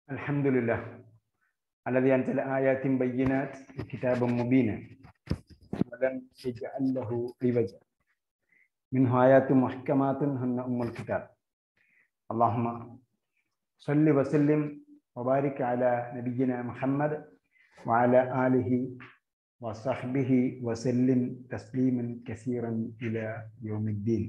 الحمد لله الذي أنزل آيات بينات كتابا مبينا ولم يجعل له عوجا منه آيات محكمات هن أم الكتاب اللهم صل وسلم وبارك على نبينا محمد وعلى آله وصحبه وسلم تسليما كثيرا إلى يوم الدين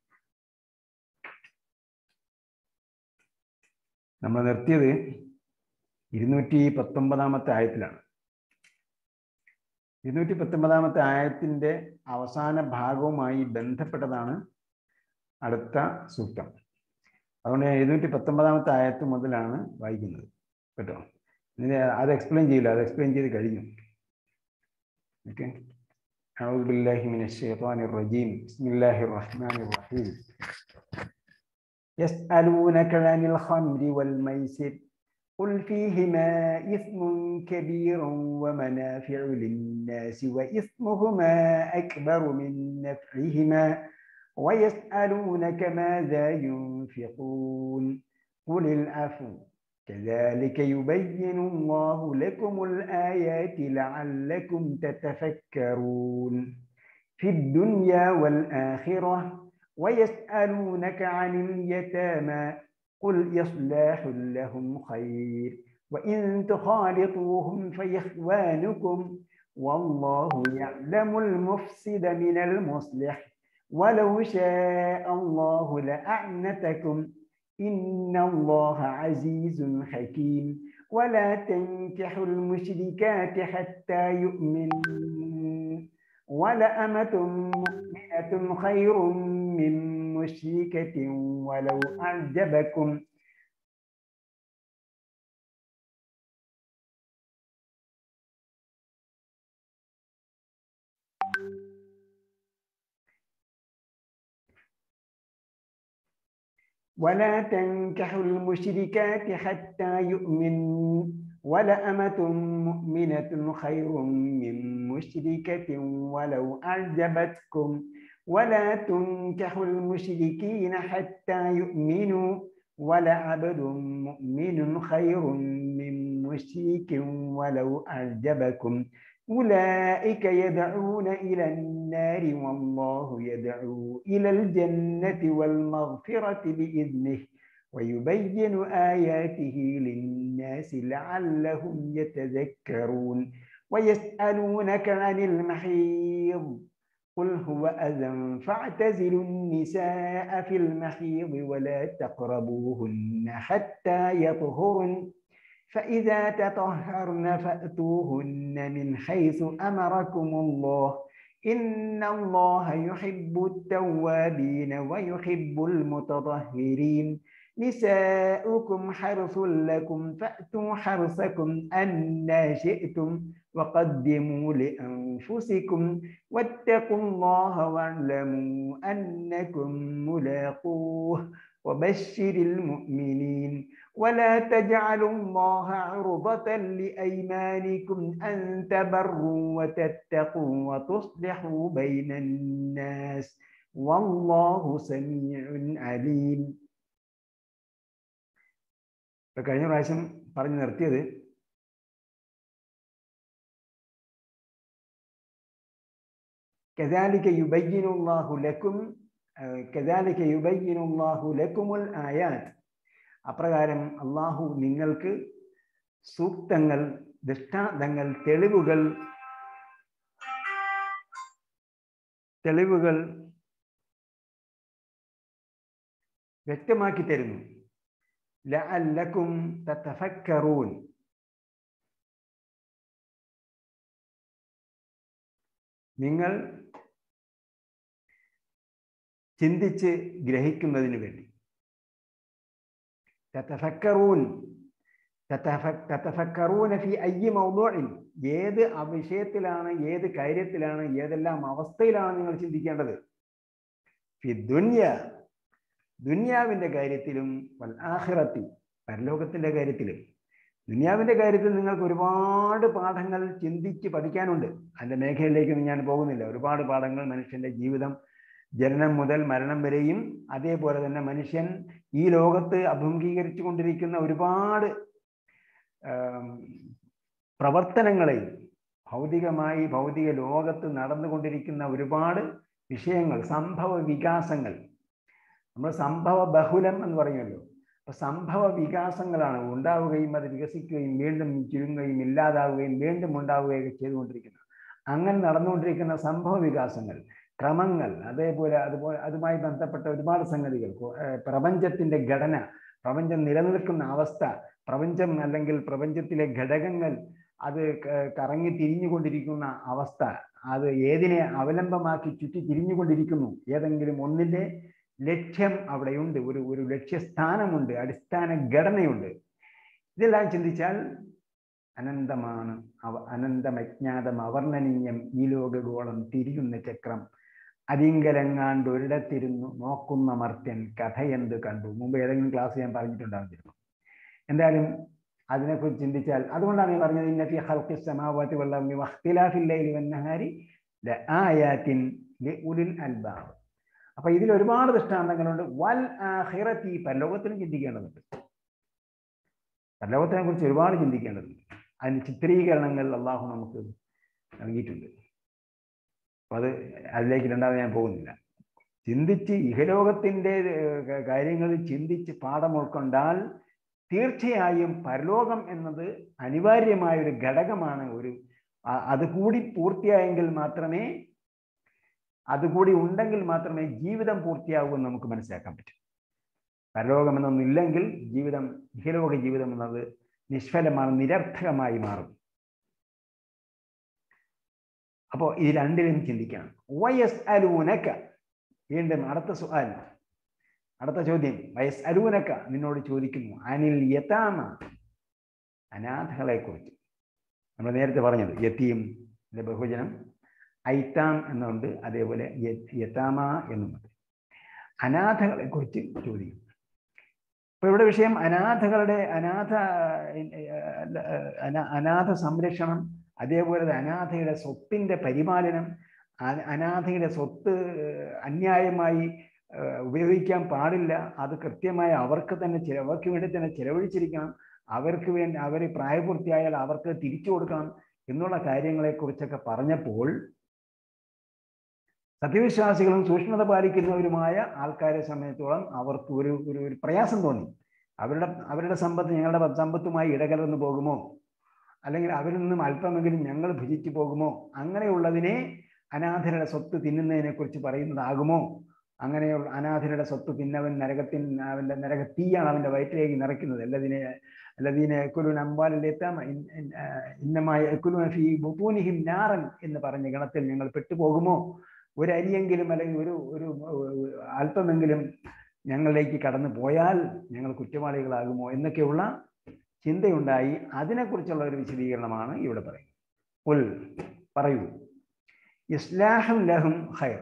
നമ്മൾ നിർത്തിയത് ഇരുന്നൂറ്റി പത്തൊമ്പതാമത്തെ ആയത്തിലാണ് ഇരുന്നൂറ്റി പത്തൊമ്പതാമത്തെ ആയത്തിന്റെ അവസാന ഭാഗവുമായി ബന്ധപ്പെട്ടതാണ് അടുത്ത സൂക്തം അതുകൊണ്ട് ഞാൻ ഇരുന്നൂറ്റി പത്തൊമ്പതാമത്തെ ആയത്ത് മുതലാണ് വായിക്കുന്നത് കേട്ടോ ഇനി അത് എക്സ്പ്ലെയിൻ ചെയ്യില്ല അത് എക്സ്പ്ലെയിൻ ചെയ്ത് കഴിഞ്ഞു ഓക്കെ أعوذ بالله من الشيطان الرجيم بسم الله الرحمن الرحيم يسألونك عن الخمر والميسر قل فيهما إثم كبير ومنافع للناس وإثمهما أكبر من نفعهما ويسألونك ماذا ينفقون قل العفو كذلك يبين الله لكم الآيات لعلكم تتفكرون في الدنيا والآخرة ويسألونك عن اليتامى قل إصلاح لهم خير وإن تخالطوهم فإخوانكم والله يعلم المفسد من المصلح ولو شاء الله لأعنتكم إن الله عزيز حكيم ولا تنكحوا المشركات حتى يؤمنوا ولأمة مؤمنة خير من مشركة ولو أعجبكم ولا تنكحوا المشركات حتى يؤمنوا ولأمة مؤمنة خير من مشركة ولو أعجبتكم ولا تنكحوا المشركين حتى يؤمنوا ولعبد مؤمن خير من مشرك ولو أعجبكم أولئك يدعون إلى النار والله يدعو إلى الجنة والمغفرة بإذنه ويبين آياته للناس لعلهم يتذكرون ويسألونك عن المحيض قل هو أذى فاعتزلوا النساء في المحيض ولا تقربوهن حتى يطهرن فإذا تطهرن فأتوهن من حيث أمركم الله إن الله يحب التوابين ويحب المتطهرين نساؤكم حرث لكم فأتوا حرثكم أنا شئتم وقدموا لأنفسكم واتقوا الله واعلموا أنكم ملاقوه وبشر المؤمنين ولا تجعلوا الله عرضة لأيمانكم أن تبروا وتتقوا وتصلحوا بين الناس والله سميع عليم കഴിഞ്ഞ പ്രാവശ്യം പറഞ്ഞു നിർത്തിയത് كذلك يبين الله لكم كذلك يبين الله لكم الآيات അപ്രകാരം അള്ളാഹു നിങ്ങൾക്ക് സൂക്തങ്ങൾ ദൃഷ്ടാന്തങ്ങൾ തെളിവുകൾ തെളിവുകൾ വ്യക്തമാക്കി തരുന്നു ലഅല്ലക്കും തതഫക്കറൂൻ നിങ്ങൾ ചിന്തിച്ച് ഗ്രഹിക്കുന്നതിന് വേണ്ടി തതഫക്കറൂൻ തതഫക്കറൂന ഫി അയ്യ മൗദൂഇൻ ഏത് വിഷയത്തിലാണ് ഏത് കാര്യത്തിലാണ് ഏതെല്ലാം അവസ്ഥയിലാണ് നിങ്ങൾ ചിന്തിക്കേണ്ടത് ഫി ദുന്യ ദുന്യാവിന്റെ കാര്യത്തിലും വൽ ആഖിറത്തി പരലോകത്തിന്റെ കാര്യത്തിലും ദുന്യാവിന്റെ കാര്യത്തിൽ നിങ്ങൾക്ക് ഒരുപാട് പാഠങ്ങൾ ചിന്തിച്ച് പഠിക്കാനുണ്ട് അതിന്റെ മേഖലയിലേക്കൊന്നും ഞാൻ പോകുന്നില്ല ഒരുപാട് പാഠങ്ങൾ മനുഷ്യന്റെ ജീവിതം ജനനം മുതൽ മരണം വരെയും അതേപോലെ തന്നെ മനുഷ്യൻ ഈ ലോകത്ത് അഭിമുഖീകരിച്ചു കൊണ്ടിരിക്കുന്ന ഒരുപാട് പ്രവർത്തനങ്ങളെയും ഭൗതികമായി ഭൗതിക ലോകത്ത് നടന്നുകൊണ്ടിരിക്കുന്ന ഒരുപാട് വിഷയങ്ങൾ സംഭവ വികാസങ്ങൾ നമ്മൾ സംഭവ ബഹുലം എന്ന് പറയുമല്ലോ അപ്പൊ സംഭവ വികാസങ്ങളാണ് ഉണ്ടാവുകയും അത് വികസിക്കുകയും വീണ്ടും ചുരുങ്ങുകയും ഇല്ലാതാവുകയും വീണ്ടും ഉണ്ടാവുകയൊക്കെ ചെയ്തുകൊണ്ടിരിക്കുന്നത് അങ്ങനെ നടന്നുകൊണ്ടിരിക്കുന്ന സംഭവ വികാസങ്ങൾ ക്രമങ്ങൾ അതേപോലെ അതുപോലെ അതുമായി ബന്ധപ്പെട്ട ഒരുപാട് സംഗതികൾ പ്രപഞ്ചത്തിന്റെ ഘടന പ്രപഞ്ചം നിലനിൽക്കുന്ന അവസ്ഥ പ്രപഞ്ചം അല്ലെങ്കിൽ പ്രപഞ്ചത്തിലെ ഘടകങ്ങൾ അത് കറങ്ങി തിരിഞ്ഞുകൊണ്ടിരിക്കുന്ന അവസ്ഥ അത് ഏതിനെ അവലംബമാക്കി ചുറ്റി തിരിഞ്ഞുകൊണ്ടിരിക്കുന്നു ഏതെങ്കിലും ഒന്നിന്റെ ലക്ഷ്യം അവിടെയുണ്ട് ഒരു ഒരു ലക്ഷ്യസ്ഥാനമുണ്ട് അടിസ്ഥാന ഘടനയുണ്ട് ഇതെല്ലാം ചിന്തിച്ചാൽ അനന്തമാണ് അവ അനന്തമജ്ഞാതം അവർണ്ണനീയം ഈ ലോകഗോളം തിരിയുന്ന ചക്രം അതിങ്കലങ്ങാണ്ട് ഒരിടത്തിരുന്നു നോക്കുന്ന മർത്യൻ കഥയെന്ത് കണ്ടു മുമ്പ് ഏതെങ്കിലും ക്ലാസ് ഞാൻ പറഞ്ഞിട്ടുണ്ടാകും ചിലപ്പോൾ എന്തായാലും അതിനെക്കുറിച്ച് ചിന്തിച്ചാൽ അതുകൊണ്ടാണ് ഞാൻ പറഞ്ഞത് ഇന്നത്തി ഹൽക്കി സമാവാത്തി വെള്ളം വഖ്തിലാഫില്ലൈലി വന്നഹാരി ആയാത്തിൻ ഉലിൽ അൽബാബ് അപ്പൊ ഇതിൽ ഒരുപാട് ദൃഷ്ടാന്തങ്ങളുണ്ട് വൽ ആഹിറത്തി പരലോകത്തിനും ചിന്തിക്കേണ്ടതുണ്ട് പരലോകത്തിനെ കുറിച്ച് ഒരുപാട് ചിന്തിക്കേണ്ടതുണ്ട് അതിന് ചിത്രീകരണങ്ങൾ അള്ളാഹു നമുക്ക് നൽകിയിട്ടുണ്ട് അപ്പൊ അത് അതിലേക്ക് രണ്ടാമത് ഞാൻ പോകുന്നില്ല ചിന്തിച്ച് ഇഹലോകത്തിന്റെ കാര്യങ്ങൾ ചിന്തിച്ച് പാഠം ഉൾക്കൊണ്ടാൽ തീർച്ചയായും പരലോകം എന്നത് അനിവാര്യമായ ഒരു ഘടകമാണ് ഒരു അത് കൂടി പൂർത്തിയായെങ്കിൽ മാത്രമേ അതുകൂടി ഉണ്ടെങ്കിൽ മാത്രമേ ജീവിതം പൂർത്തിയാകൂ എന്ന് നമുക്ക് മനസ്സിലാക്കാൻ പറ്റൂ പരലോകം എന്നൊന്നും ഇല്ലെങ്കിൽ ജീവിതം ഇഹലോക ജീവിതം എന്നത് നിഷ്ഫലമാണ് നിരർത്ഥകമായി മാറും അപ്പോൾ ഈ രണ്ടിലും ചിന്തിക്കണം വയസ് അലൂനക്ക വീണ്ടും അടുത്ത സുആൽ അടുത്ത ചോദ്യം വയസ് അലൂനക്ക നിന്നോട് ചോദിക്കുന്നു അനിൽ യതാമ അനാഥകളെ കുറിച്ച് നമ്മൾ നേരത്തെ പറഞ്ഞത് യത്തീം ബഹുജനം ഐത്താം എന്നുണ്ട് അതേപോലെ യത്താമ എന്നുമുണ്ട് അനാഥകളെ കുറിച്ച് ചോദിക്കും ഇപ്പൊ ഇവിടെ വിഷയം അനാഥകളുടെ അനാഥ അനാഥ സംരക്ഷണം അതേപോലെ അനാഥയുടെ സ്വത്തിന്റെ പരിപാലനം അനാഥയുടെ സ്വത്ത് അന്യായമായി ഉപയോഗിക്കാൻ പാടില്ല അത് കൃത്യമായി അവർക്ക് തന്നെ അവർക്ക് വേണ്ടി തന്നെ ചെലവഴിച്ചിരിക്കണം അവർക്ക് വേണ്ടി അവർ പ്രായപൂർത്തിയായാൽ അവർക്ക് തിരിച്ചു കൊടുക്കണം എന്നുള്ള കാര്യങ്ങളെക്കുറിച്ചൊക്കെ പറഞ്ഞപ്പോൾ സത്യവിശ്വാസികളും സൂക്ഷ്മത പാലിക്കുന്നവരുമായ ആൾക്കാരെ സംബന്ധിച്ചോളം അവർക്ക് ഒരു ഒരു ഒരു പ്രയാസം തോന്നി അവരുടെ അവരുടെ സമ്പത്ത് ഞങ്ങളുടെ സമ്പത്തുമായി ഇടകലർന്നു പോകുമോ അല്ലെങ്കിൽ അവരിൽ നിന്നും അല്പമെങ്കിലും ഞങ്ങൾ ഭുജിച്ചു പോകുമോ അങ്ങനെയുള്ളതിനെ അനാഥരുടെ സ്വത്ത് തിന്നുന്നതിനെ കുറിച്ച് പറയുന്നതാകുമോ അങ്ങനെയുള്ള അനാഥരുടെ സ്വത്ത് തിന്നവൻ നരകത്തിൻ അവൻ്റെ നരക തീയാണ് അവൻ്റെ വയറ്റിലേക്ക് നിറയ്ക്കുന്നത് അല്ലതിനെ അല്ലതീനെ എക്കുലുൻ അമ്പാലിലെത്താം ഇന്നമായ എക്കുലുന ഫി ബുപൂനിഹിം നാറൻ എന്ന് പറഞ്ഞ ഗണത്തിൽ ഞങ്ങൾ പെട്ടുപോകുമോ ഒരു അരിയെങ്കിലും അല്ലെങ്കിൽ ഒരു ഒരു അല്പമെങ്കിലും ഞങ്ങളിലേക്ക് കടന്നു പോയാൽ ഞങ്ങൾ കുറ്റവാളികളാകുമോ എന്നൊക്കെയുള്ള ചിന്തയുണ്ടായി അതിനെക്കുറിച്ചുള്ള ഒരു വിശദീകരണമാണ് ഇവിടെ പറയുന്നത് ഉൽ പറയൂ ഇസ്ലാഹും ലഹും ഹയർ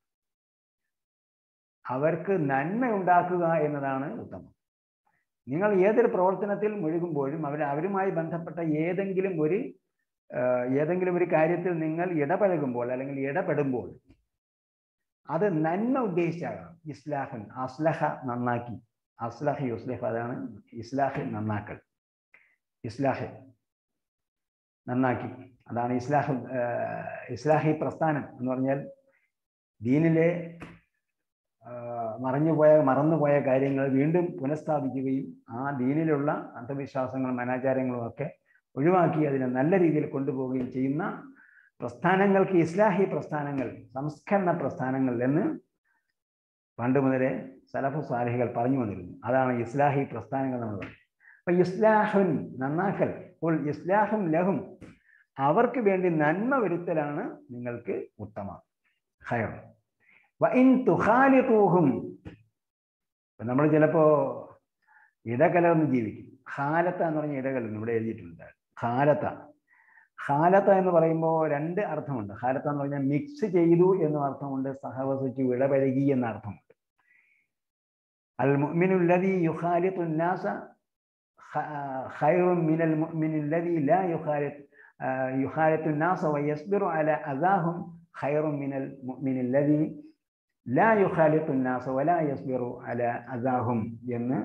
അവർക്ക് നന്മ ഉണ്ടാക്കുക എന്നതാണ് ഉത്തമം നിങ്ങൾ ഏതൊരു പ്രവർത്തനത്തിൽ മുഴുകുമ്പോഴും അവർ അവരുമായി ബന്ധപ്പെട്ട ഏതെങ്കിലും ഒരു ഏതെങ്കിലും ഒരു കാര്യത്തിൽ നിങ്ങൾ ഇടപഴകുമ്പോൾ അല്ലെങ്കിൽ ഇടപെടുമ്പോൾ അത് നന്മ ഉദ്ദേശിച്ചാകാം ഇസ്ലാഹൻ അസ്ലഹ നന്നാക്കി അസ്ലഹ് യുസ്ലഹ് അതാണ് ഇസ്ലാഹ് നന്നാക്കൽ ഇസ്ലാഹ് നന്നാക്കി അതാണ് ഇസ്ലാഹ് ഇസ്ലാഹി പ്രസ്ഥാനം എന്ന് പറഞ്ഞാൽ ദീനിലെ മറഞ്ഞുപോയ മറന്നുപോയ കാര്യങ്ങൾ വീണ്ടും പുനഃസ്ഥാപിക്കുകയും ആ ദീനിലുള്ള അന്ധവിശ്വാസങ്ങളും അനാചാരങ്ങളും ഒക്കെ ഒഴിവാക്കി അതിനെ നല്ല രീതിയിൽ കൊണ്ടുപോവുകയും ചെയ്യുന്ന പ്രസ്ഥാനങ്ങൾക്ക് ഇസ്ലാഹി പ്രസ്ഥാനങ്ങൾ സംസ്കരണ പ്രസ്ഥാനങ്ങൾ എന്ന് പണ്ട് മുതലേ സലഫു സാലിഹികൾ പറഞ്ഞു വന്നിരുന്നു അതാണ് ഇസ്ലാഹി പ്രസ്ഥാനങ്ങൾ നമ്മൾ പറയുന്നത് അപ്പൊ ഇസ്ലാഹുൻ നന്നാക്കൽ അപ്പോൾ ഇസ്ലാഹും ലഹും അവർക്ക് വേണ്ടി നന്മ വരുത്തലാണ് നിങ്ങൾക്ക് ഉത്തമം ഹയർ വൈൻ തുഹാലിത്തൂഹും നമ്മൾ ചിലപ്പോ ഇടകലർന്ന് ജീവിക്കും ഖാലത്ത എന്ന് പറഞ്ഞ ഇടകലർന്ന് ഇവിടെ എഴുതിയിട്ടുണ്ട് ഖാലത്ത ഖാലത്ത എന്ന് പറയുമ്പോൾ രണ്ട് അർത്ഥമുണ്ട് ഖാലത്ത എന്ന് പറഞ്ഞാൽ മിക്സ് ചെയ്തു എന്ന അർത്ഥമുണ്ട് സഹവസിച്ചു ഇടപഴകി എന്ന അർത്ഥമുണ്ട് അൽ മുഅ്മിനുല്ലദി യുഖാലിത്തു الناس خير من المؤمن الذي لا يخالط يخالط الناس ويصبر على أذاهم خير من المؤمن الذي لا يخالط الناس ولا يصبر على أذاهم എന്ന്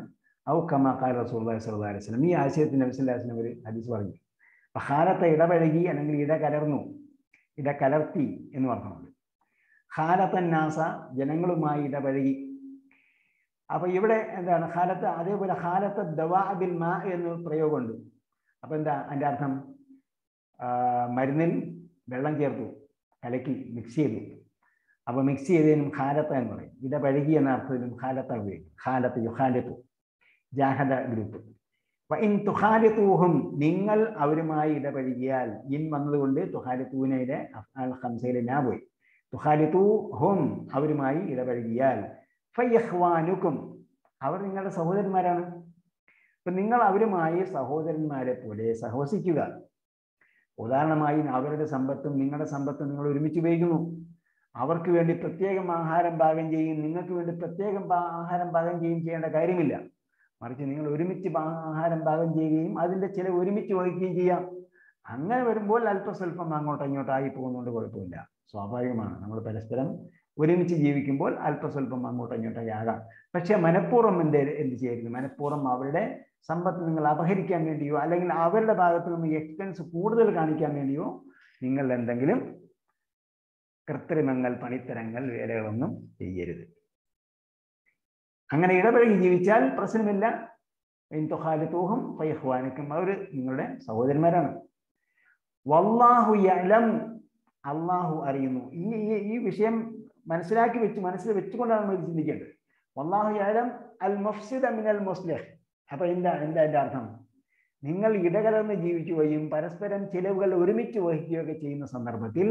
ഔ കമാ കാല റസൂലുള്ളാഹി സ്വല്ലല്ലാഹു അലൈഹി വസല്ലം ഈ ആശയത്തിന് നബി സല്ലല്ലാഹു അലൈഹി വസല്ലം ഒരു ഹദീസ് പറഞ്ഞു അപ്പൊ ഖാലത്തെ ഇടപഴകി അല്ലെങ്കിൽ ഇട കലർന്നു ഇട കലർത്തി എന്ന് പറഞ്ഞുണ്ട് ഖാലത്തൻ നാസ ജനങ്ങളുമായി ഇടപഴകി അപ്പൊ ഇവിടെ എന്താണ് ഖാലത്ത് അതേപോലെ ഖാലത്ത് ദവാബിൽ മാ എന്ന് പ്രയോഗമുണ്ട് അപ്പൊ എന്താ അതിന്റെ അർത്ഥം ആ, മരുന്നിൽ വെള്ളം ചേർത്തു കലക്കി മിക്സ് ചെയ്തു അപ്പൊ മിക്സ് ചെയ്തതിനും ഖാലത്ത എന്ന് പറയും ഇടപഴകി എന്ന അർത്ഥത്തിലും ഖാലത്ത ഉപയോഗിക്കും ഖാലത്ത് യുഖാലത്തു ജാഹദ ഗ്രൂപ്പ് അപ്പൊ ഇൻ തുഹാലിത്തൂഹും നിങ്ങൾ അവരുമായി ഇടപഴകിയാൽ ഇൻ വന്നതുകൊണ്ട് തുഹാലിത്തൂനയുടെ അഫ്ആൽ ഖംസയിലെ ഞാൻ പോയി തുഹാലിത്തൂ ഹും അവരുമായി ഇടപഴകിയാൽ ഫയ്യഹ്വാനുക്കും അവർ നിങ്ങളുടെ സഹോദരന്മാരാണ് അപ്പൊ നിങ്ങൾ അവരുമായി സഹോദരന്മാരെ പോലെ സഹവസിക്കുക ഉദാഹരണമായി അവരുടെ സമ്പത്തും നിങ്ങളുടെ സമ്പത്തും നിങ്ങൾ ഒരുമിച്ച് ഉപയോഗിക്കുന്നു അവർക്ക് വേണ്ടി പ്രത്യേകം ആഹാരം പാകം ചെയ്യും നിങ്ങൾക്ക് വേണ്ടി പ്രത്യേകം പാ- ആഹാരം പാകം ചെയ്യും ചെയ്യേണ്ട കാര്യമില്ല മറിച്ച് നിങ്ങൾ ഒരുമിച്ച് പാ- ആഹാരം പാകം ചെയ്യുകയും അതിന്റെ ചില ഒരുമിച്ച് വഹിക്കുകയും ചെയ്യാം അങ്ങനെ വരുമ്പോൾ അല്പസ്വല്പം അങ്ങോട്ടോ ഇങ്ങോട്ടോ ആയി പോകുന്നതുകൊണ്ട് കുഴപ്പമില്ല സ്വാഭാവികമാണ് നമ്മൾ പരസ്പരം ഒരുമിച്ച് ജീവിക്കുമ്പോൾ അല്പസ്വല്പം അങ്ങോട്ടോ ഇങ്ങോട്ടോ ആകാം പക്ഷെ മനഃപൂർവ്വം എന്ത് എന്ത് ചെയ്യരുത് മനഃപൂർവ്വം അവരുടെ സമ്പത്ത് നിങ്ങൾ അപഹരിക്കാൻ വേണ്ടിയോ അല്ലെങ്കിൽ അവരുടെ ഭാഗത്ത് നിന്ന് എക്സ്പെൻസ് കൂടുതൽ കാണിക്കാൻ വേണ്ടിയോ നിങ്ങൾ എന്തെങ്കിലും കൃത്രിമങ്ങൾ പണിത്തരങ്ങൾ വേലകളൊന്നും ചെയ്യരുത് അങ്ങനെ ഇടപഴകി ജീവിച്ചാൽ പ്രശ്നമില്ല തൂഹും ഫൈഹ്വാനിക്കും അവർ നിങ്ങളുടെ സഹോദരന്മാരാണ് വല്ലാഹു യലം അള്ളാഹു അറിയുന്നു ഈ ഈ- ഈ വിഷയം മനസ്സിലാക്കി വെച്ച് മനസ്സിൽ വെച്ചുകൊണ്ടാണ് നമ്മൾ ഇത് ചിന്തിക്കേണ്ടത് വല്ലാഹു യലം അൽ മുഫ്സിദ മിനൽ മുസ്ലിഹ് അപ്പൊ എന്താ എന്താ എൻ്റെ അർത്ഥം നിങ്ങൾ ഇടകലർന്ന് ജീവിക്കുകയും പരസ്പരം ചിലവുകൾ ഒരുമിച്ച് വഹിക്കുകയൊക്കെ ചെയ്യുന്ന സന്ദർഭത്തിൽ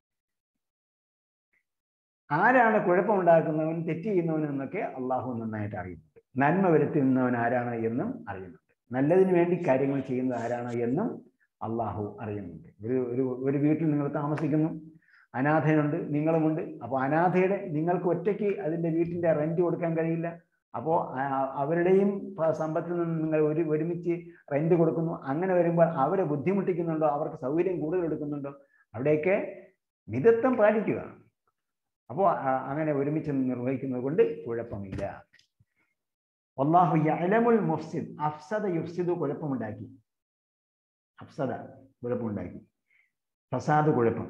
ആരാണ് കുഴപ്പമുണ്ടാക്കുന്നവൻ തെറ്റ് ചെയ്യുന്നവൻ എന്നൊക്കെ അള്ളാഹു നന്നായിട്ട് അറിയുന്നുണ്ട് നന്മ വരുത്തുന്നവൻ ആരാണ് എന്നും അറിയുന്നുണ്ട് നല്ലതിന് വേണ്ടി കാര്യങ്ങൾ ചെയ്യുന്നത് ആരാണ് എന്നും അള്ളാഹു അറിയുന്നുണ്ട് ഒരു ഒരു ഒരു വീട്ടിൽ നിങ്ങൾ താമസിക്കുന്നു അനാഥനുണ്ട് നിങ്ങളുമുണ്ട് അപ്പോൾ അനാഥയുടെ നിങ്ങൾക്ക് ഒറ്റയ്ക്ക് അതിൻ്റെ വീട്ടിൻ്റെ റെന്റ് കൊടുക്കാൻ കഴിയില്ല അപ്പോൾ അവരുടെയും പ- സമ്പത്തിൽ നിന്ന് നിങ്ങൾ ഒരു ഒരുമിച്ച് റെന്റ് കൊടുക്കുന്നു അങ്ങനെ വരുമ്പോൾ അവരെ ബുദ്ധിമുട്ടിക്കുന്നുണ്ടോ അവർക്ക് സൗകര്യം കൂടുതൽ എടുക്കുന്നുണ്ടോ അവിടെയൊക്കെ മിതത്വം പാലിക്കുക അപ്പോൾ അങ്ങനെ ഒരുമിച്ച് നിർവഹിക്കുന്നത് കൊണ്ട് കുഴപ്പമില്ല അള്ളാഹു യഅലമുൽ മുഫ്സിദ് അഫ്സദ യുഫ്സിദു കുഴപ്പമുണ്ടാക്കി അഫ്സദ കുഴപ്പമുണ്ടാക്കി ഫസാദ് കുഴപ്പം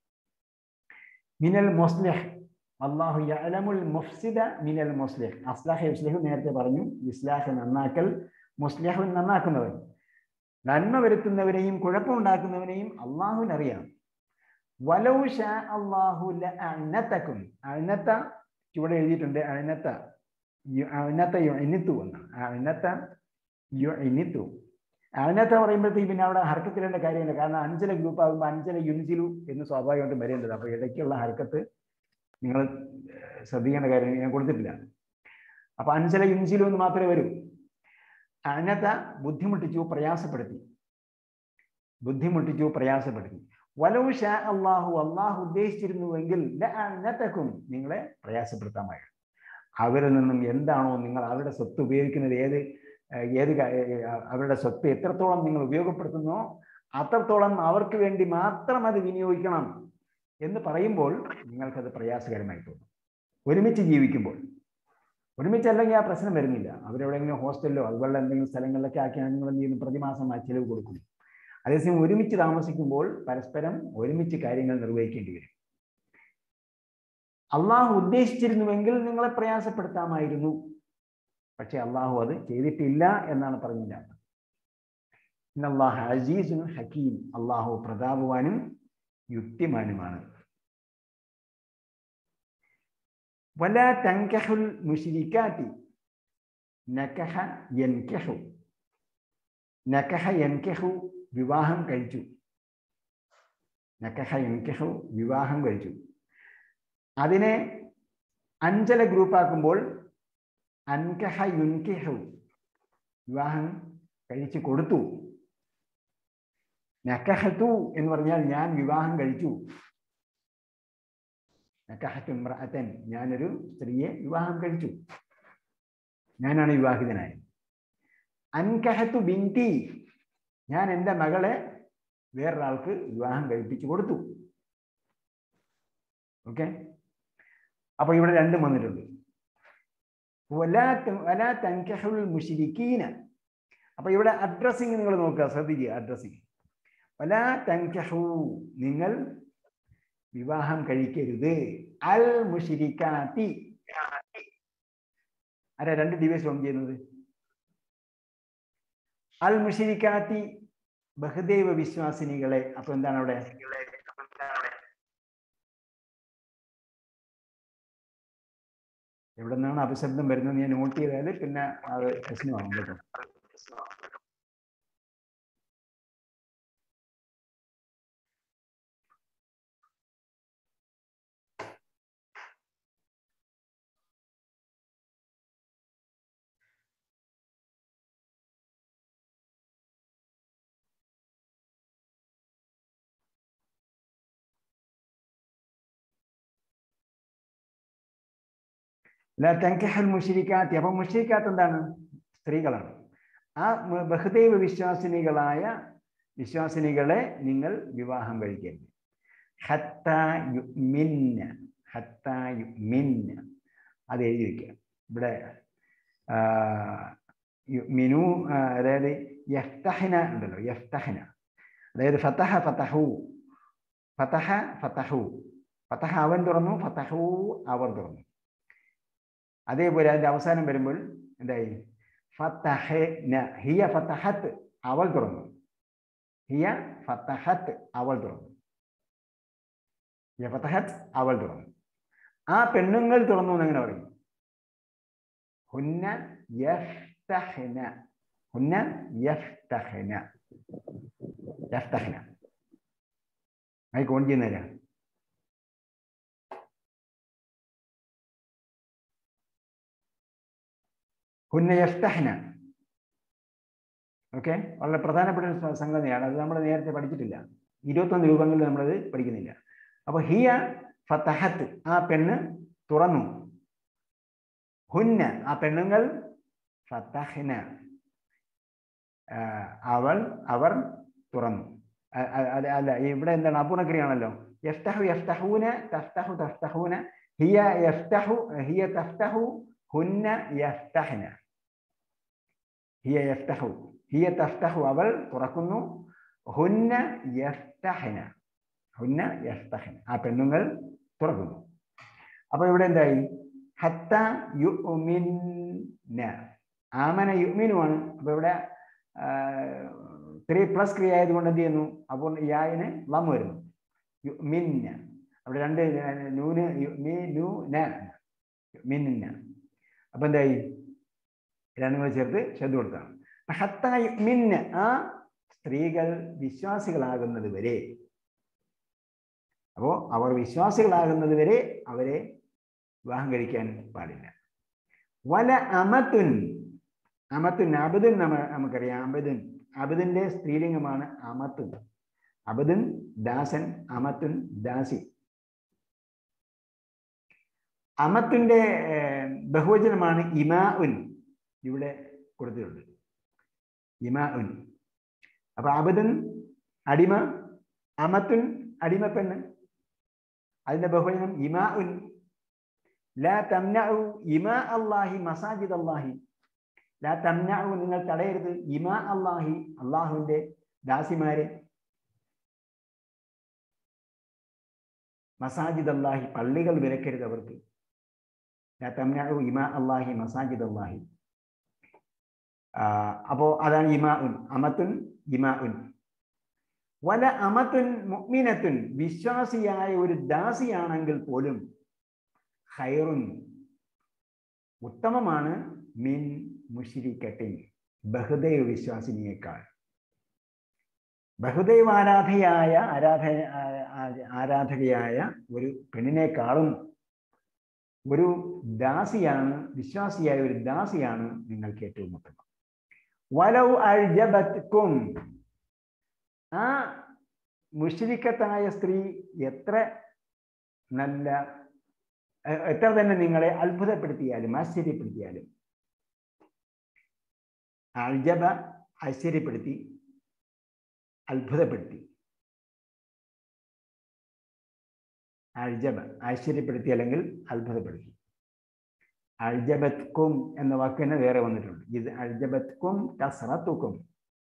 മിനൽ മുസ്ലിഹ് അള്ളാഹു യഅലമുൽ മുഫ്സിദ മിനൽ മുസ്ലിഹ് അസ്ലാഹ് യുസ്ലിഹു നേരത്തെ പറഞ്ഞു ഇസ്ലാഹ് നന്നാക്കൽ മുസ്ലിഹു നന്നാക്കുന്നവൻ നന്മ വരുത്തുന്നവരെയും കുഴപ്പമുണ്ടാക്കുന്നവനെയും അള്ളാഹുവിനറിയാം വലൗ ഷാ അള്ളാഹു ലഅനതക്കും അനത്ത ചുവടെ എഴുതിയിട്ടുണ്ട് അനത്ത അനത്ത യുഅനിത്തു എന്നാണ് അനത്ത യുഅനിത്തു അനത്ത പറയുമ്പോഴത്തേക്ക് പിന്നെ അവിടെ ഹർക്കത്തിലേണ്ട കാര്യമില്ല കാരണം അഞ്ചല ഗ്രൂപ്പ് ആകുമ്പോൾ അഞ്ചല യുൻസിലു എന്ന് സ്വാഭാവികമായിട്ടും വരേണ്ടത് അപ്പോൾ ഇടയ്ക്കുള്ള ഹർക്കത്ത് നിങ്ങൾ ശ്രദ്ധിക്കേണ്ട കാര്യം ഞാൻ കൊടുത്തിട്ടില്ല അപ്പൊ അഞ്ചല യുൻസിലു എന്ന് മാത്രമേ വരൂ അനത ബുദ്ധിമുട്ടിച്ചു പ്രയാസപ്പെടുത്തി ബുദ്ധിമുട്ടിച്ചു പ്രയാസപ്പെടുത്തി വലവ് ഷാ അള്ളാഹു അള്ളാഹു ഉദ്ദേശിച്ചിരുന്നുവെങ്കിൽ ലഅനതക്കും നിങ്ങളെ പ്രയാസപ്പെടുത്താമായിരുന്നു അവരിൽ നിന്നും എന്താണോ നിങ്ങൾ അവരുടെ സ്വത്ത് ഉപയോഗിക്കുന്നത് ഏത് ഏഹ് ഏത് കാ- ഏഹ് അവരുടെ സ്വത്ത് എത്രത്തോളം നിങ്ങൾ ഉപയോഗപ്പെടുത്തുന്നോ അത്രത്തോളം അവർക്ക് വേണ്ടി മാത്രം അത് വിനിയോഗിക്കണം എന്ന് പറയുമ്പോൾ നിങ്ങൾക്കത് പ്രയാസകരമായി തോന്നും ഒരുമിച്ച് ജീവിക്കുമ്പോൾ ഒരുമിച്ചല്ലെങ്കിൽ ആ പ്രശ്നം വരുന്നില്ല അവരെവിടെയെങ്കിലും ഹോസ്റ്റലിലോ അതുപോലുള്ള എന്തെങ്കിലും സ്ഥലങ്ങളിലൊക്കെ ആക്കിയാണ് നിങ്ങൾ എന്ത് ചെയ്യുന്നു പ്രതിമാസം ആ ചിലവ് കൊടുക്കും അതേസമയം ഒരുമിച്ച് താമസിക്കുമ്പോൾ പരസ്പരം ഒരുമിച്ച് കാര്യങ്ങൾ നിർവഹിക്കേണ്ടി വരും അള്ളാഹു ഉദ്ദേശിച്ചിരുന്നുവെങ്കിൽ നിങ്ങളെ പ്രയാസപ്പെടുത്താമായിരുന്നു പക്ഷെ അള്ളാഹു അത് ചെയ്തിട്ടില്ല എന്നാണ് പറഞ്ഞതിന്റെ അർത്ഥം ഇന്നല്ലാഹ് അസീസുൻ ഹക്കീം അള്ളാഹു പ്രതാപവാനും യുക്തിമാനുമാണ് വല തങ്കഹുൽ മുഷിരിക്കാത്തി നക്കഹ യൻകഹു നക്കഹ യൻകഹു വിവാഹം കഴിച്ചു നക്കഹ യൻകഹു വിവാഹം കഴിച്ചു അതിനെ അഞ്ചല ഗ്രൂപ്പാക്കുമ്പോൾ അൻകഹ യുൻകഹു വിവാഹം കഴിച്ചു കൊടുത്തു നക്കഹത്തു എന്ന് പറഞ്ഞാൽ ഞാൻ വിവാഹം കഴിച്ചു നക്കഹത്തു ഇമ്രഅത്തൻ ഞാനൊരു സ്ത്രീയെ വിവാഹം കഴിച്ചു ഞാനാണ് വിവാഹിതനായത് അൻകഹത്തു ബിന്തി ഞാൻ എൻ്റെ മകളെ വേറൊരാൾക്ക് വിവാഹം കഴിപ്പിച്ചു കൊടുത്തു ഓക്കെ അപ്പൊ ഇവിടെ രണ്ടും വന്നിട്ടുണ്ട് വലാ ത- വലാ തൻകിഹുൽ മുശ്രിക്കീന അപ്പൊ ഇവിടെ അഡ്രസ്സിങ് നിങ്ങൾ നോക്കുക ശ്രദ്ധിക്കുക അഡ്രസ്സിങ് വലാ തൻകിഹു നിങ്ങൾ വിവാഹം കഴിക്കരുത് അൽ മുഷിരിക്കാത്തി ആരാ രണ്ട് ഡിവൈസ് ഓൺ ചെയ്യുന്നത് അൽ മുഷിരിക്കാത്തി ബഹുദൈവ വിശ്വാസിനികളെ അപ്പൊ എന്താണ് അവിടെ എവിടെ നിന്നാണ് അപശബ്ദം വരുന്നത് ഞാൻ നോട്ട് ചെയ്താൽ പിന്നെ അത് പ്രശ്നമാകും കേട്ടോ ലാ തൻകിഹുൽ മുശ്രിക്കാത്തി അപ്പൊ മുശ്രിക്കാത്ത് എന്താണ് സ്ത്രീകളാണ് ആ മ- ബഹുദൈവ വിശ്വാസിനികളായ വിശ്വാസിനികളെ നിങ്ങൾ വിവാഹം കഴിക്കരുത് ഹത്താ യുഅ്മിന്ന ഹത്താ യുഅ്മിന്ന അത് എഴുതി വെക്കുക ഇവിടെ ആ, യുഅ്മിനു ആ, അതായത് യഫ്തഹന ഉണ്ടല്ലോ യഫ്തഹന അതായത് ഫതഹ ഫതഹു ഫതഹ ഫതഹു ഫതഹ അവൻ തുറന്നു ഫതഹു അവർ തുറന്നു അതേപോലെ അതിന്റെ അവസാനം വരുമ്പോൾ എന്തായി ഫതഹന ഹിയ ഫതഹത്ത് അവൾ തുറന്നു ഹിയ ഫതഹത്ത് അവൾ തുറന്നു ഹിയ ഫതഹത്ത് അവൾ തുറന്നു ആ പെണ്ണുങ്ങൾ തുറന്നു എന്ന് എങ്ങനെ പറയും ഹുന്ന യഫ്തഹന ഹുന്ന യഫ്തഹന യഫ്തഹന മൈക്ക് ഓൺ ചെയ്യുന്നേരാ ഹുന്ന യഫ്തഹന ഓക്കെ വളരെ പ്രധാനപ്പെട്ട ഒരു സ- സംഗതിയാണ് അത് നമ്മൾ നേരത്തെ പഠിച്ചിട്ടില്ല ഇരുപത്തൊന്ന് രൂപങ്ങളിൽ നമ്മളത് പഠിക്കുന്നില്ല അപ്പൊ ഹിയ ഫതഹത്ത് ആ പെണ്ണ് തുറന്നു ഹുന്ന ആ പെണ്ണുങ്ങൾ ഫതഹ്ന ആ, അവൾ അവർ തുറന്നു അ- അ- അല്ല അല്ല ഇവിടെ എന്താണ് അപൂർണക്രിയാണല്ലോ യഫ്തഹു യഫ്തഹൂന തഫ്തഹു തഫ്തഹൂന ഹിയ യഫ്തഹു ഹിയ തഫ്തഹു ഹുന്ന യഫ്തഹ്ന ഹിയ യഫ്തഹു ഹിയ തഫ്തഹു അവൾ തുറക്കുന്നു ഹുന്ന യഫ്തഹ്ന ഹുന്ന യഫ്തഹ്ന ആ പെണ്ണുങ്ങൾ തുറക്കുന്നു അപ്പൊ ഇവിടെ എന്തായി ഹത്ത യുമിന്ന ആമന യുമിനുമാണ് അപ്പൊ ഇവിടെ ത്രീ പ്ലസ് ക്രിയ ആയതുകൊണ്ട് എന്ത് ചെയ്യുന്നു അപ്പോൾ യായന് ലം വരുന്നു യുമിന്ന അവിടെ രണ്ട് നൂന് യുമിനു ന യുമിന്ന അപ്പൊ എന്തായി രണ്ടും കൂടെ ചേർത്ത് ശ്രദ്ധ കൊടുത്താണ് അപ്പൊ ഹത്ത യുമിന്ന ആ സ്ത്രീകൾ വിശ്വാസികളാകുന്നത് വരെ അപ്പോ അവർ വിശ്വാസികളാകുന്നത് വരെ അവരെ വിവാഹം കഴിക്കാൻ പാടില്ല വല അമത്തുൻ അമത്തുൻ അബദുൻ നമ്മ നമുക്കറിയാം അബദുൻ അബദിന്റെ സ്ത്രീലിംഗമാണ് അമത്തുൻ അബദുൻ ദാസൻ അമത്തുൻ ദാസി അമത്തിന്റെ ഏർ, ബഹുവചനമാണ് ഇമാ ഉൻ ഇവിടെ കൊടുത്തിട്ടുണ്ട് ഇമാ ഉൻ അപ്പൊ അബദുൻ അടിമ അമത്തുൻ അടിമ പെണ്ണ് അതിന്റെ ബഹുവചനം ഇമാ ഉൻ ലാ തംനഉ ഇമാ അല്ലാഹി മസാജിദ് അല്ലാഹി ലാ തംനഉ നിങ്ങൾ തടയരുത് ഇമാ അല്ലാഹി അള്ളാഹുവിന്റെ ദാസിമാരെ മസാജിദ് അല്ലാഹി പള്ളികൾ വിലക്കരുത് അവർക്ക് ലാ തംനഉ ഇമാ അല്ലാഹി മസാജിദ് അല്ലാഹി ആ, അപ്പോ അതാണ് ഇമാ ഉൻ അമത്തുൻ ഇമാ ഉൻ വല അമത്തുൻ മുഅ്മിനത്തുൻ വിശ്വാസിയായ ഒരു ദാസിയാണെങ്കിൽ പോലും ഖൈറുൻ ഉത്തമമാണ് മിൻ മുഷിരിക്കട്ടിൻ ബഹുദൈവ വിശ്വാസിനിയേക്കാൾ ബഹുദൈവ ആരാധയായ ആരാധ ആ- ആ- ആരാധകയായ ഒരു പെണ്ണിനേക്കാളും ഒരു ദാസിയാണ് വിശ്വാസിയായ ഒരു ദാസിയാണ് നിങ്ങൾക്ക് ഏറ്റവും ഉത്തമം വലൗ അഴ്ജബത്കും ആ മുഷിരിക്കത്തായ സ്ത്രീ എത്ര നല്ല എ- എത്ര തന്നെ നിങ്ങളെ അത്ഭുതപ്പെടുത്തിയാലും ആശ്ചര്യപ്പെടുത്തിയാലും അൾജബ ആശ്ചര്യപ്പെടുത്തി അത്ഭുതപ്പെടുത്തി അൾജബ ആശ്ചര്യപ്പെടുത്തി അല്ലെങ്കിൽ അത്ഭുതപ്പെടുത്തി അൽജബത്കും എന്ന വാക്ക് തന്നെ വേറെ വന്നിട്ടുണ്ട് ഇത് അൽജബത്കും കസ്റത്തുക്കും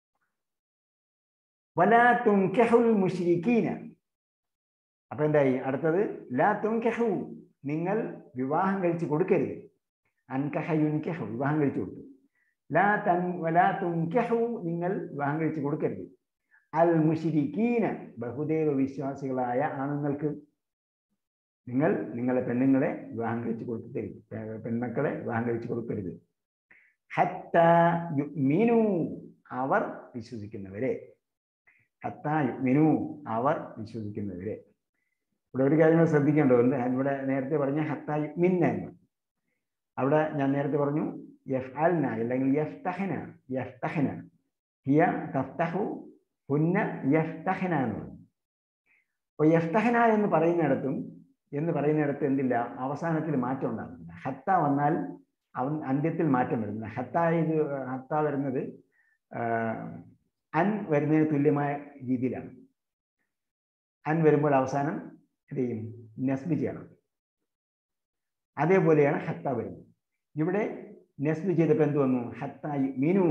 വലാ തുൻകഹുൽ മുശ്രിക്കീന അപ്പൊ എന്തായി അടുത്തത് ലാ തുൻകഹു നിങ്ങൾ വിവാഹം കഴിച്ച് കൊടുക്കരുത് അൻകഹ യുൻകഹു വിവാഹം കഴിച്ചു കൊടുത്തു ലാ തൻ വലാ തുൻകഹു നിങ്ങൾ വിവാഹം കഴിച്ച് കൊടുക്കരുത് അൽ മുഷിരിക്കീന ബഹുദൈവ വിശ്വാസികളായ ആണുങ്ങൾക്ക് നിങ്ങൾ നിങ്ങളെ പെണ്ണുങ്ങളെ വിവാഹം കഴിച്ച് കൊടുക്കരുത് പെ- പെൺമക്കളെ വിവാഹം കഴിച്ച് കൊടുക്കരുത് ഹത്ത യുഅ്മിനു അവർ വിശ്വസിക്കുന്നവരെ ഹത്ത യുഅ്മിനു അവർ വിശ്വസിക്കുന്നവരെ ഇവിടെ ഒരു കാര്യം കൂടെ ശ്രദ്ധിക്കേണ്ടത് ഉണ്ട് ഇവിടെ നേരത്തെ പറഞ്ഞ ഹത്ത യുഅ്മിന്ന എന്ന് അവിടെ ഞാൻ നേരത്തെ പറഞ്ഞു യഫ് അൽന അല്ലെങ്കിൽ യഫ്തഹന യഫ്തഹന ഹിയ തഫ്തഹു ഹുന്ന യഫ്തഹന എന്ന് പറഞ്ഞു അപ്പോൾ യഫ്തഹന എന്ന് പറയുന്നിടത്തും എന്ന് പറയുന്നിടത്ത് എന്തില്ല അവസാനത്തിൽ മാറ്റം ഉണ്ടാകുന്നില്ല ഹത്ത വന്നാൽ അവൻ അന്ത്യത്തിൽ മാറ്റം വരുന്നില്ല ഹത്ത ഇത് ഹത്ത വരുന്നത് ആഹ്, അൻ വരുന്നതിന് തുല്യമായ രീതിയിലാണ് അൻ വരുമ്പോൾ അവസാനം എന്ത് ചെയ്യും നസ്ബ് ചെയ്യണം അതേപോലെയാണ് ഹത്ത വരുന്നത് ഇവിടെ നസ്ബ് ചെയ്തപ്പോൾ എന്ത് വന്നു ഹത്ത മിനു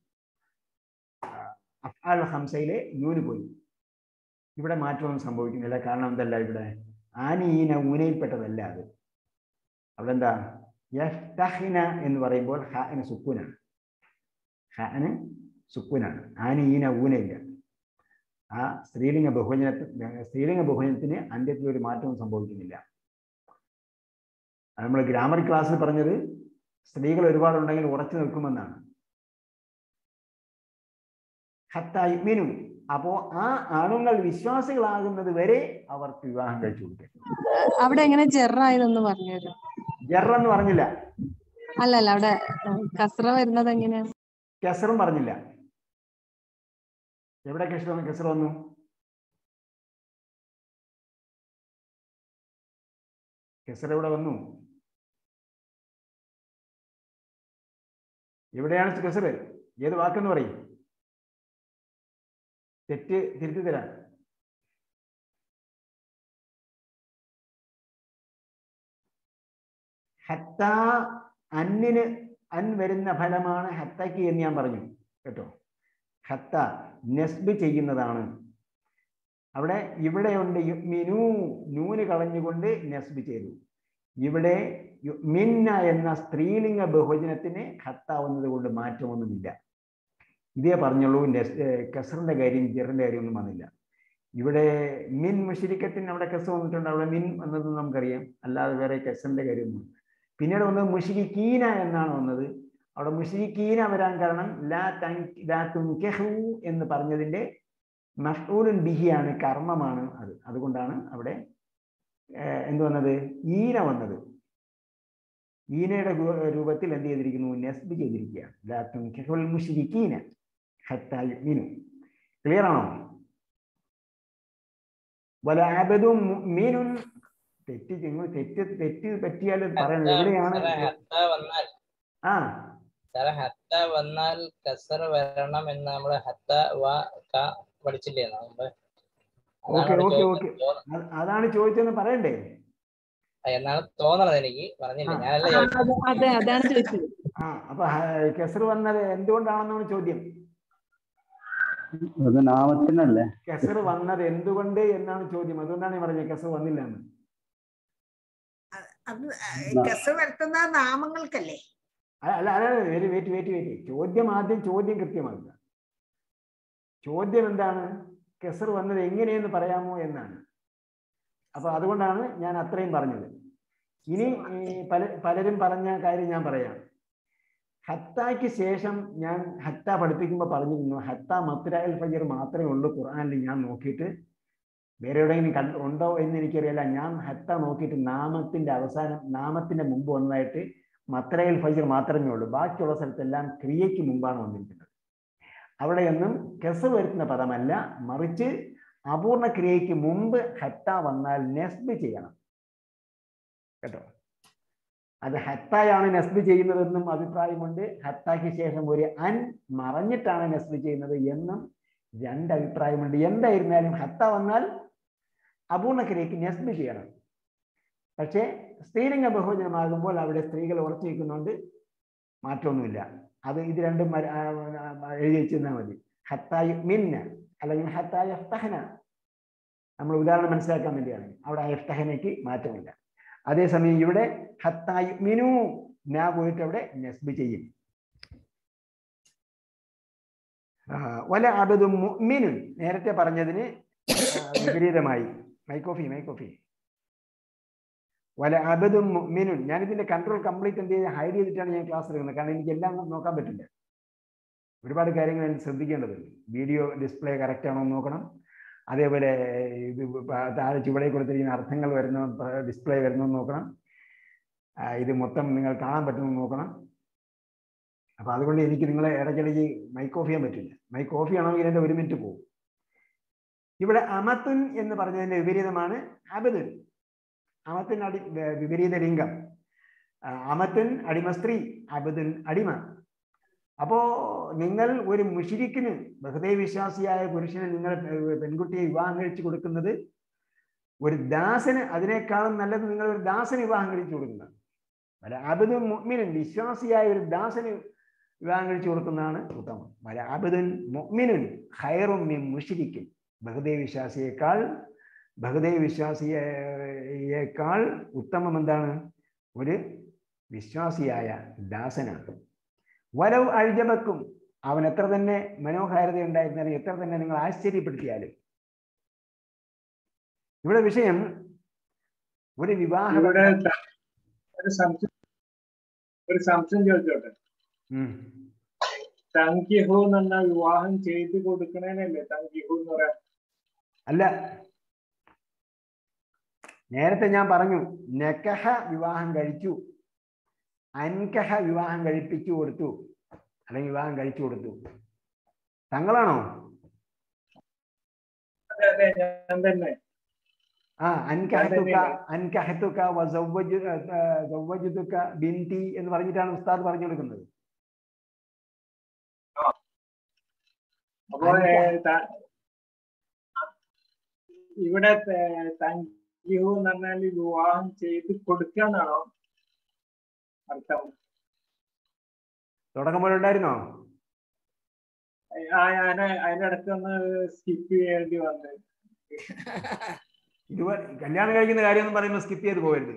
അഫ്ആൽ ഹംസയിലെ നൂന് പോയി ഇവിടെ മാറ്റമൊന്നും സംഭവിക്കുന്നില്ല കാരണം എന്തല്ല ഇവിടെ ആനീന ഊനയിൽപ്പെട്ടതല്ല അത് അവിടെ എന്താ യഫ്തഹിന എന്ന് പറയുമ്പോൾ ഹാന് സുക്കൂനാണ് ഹാന് സുക്കൂനാണ് ആനീന ഊനയില്ല ആ സ്ത്രീലിംഗ ബഹുവചനത്തിന് സ്ത്രീലിംഗ ബഹുവചനത്തിന് അന്ത്യത്തിൽ ഒരു മാറ്റവും സംഭവിക്കുന്നില്ല നമ്മൾ ഗ്രാമർ ക്ലാസ്സിൽ പറഞ്ഞത് സ്ത്രീകൾ ഒരുപാടുണ്ടെങ്കിൽ ഉറച്ചു നിൽക്കുമെന്നാണ് ഹത്തായി മിനു അപ്പോ ആ ആണുങ്ങൾ വിശ്വാസികളാകുന്നത് വരെ അവർക്ക് വിവാഹം കഴിച്ചു കൊടുക്കുക അവിടെ എങ്ങനെ ജെറായതെന്ന് പറഞ്ഞുതരും ജർ എന്ന് പറഞ്ഞില്ല അല്ല അല്ല അവിടെ ഉം, കസ്ര വരുന്നത് എങ്ങനെയാണ് കെസറും പറഞ്ഞില്ല എവിടെ കെസർ വന്നു കെസർ വന്നു കെസർ എവിടെ വന്നു എവിടെയാണ് കെസർ ഏത് വാക്കെന്ന് പറയും തെറ്റ് തിരുത്തി തരാം ഹത്ത അന്നിന് അൻ വരുന്ന ഫലമാണ് ഹത്തക്ക് എന്ന് ഞാൻ പറഞ്ഞു കേട്ടോ ഹത്ത നെസ്ബ് ചെയ്യുന്നതാണ് അവിടെ ഇവിടെയുണ്ട് യുഗ്മിനു നൂന് കളഞ്ഞുകൊണ്ട് നെസ്ബ് ചെയ്തു ഇവിടെ യുഗ്മിന്ന എന്ന സ്ത്രീലിംഗ ബഹുവചനത്തിന് ഹത്താവുന്നത് കൊണ്ട് മാറ്റമൊന്നുമില്ല ഇതേ പറഞ്ഞുള്ളൂ നെസ് കസറിന്റെ കാര്യം ജെറിന്റെ കാര്യം ഒന്നും വന്നില്ല ഇവിടെ മിൻ മുഷിരിക്കത്തിന് അവിടെ കസ് വന്നിട്ടുണ്ട് അവിടെ മിൻ വന്നത് നമുക്കറിയാം അല്ലാതെ വേറെ കസറിന്റെ കാര്യമൊന്നും പിന്നീട് വന്നത് മുഷിരിക്കീന എന്നാണ് വന്നത് അവിടെ മുഷിരിക്കീന വരാൻ കാരണം ലാ തൻ ലാ തുൻകഹു എന്ന് പറഞ്ഞതിന്റെ മഫ്ഊലുൻ ബിഹിയാണ് കർമ്മമാണ് അത് അതുകൊണ്ടാണ് അവിടെ ഏർ എന്ത് വന്നത് ഈന വന്നത് ഈനയുടെ രൂ- രൂപത്തിൽ എന്ത് ചെയ്തിരിക്കുന്നു നെസ്ബ് ചെയ്തിരിക്കുകയാണ് ലാ തുൻകഹുൽ മുഷിരിക്കീന ഹത്താ യുഅ്മിനു ക്ലിയർ ആണോ വല അബദും മുഅ്മിനുൻ തെറ്റ് നിങ്ങൾ തെറ്റ് തെറ്റ് പറ്റിയാൽ പറയണം എവിടെയാണ് സാറേ, ഹത്ത വന്നാൽ ആ സാറേ ഹത്ത വന്നാൽ കസർ വരണം എന്ന് നമ്മള് ഹത്ത വ ക പഠിച്ചില്ലേ മുമ്പ് ഓക്കെ അതാണ് ഓക്കെ ചോദിച്ചത്. ഓക്കെ തോന്ന- അതാണ് ചോദിച്ചതെന്ന് പറയണ്ടേ എന്നാണ് തോന്നണത് എനിക്ക് പറഞ്ഞില്ല ആ. ഞാനല്ല ആ, ചോദിച്ചത് അത് അതെ അതാണ് ചോദിച്ചത് ആ അപ്പൊ ഹ- കെസർ വന്നത് എന്തുകൊണ്ടാണെന്നാണ് ചോദ്യം അത് നാമത്തിനല്ലേ കെസർ വന്നത് എന്തുകൊണ്ട് എന്നാണ് ചോദ്യം അതുകൊണ്ടാണ് ഞാൻ പറഞ്ഞത് കെസർ വന്നില്ല എന്ന് അത് കസ് വരുത്തുന്ന നാമങ്ങൾക്കല്ലേ അ- അല്ല അല്ല വെരി വെയിറ്റ് വെയിറ്റ് വെയിറ്റ് ചോദ്യം ആദ്യം ചോദ്യം കൃത്യമാക്കുക ചോദ്യം എന്താണ് കെസർ വന്നത് എങ്ങനെയെന്ന് പറയാമോ എന്നാണ് അപ്പൊ അതുകൊണ്ടാണ് ഞാൻ അത്രയും പറഞ്ഞത് ഇനി ഈ പല പലരും പറഞ്ഞ കാര്യം ഞാൻ പറയാം ഹത്താക്ക് ശേഷം ഞാൻ ഹത്ത പഠിപ്പിക്കുമ്പോൾ പറഞ്ഞിരുന്നു ഹത്ത മത്തുരായൽ ഫജർ മാത്രമേ ഉള്ളൂ ഖുർആനിൽ ഞാൻ നോക്കിയിട്ട് വേറെ എവിടെയെങ്കിലും കണ്ട് ഉണ്ടോ എന്ന് എനിക്കറിയില്ല ഞാൻ ഹത്ത നോക്കിയിട്ട് നാമത്തിന്റെ അവസാനം നാമത്തിന്റെ മുമ്പ് വന്നതായിട്ട് മത്രയിൽ ഫജർ മാത്രമേ ഉള്ളൂ ബാക്കിയുള്ള സ്ഥലത്തെല്ലാം ക്രിയയ്ക്ക് മുമ്പാണ് വന്നിരിക്കുന്നത് അവിടെയൊന്നും കെസ് വരുത്തുന്ന പദമല്ല മറിച്ച് അപൂർണ ക്രിയയ്ക്ക് മുമ്പ് ഹത്ത വന്നാൽ നെസ്ബ് ചെയ്യണം കേട്ടോ അത് ഹത്തായാണ് നെസ്ബ് ചെയ്യുന്നതെന്നും അഭിപ്രായമുണ്ട് ഹത്താക്ക് ശേഷം ഒരു അൻ മറഞ്ഞിട്ടാണ് നെസ്ബ് ചെയ്യുന്നത് എന്നും രണ്ട് അഭിപ്രായമുണ്ട് എന്തായിരുന്നാലും ഹത്ത വന്നാൽ അപൂർണ ക്രിയയ്ക്ക് നെസ്ബ് ചെയ്യണം പക്ഷേ സ്ത്രീലിംഗ ബഹുവചനമാകുമ്പോൾ അവിടെ സ്ത്രീകൾ ഉറച്ചു നിൽക്കുന്നതുകൊണ്ട് മാറ്റമൊന്നുമില്ല അത് ഇത് രണ്ടും മര- ആ, ആ, എഴുതി വെച്ചിരുന്നാൽ മതി ഹത്തായു മിന്ന അല്ലെങ്കിൽ ഹത്തായ ഫഹന നമ്മൾ ഉദാഹരണം മനസ്സിലാക്കാൻ വേണ്ടിയാണ് അവിടെ അയഫ്തഹനയ്ക്ക് മാറ്റമില്ല അതേസമയം ഇവിടെ ഹത്തായു മിനു നാ പോയിട്ട് അവിടെ നസ്ബ് ചെയ്യും ആ, വല അബദും മുഅ്മിനുൻ നേരത്തെ പറഞ്ഞതിന് ആ, വിപരീതമായി മൈക്കോഫി മൈക്കോഫി വല അബദും മുഅ്മിനുൻ ഞാൻ ഇതിന്റെ കൺട്രോൾ കംപ്ലീറ്റ് എന്ത് ചെയ്ത് ഹൈഡ് ചെയ്തിട്ടാണ് ഞാൻ ക്ലാസ് എടുക്കുന്നത് കാരണം എനിക്ക് എല്ലാം നോക്കാൻ പറ്റില്ല ഒരുപാട് കാര്യങ്ങൾ എനിക്ക് ശ്രദ്ധിക്കേണ്ടതുണ്ട് വീഡിയോ ഡിസ്പ്ലേ കറക്റ്റ് ആണോ എന്ന് നോക്കണം അതേപോലെ ഇത് പ- താഴെ ചുവടെ കൊടുത്തിരിക്കുന്ന അർത്ഥങ്ങൾ വരുന്ന ഡിസ്പ്ലേ വരുന്നോ നോക്കണം ആ, ഇത് മൊത്തം നിങ്ങൾ കാണാൻ പറ്റുമോ എന്ന് നോക്കണം അപ്പൊ അതുകൊണ്ട് എനിക്ക് നിങ്ങളെ ഇടയ്ക്കിടയ്ക്ക് മൈക്ക് ഓഫ് ചെയ്യാൻ പറ്റില്ല മൈക്ക് ഓഫ് ചെയ്യണമെങ്കിൽ എൻ്റെ ഒരു മിനിറ്റ് പോകും ഇവിടെ അമത്തുൻ എന്ന് പറഞ്ഞതിന്റെ വിപരീതമാണ് അബദുൻ അമത്തുൻ അടി വ- വിപരീത ലിംഗം ആ, അമത്തുൻ അടിമ സ്ത്രീ അബദുൻ അടിമ അപ്പോ നിങ്ങൾ ഒരു മുഷിരിക്കിന് ബഹുദൈ വിശ്വാസിയായ പുരുഷന് നിങ്ങൾ ഏർ, പെൺകുട്ടിയെ വിവാഹം കഴിച്ചു കൊടുക്കുന്നത് ഒരു ദാസന് അതിനേക്കാളും നല്ലത് നിങ്ങൾ ഒരു ദാസന് വിവാഹം കഴിച്ചു കൊടുക്കുന്നത് വല അബദുൻ മുഅ്മിനുൻ വിശ്വാസിയായ ഒരു ദാസന് വിവാഹം കഴിച്ചു കൊടുക്കുന്നതാണ് ഉത്തമം വല അബദുൻ മുഅ്മിനുൻ ഖൈറും മിൻ മുശ്രിക്കിൻ ബഹുദൈ വിശ്വാസിയേക്കാൾ ബഹുദൈ വിശ്വാസിയേക്കാൾ ഉത്തമം എന്താണ് ഒരു വിശ്വാസിയായ ദാസനാണ് വലവ് അഴിജബക്കും അവൻ എത്ര തന്നെ മനോഹാരിത ഉണ്ടായിരുന്നാലും എത്ര തന്നെ നിങ്ങൾ ആശ്ചര്യപ്പെടുത്തിയാലും ഇവിടെ വിഷയം ഒരു വിവാഹ ഇവിടെ ത- ഒരു സംശയം ഒരു സംശയം ചോദിച്ചോട്ടെ ഉം. തങ്കിഹു എന്നുള്ള വിവാഹം ചെയ്തു കൊടുക്കണേനല്ലേ തങ്കിഹു എന്ന് പറയാൻ അല്ല നേരത്തെ ഞാൻ പറഞ്ഞു നക്കഹ വിവാഹം കഴിച്ചു അൻകഹ വിവാഹം കഴിപ്പിച്ചു കൊടുത്തു അല്ലെങ്കിൽ വിവാഹം കഴിച്ചു കൊടുത്തു തങ്ങളാണോ അതെ അതെ ഞാൻ തന്നെ ആ അൻകഹത്തുക തന്നെയാണ്. അൻകഹത്തുക വസവ്വജു ഏർ, സവ്വജുതുക ബിന്തി എന്ന് പറഞ്ഞിട്ടാണ് ഉസ്താദ് പറഞ്ഞു കൊടുക്കുന്നത് അപ്പൊ ഏ, ത- ഇവിടെ ത- തങ്കിഹു എന്ന് പറഞ്ഞാൽ വിവാഹം ചെയ്ത് കൊടുക്കാന്നാണോ അർത്ഥം തുടക്കം പോലെ ഉണ്ടായിരുന്നോ ആ ഞാൻ അതിനിടയ്ക്ക് ഒന്ന് സ്കിപ്പ് ചെയ്യേണ്ടി വന്നു ഇതുപോലെ കല്യാണം കഴിക്കുന്ന കാര്യം എന്ന് പറയുമ്പോൾ സ്കിപ്പ് ചെയ്ത് പോകരുത്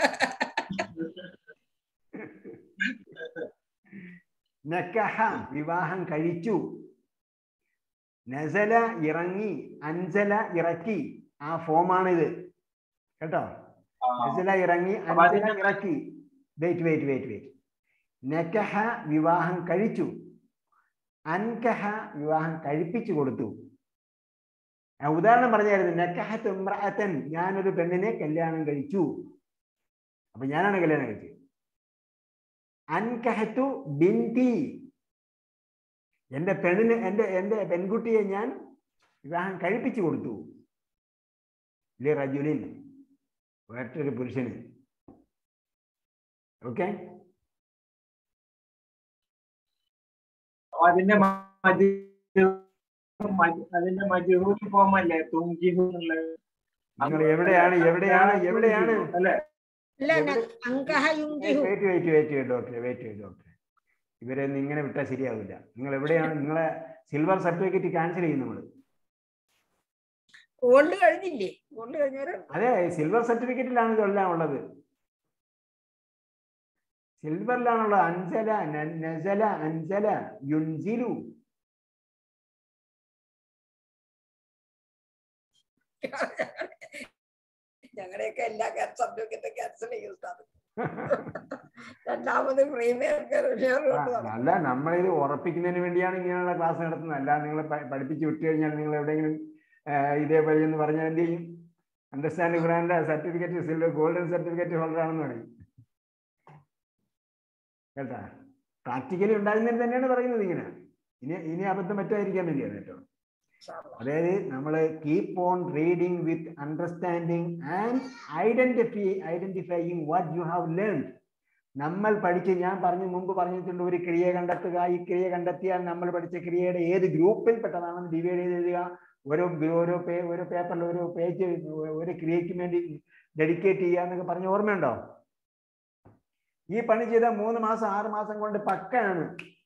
നക്കഹ വിവാഹം കഴിച്ചു നസല ഇറങ്ങി അഞ്ചല ഇറക്കി ആ ഫോമാണിത് കേട്ടോ ആ, നസല ഇറങ്ങി അപ്പൊ അഞ്ചല അതിന്റെ- ഇറക്കി വെയിറ്റ് വെയിറ്റ് വെയിറ്റ് വെയിറ്റ് നക്കഹ വിവാഹം കഴിച്ചു അൻകഹ വിവാഹം കഴിപ്പിച്ചു കൊടുത്തു ആ ഉദാഹരണം പറഞ്ഞായിരുന്നു നക്കഹത്ത് ഇമ്രഅത്തൻ ഞാനൊരു പെണ്ണിനെ കല്യാണം കഴിച്ചു അപ്പൊ ഞാനാണ് കല്യാണം കഴിച്ചത് അൻകഹത്തു ബിന്തി എന്റെ പെണ്ണിന് എന്റെ എന്റെ പെൺകുട്ടിയെ ഞാൻ വിവാഹം കഴിപ്പിച്ചു കൊടുത്തു ലി റജുലിൻ വേറൊരു പുരുഷന് ഓക്കെ അപ്പൊ അതിന്റെ മജ് മജ്- അതിന്റെ മജുഹൂൽ ഫോം അല്ലേ തുങ്കിഹു എന്നുള്ളത് നിങ്ങൾ എവിടെയാണ് എവിടെയാണ് എവിടെയാണ് അല്ലെ അല്ല അങ്കഹ യുങ്കിഹു wait wait wait doctor wait ചെയ്ത് ഡോക്ടർ ഇവരെ ഒന്നും ഇങ്ങനെ വിട്ടാൽ ശരിയാവില്ല നിങ്ങൾ എവിടെയാണ് നിങ്ങളെ സിൽവർ സർട്ടിഫിക്കറ്റ് ക്യാൻസൽ ചെയ്യും നമ്മൾ ഗോൾഡ് കഴിഞ്ഞില്ലേ ഗോൾഡ് കഴിഞ്ഞവരും അതെ സിൽവർ സർട്ടിഫിക്കറ്റിലാണ് ഇതെല്ലാം ഉള്ളത് സിൽവറിലാണുള്ളത് അൻസല ന- നസല അൻസല യുൻസിലു ഞങ്ങളുടെയൊക്കെ എല്ലാ സർട്ടിഫിക്കറ്റും ക്യാൻസൽ ചെയ്യും ഉസ്താദ്. രണ്ടാമത് പ്രീമിയർ ആ, അല്ല നമ്മളിത് ഉറപ്പിക്കുന്നതിന് വേണ്ടിയാണ് ഇങ്ങനെയുള്ള ക്ലാസ് നടത്തുന്നത് അല്ലാതെ നിങ്ങളെ പ- പഠിപ്പിച്ച് വിട്ടു കഴിഞ്ഞാൽ നിങ്ങൾ എവിടെയെങ്കിലും ആ, ഇതേപോലെ എന്ന് പറഞ്ഞാൽ എന്ത് ചെയ്യും അണ്ടർസ്റ്റാൻഡ് ഖുറാന്റെ certificate silver golden certificate holder ആണെന്ന് പറയും കേട്ടാ പ്രാക്ടിക്കലി ഉണ്ടാകുന്നതിന് തന്നെയാണ് പറയുന്നത് ഇങ്ങനെ ഇനി ഇനി അബദ്ധം പറ്റാതിരിക്കാൻ വേണ്ടിയാണ് കേട്ടോ അതായത് നമ്മൾ keep on reading with understanding and identify identifying what you have learn നമ്മൾ പഠിച്ച് ഞാൻ പറഞ്ഞു മുമ്പ് പറഞ്ഞിട്ടുണ്ട് ഒരു ക്രിയ കണ്ടെത്തുക ഈ ക്രിയ കണ്ടെത്തിയാൽ നമ്മൾ പഠിച്ച ക്രിയയുടെ ഏത് ഗ്രൂപ്പിൽ പെട്ടതാണെന്ന് ഡിവൈഡ് ചെയ്ത് എഴുതുക ഓരോ ഗ്രൂ- ഓരോ പേ ഓരോ പേപ്പറിൽ ഓരോ പേജ് ഒരു ക്രിയയ്ക്ക് വേണ്ടി ഡെഡിക്കേറ്റ് ചെയ്യുക എന്നൊക്കെ പറഞ്ഞ ഓർമ്മയുണ്ടോ ഈ പണി ചെയ്ത മൂന്ന് മാസം ആറ് മാസം കൊണ്ട് പക്കയാണ്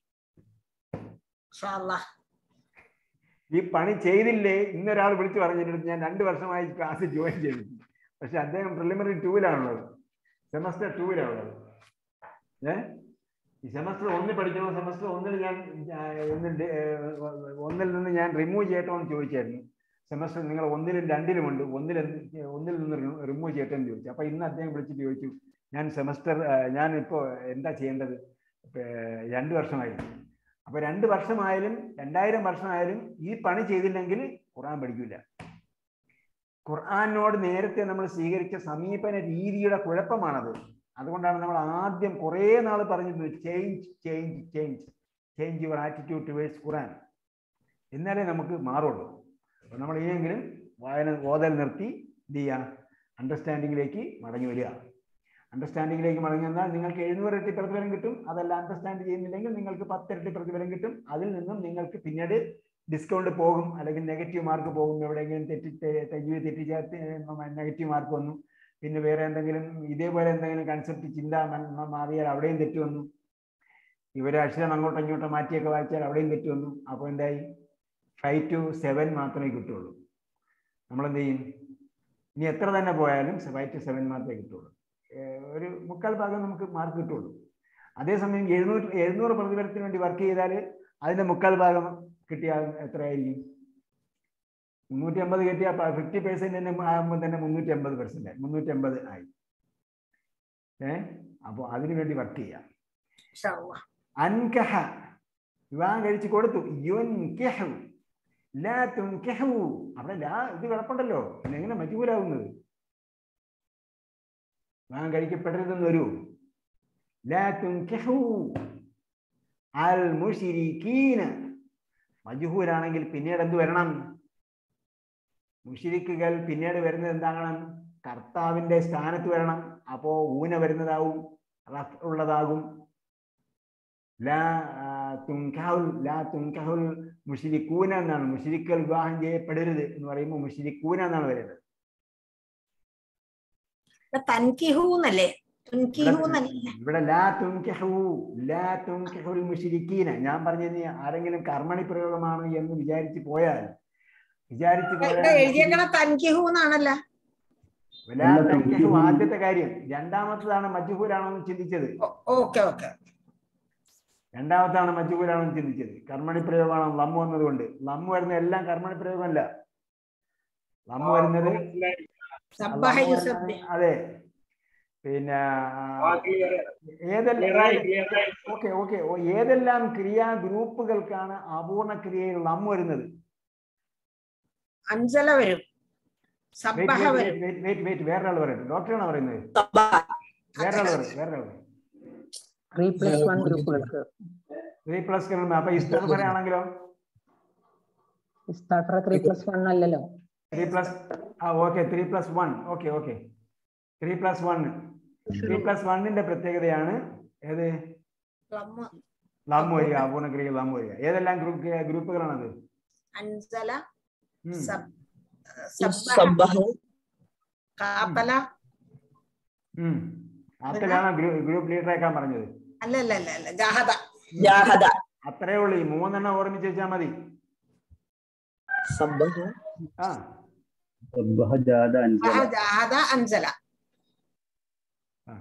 ഇൻഷാ അല്ലാ. ഈ പണി ചെയ്തില്ലേ ഇന്നൊരാൾ വിളിച്ചു പറഞ്ഞിട്ട് ഞാൻ രണ്ട് വർഷമായി ക്ലാസ് ജോയിൻ ചെയ്തു പക്ഷെ അദ്ദേഹം പ്രിലിമിനറി ടൂവിലാണുള്ളത് സെമസ്റ്റർ ടൂവിലാണുള്ളത് ഏ ഈ സെമസ്റ്റർ ഒന്നിൽ പഠിക്കണോ സെമസ്റ്റർ ഒന്നിൽ ഞാൻ ആ, ഒന്നിൽ ഡെ- ഏ, ഒന്നിൽ നിന്ന് ഞാൻ റിമൂവ് ചെയ്യട്ടോ എന്ന് ചോദിച്ചായിരുന്നു സെമസ്റ്റർ നിങ്ങൾ ഒന്നിലും രണ്ടിലും ഉണ്ട് ഒന്നിൽ എന്ത് ഒന്നിൽ നിന്ന് റിമൂവ് ചെയ്യട്ടെ എന്ന് ചോദിച്ചു അപ്പൊ ഇന്ന് അദ്ദേഹം വിളിച്ചിട്ട് ചോദിച്ചു ഞാൻ സെമസ്റ്റർ ഞാൻ ഇപ്പോ എന്താ ചെയ്യേണ്ടത് ഏ, രണ്ട് വർഷമായി അപ്പൊ രണ്ട് വർഷമായാലും രണ്ടായിരം വർഷമായാലും ഈ പണി ചെയ്തില്ലെങ്കിൽ ഖുർആൻ പഠിക്കില്ല ഖുർആാനോട് നേരത്തെ നമ്മൾ സ്വീകരിച്ച സമീപന രീതിയുടെ കുഴപ്പമാണത് അതുകൊണ്ടാണ് നമ്മൾ ആദ്യം കുറേ നാൾ പറഞ്ഞത് change change change change your attitude towards Quran എന്നാലേ നമുക്ക് മാറുള്ളൂ അപ്പൊ നമ്മൾ ഇനിയെങ്കിലും വായന ഓതൽ നിർത്തി എന്ത് ചെയ്യുക അണ്ടർസ്റ്റാൻഡിങ്ങിലേക്ക് മടങ്ങി വരിക അണ്ടർസ്റ്റാൻഡിങ്ങിലേക്ക് മടങ്ങി വന്നാൽ നിങ്ങൾക്ക് എഴുന്നൂറ് ഇരട്ടി പ്രതിഫലം കിട്ടും അതല്ല അണ്ടർസ്റ്റാൻഡ് ചെയ്യുന്നില്ലെങ്കിൽ നിങ്ങൾക്ക് പത്ത് ഇരട്ടി പ്രതിഫലം കിട്ടും അതിൽ നിന്നും നിങ്ങൾക്ക് പിന്നീട് ഡിസ്കൗണ്ട് പോകും അല്ലെങ്കിൽ നെഗറ്റീവ് മാർക്ക് പോകും എവിടെയെങ്കിലും തെറ്റി തെജീവ് തെറ്റിച്ച നെഗറ്റീവ് മാർക്ക് വന്നു പിന്നെ വേറെ എന്തെങ്കിലും ഇതേപോലെ എന്തെങ്കിലും കൺസെപ്റ്റ് ചിന്ത മൻ- മ- മാറിയാൽ അവിടെയും തെറ്റ് വന്നു ഇവരെ അക്ഷരം അങ്ങോട്ടും ഇങ്ങോട്ടും മാറ്റിയൊക്കെ വായിച്ചാൽ അവിടെയും തെറ്റ് വന്നു അപ്പോൾ എന്തായി ഫൈവ് ടു സെവൻ മാത്രമേ കിട്ടുള്ളൂ നമ്മൾ എന്ത് ചെയ്യും ഇനി എത്ര തന്നെ പോയാലും ഫൈവ് ടു സെവൻ മാത്രമേ കിട്ടുള്ളൂ ഏർ ഒരു മുക്കാൽ ഭാഗം നമുക്ക് മാർക്ക് കിട്ടുള്ളൂ അതേസമയം എഴുന്നൂറ് എഴുന്നൂറ് പ്രതിഫലത്തിന് വേണ്ടി വർക്ക് ചെയ്താൽ അതിന്റെ മുക്കാൽ ഭാഗം കിട്ടിയാൽ എത്രയായിരിക്കും മുന്നൂറ്റി അമ്പത് കിട്ടിയാൽ ഫിഫ്റ്റി പെർസെന്റ് തന്നെ ആകുമ്പോൾ തന്നെ മുന്നൂറ്റി അമ്പത് പെർസെന്റ് മുന്നൂറ്റി അമ്പത് ആയി ഏ അപ്പോൾ അതിനു വേണ്ടി വർക്ക് ചെയ്യാം ഇൻഷാ അല്ലാ. അൻകഹ വിവാഹം കഴിച്ചു കൊടുത്തു യുൻകിഹു ലാ തുൻകിഹു അവിടെ ലാ ഇത് കിടപ്പുണ്ടല്ലോ പിന്നെ എങ്ങനെ മജൂലാവുന്നത് വിവാഹം കഴിക്കപ്പെടരുതെന്ന് വരൂ ലാ തുൻകിഹു അൽ മുഷിരിക്കീന മജുഹൂരാണെങ്കിൽ പിന്നീട് എന്ത് വരണം മുഷിരിക്കുകൾ പിന്നീട് വരുന്നത് എന്താകണം കർത്താവിന്റെ സ്ഥാനത്ത് വരണം അപ്പോ ഊന വരുന്നതാവും റഫ് ഉള്ളതാകും ലാ ആ, തുൻകഹുൽ ലാ തുൻകഹുൽ മുഷിരിക്കൂന എന്നാണ് മുഷിരിക്കൽ വിവാഹം ചെയ്യപ്പെടരുത് എന്ന് പറയുമ്പോൾ മുഷിരിക്കൂന എന്നാണ് വരുന്നത് ഇവിടെ തൻകിഹു എന്നല്ലേ തുൻകിഹു എന്നല്ലേ ഇവിടെ ലാ തുൻകഹു ലാ തുൻകഹുൽ മുഷിരിക്കീന ഞാൻ പറഞ്ഞത് ആരെങ്കിലും കർമ്മണി പ്രയോഗമാണ് എന്ന് വിചാരിച്ചു പോയാൽ വിചാരിച്ചു ഇവിടെ പോയാൽ എഴുതിയേക്കണ തൻകിഹു എന്നാണല്ലോ ലാ തുൻകഹു ആദ്യത്തെ കാര്യം രണ്ടാമത്തതാണ് മജ്ഹൂലാണോ എന്ന് ചിന്തിച്ചത് ഓക്കെ ഓക്കെ രണ്ടാമത്താണ് മജ്ഹൂലാണോ എന്ന് ചിന്തിച്ചത് കർമ്മണി പ്രയോഗമാണ് ലമ്മു എന്നതുകൊണ്ട് ലമ്മു വരുന്ന എല്ലാം കർമ്മണി പ്രയോഗമല്ല ലമ്മു വരുന്നത് മനസ്സിലായി സബ്ബഹ ലമ്മു യുസബ്ബി വരുന്നത് അതെ പിന്നെ ആ, clear ആയി. Clear ആയി, ഏതെല്ലാം clear ആയി. ഓക്കെ ഓക്കെ ഏതെല്ലാം ക്രിയാ ഗ്രൂപ്പുകൾക്കാണ് അപൂർണ ക്രിയയിൽ ലമ്മു വരുന്നത് അഞ്ചല വരും സബ്ബഹ വരും വെയിറ്റ് വേറൊരാൾ പറയട്ടെ ഡോക്ടറാണ് പറയുന്നത് വേറൊരാൾ പറയും വേറൊരാൾ പറയും ത്രീ പ്ലസ് വൺ ഗ്രൂപ്പുകൾക്ക് ത്രീ പ്ലസ് അപ്പൊ ഇസ്തഫർ ആണെങ്കിലോ സ്റ്റാർട്ടർ ത്രീ പ്ലസ് വൺ അല്ലല്ലോ ത്രീ പ്ലസ് ആ okay three plus one okay okay three plus one three plus വണ്ണിന്റെ പ്രത്യേകതയാണ് ഏത് ലമ്മ് ലമ്മു വരിക അപൂർണ ക്രിയ ലമ്മു വരിക ഏതെല്ലാം ഗ്രൂപ്പ് ഗ്രൂപ്പുകളാണത് അഞ്ചല ഉം. സബ് സബ്ബഹ കാത്തല ഉം. അത്രയാണ് ഗ്രൂപ്പ് ലീഡറേക്കാൻ പറഞ്ഞത് അല്ല അല്ല അല്ല അല്ല ജാഹദ ജാഹദ അത്രേ ഉള്ളൂ ഈ മൂന്നെണ്ണം ഓർമ്മിച്ച് വെച്ചാൽ മതി സബ്ബഹ ആ സബ്ബഹ ജാദ അൻസല സബ്ബഹ, ജാഹദ അഞ്ചല ആ.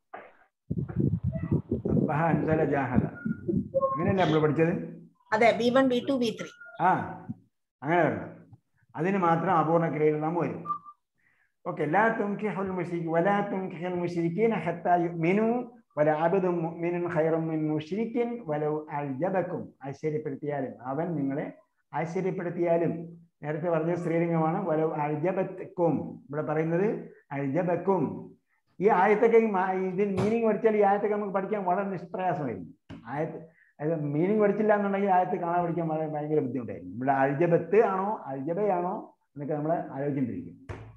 സബ്ബഹ അൻസല ജാഹദ അങ്ങനെയല്ലേ നമ്മൾ പഠിച്ചത് അതെ B one B two B three ആ അങ്ങനെ വരണം അതിന് മാത്രം അപൂർണ ക്രിയയിൽ നാം വരും ഓക്കെ ലാ തുൻകിഹുൽ മുശ്രിക് വലാ തുൻകിഹുൽ മുശ്രിക്കീന ഹത്താ യുഅ്മിനു വല അബ്ദും മുഅ്മിനുൻ ഖൈറും മിൻ മുശ്രിക്കിൻ വലൗ അൽജബക്കും ആശ്ചര്യപ്പെടുത്തിയാലും അവൻ നിങ്ങളെ ആശ്ചര്യപ്പെടുത്തിയാലും നേരത്തെ പറഞ്ഞ സ്ത്രീലിംഗമാണ് വലൗ അൽജബത്തുക്കും ഇവിടെ പറയുന്നത് അൽജബക്കും ഈ ആയത്തൊക്കെ ഈ മാ- ഇതിൽ മീനിങ് പഠിച്ചാൽ ഈ ആയത്തൊക്കെ നമുക്ക് പഠിക്കാൻ വളരെ നിഷ്പ്രയാസമായിരിക്കും ആയത്ത് അത് മീനിങ് പഠിച്ചില്ല എന്നുണ്ടെങ്കിൽ ആയത്ത് കാണാൻ പഠിക്കാൻ വളരെ ഭയങ്കര ബുദ്ധിമുട്ടായിരിക്കും ഇവിടെ അൽജബത്ത് ആണോ അൽജബയാണോ എന്നൊക്കെ നമ്മൾ ആലോചിച്ചിട്ടിരിക്കും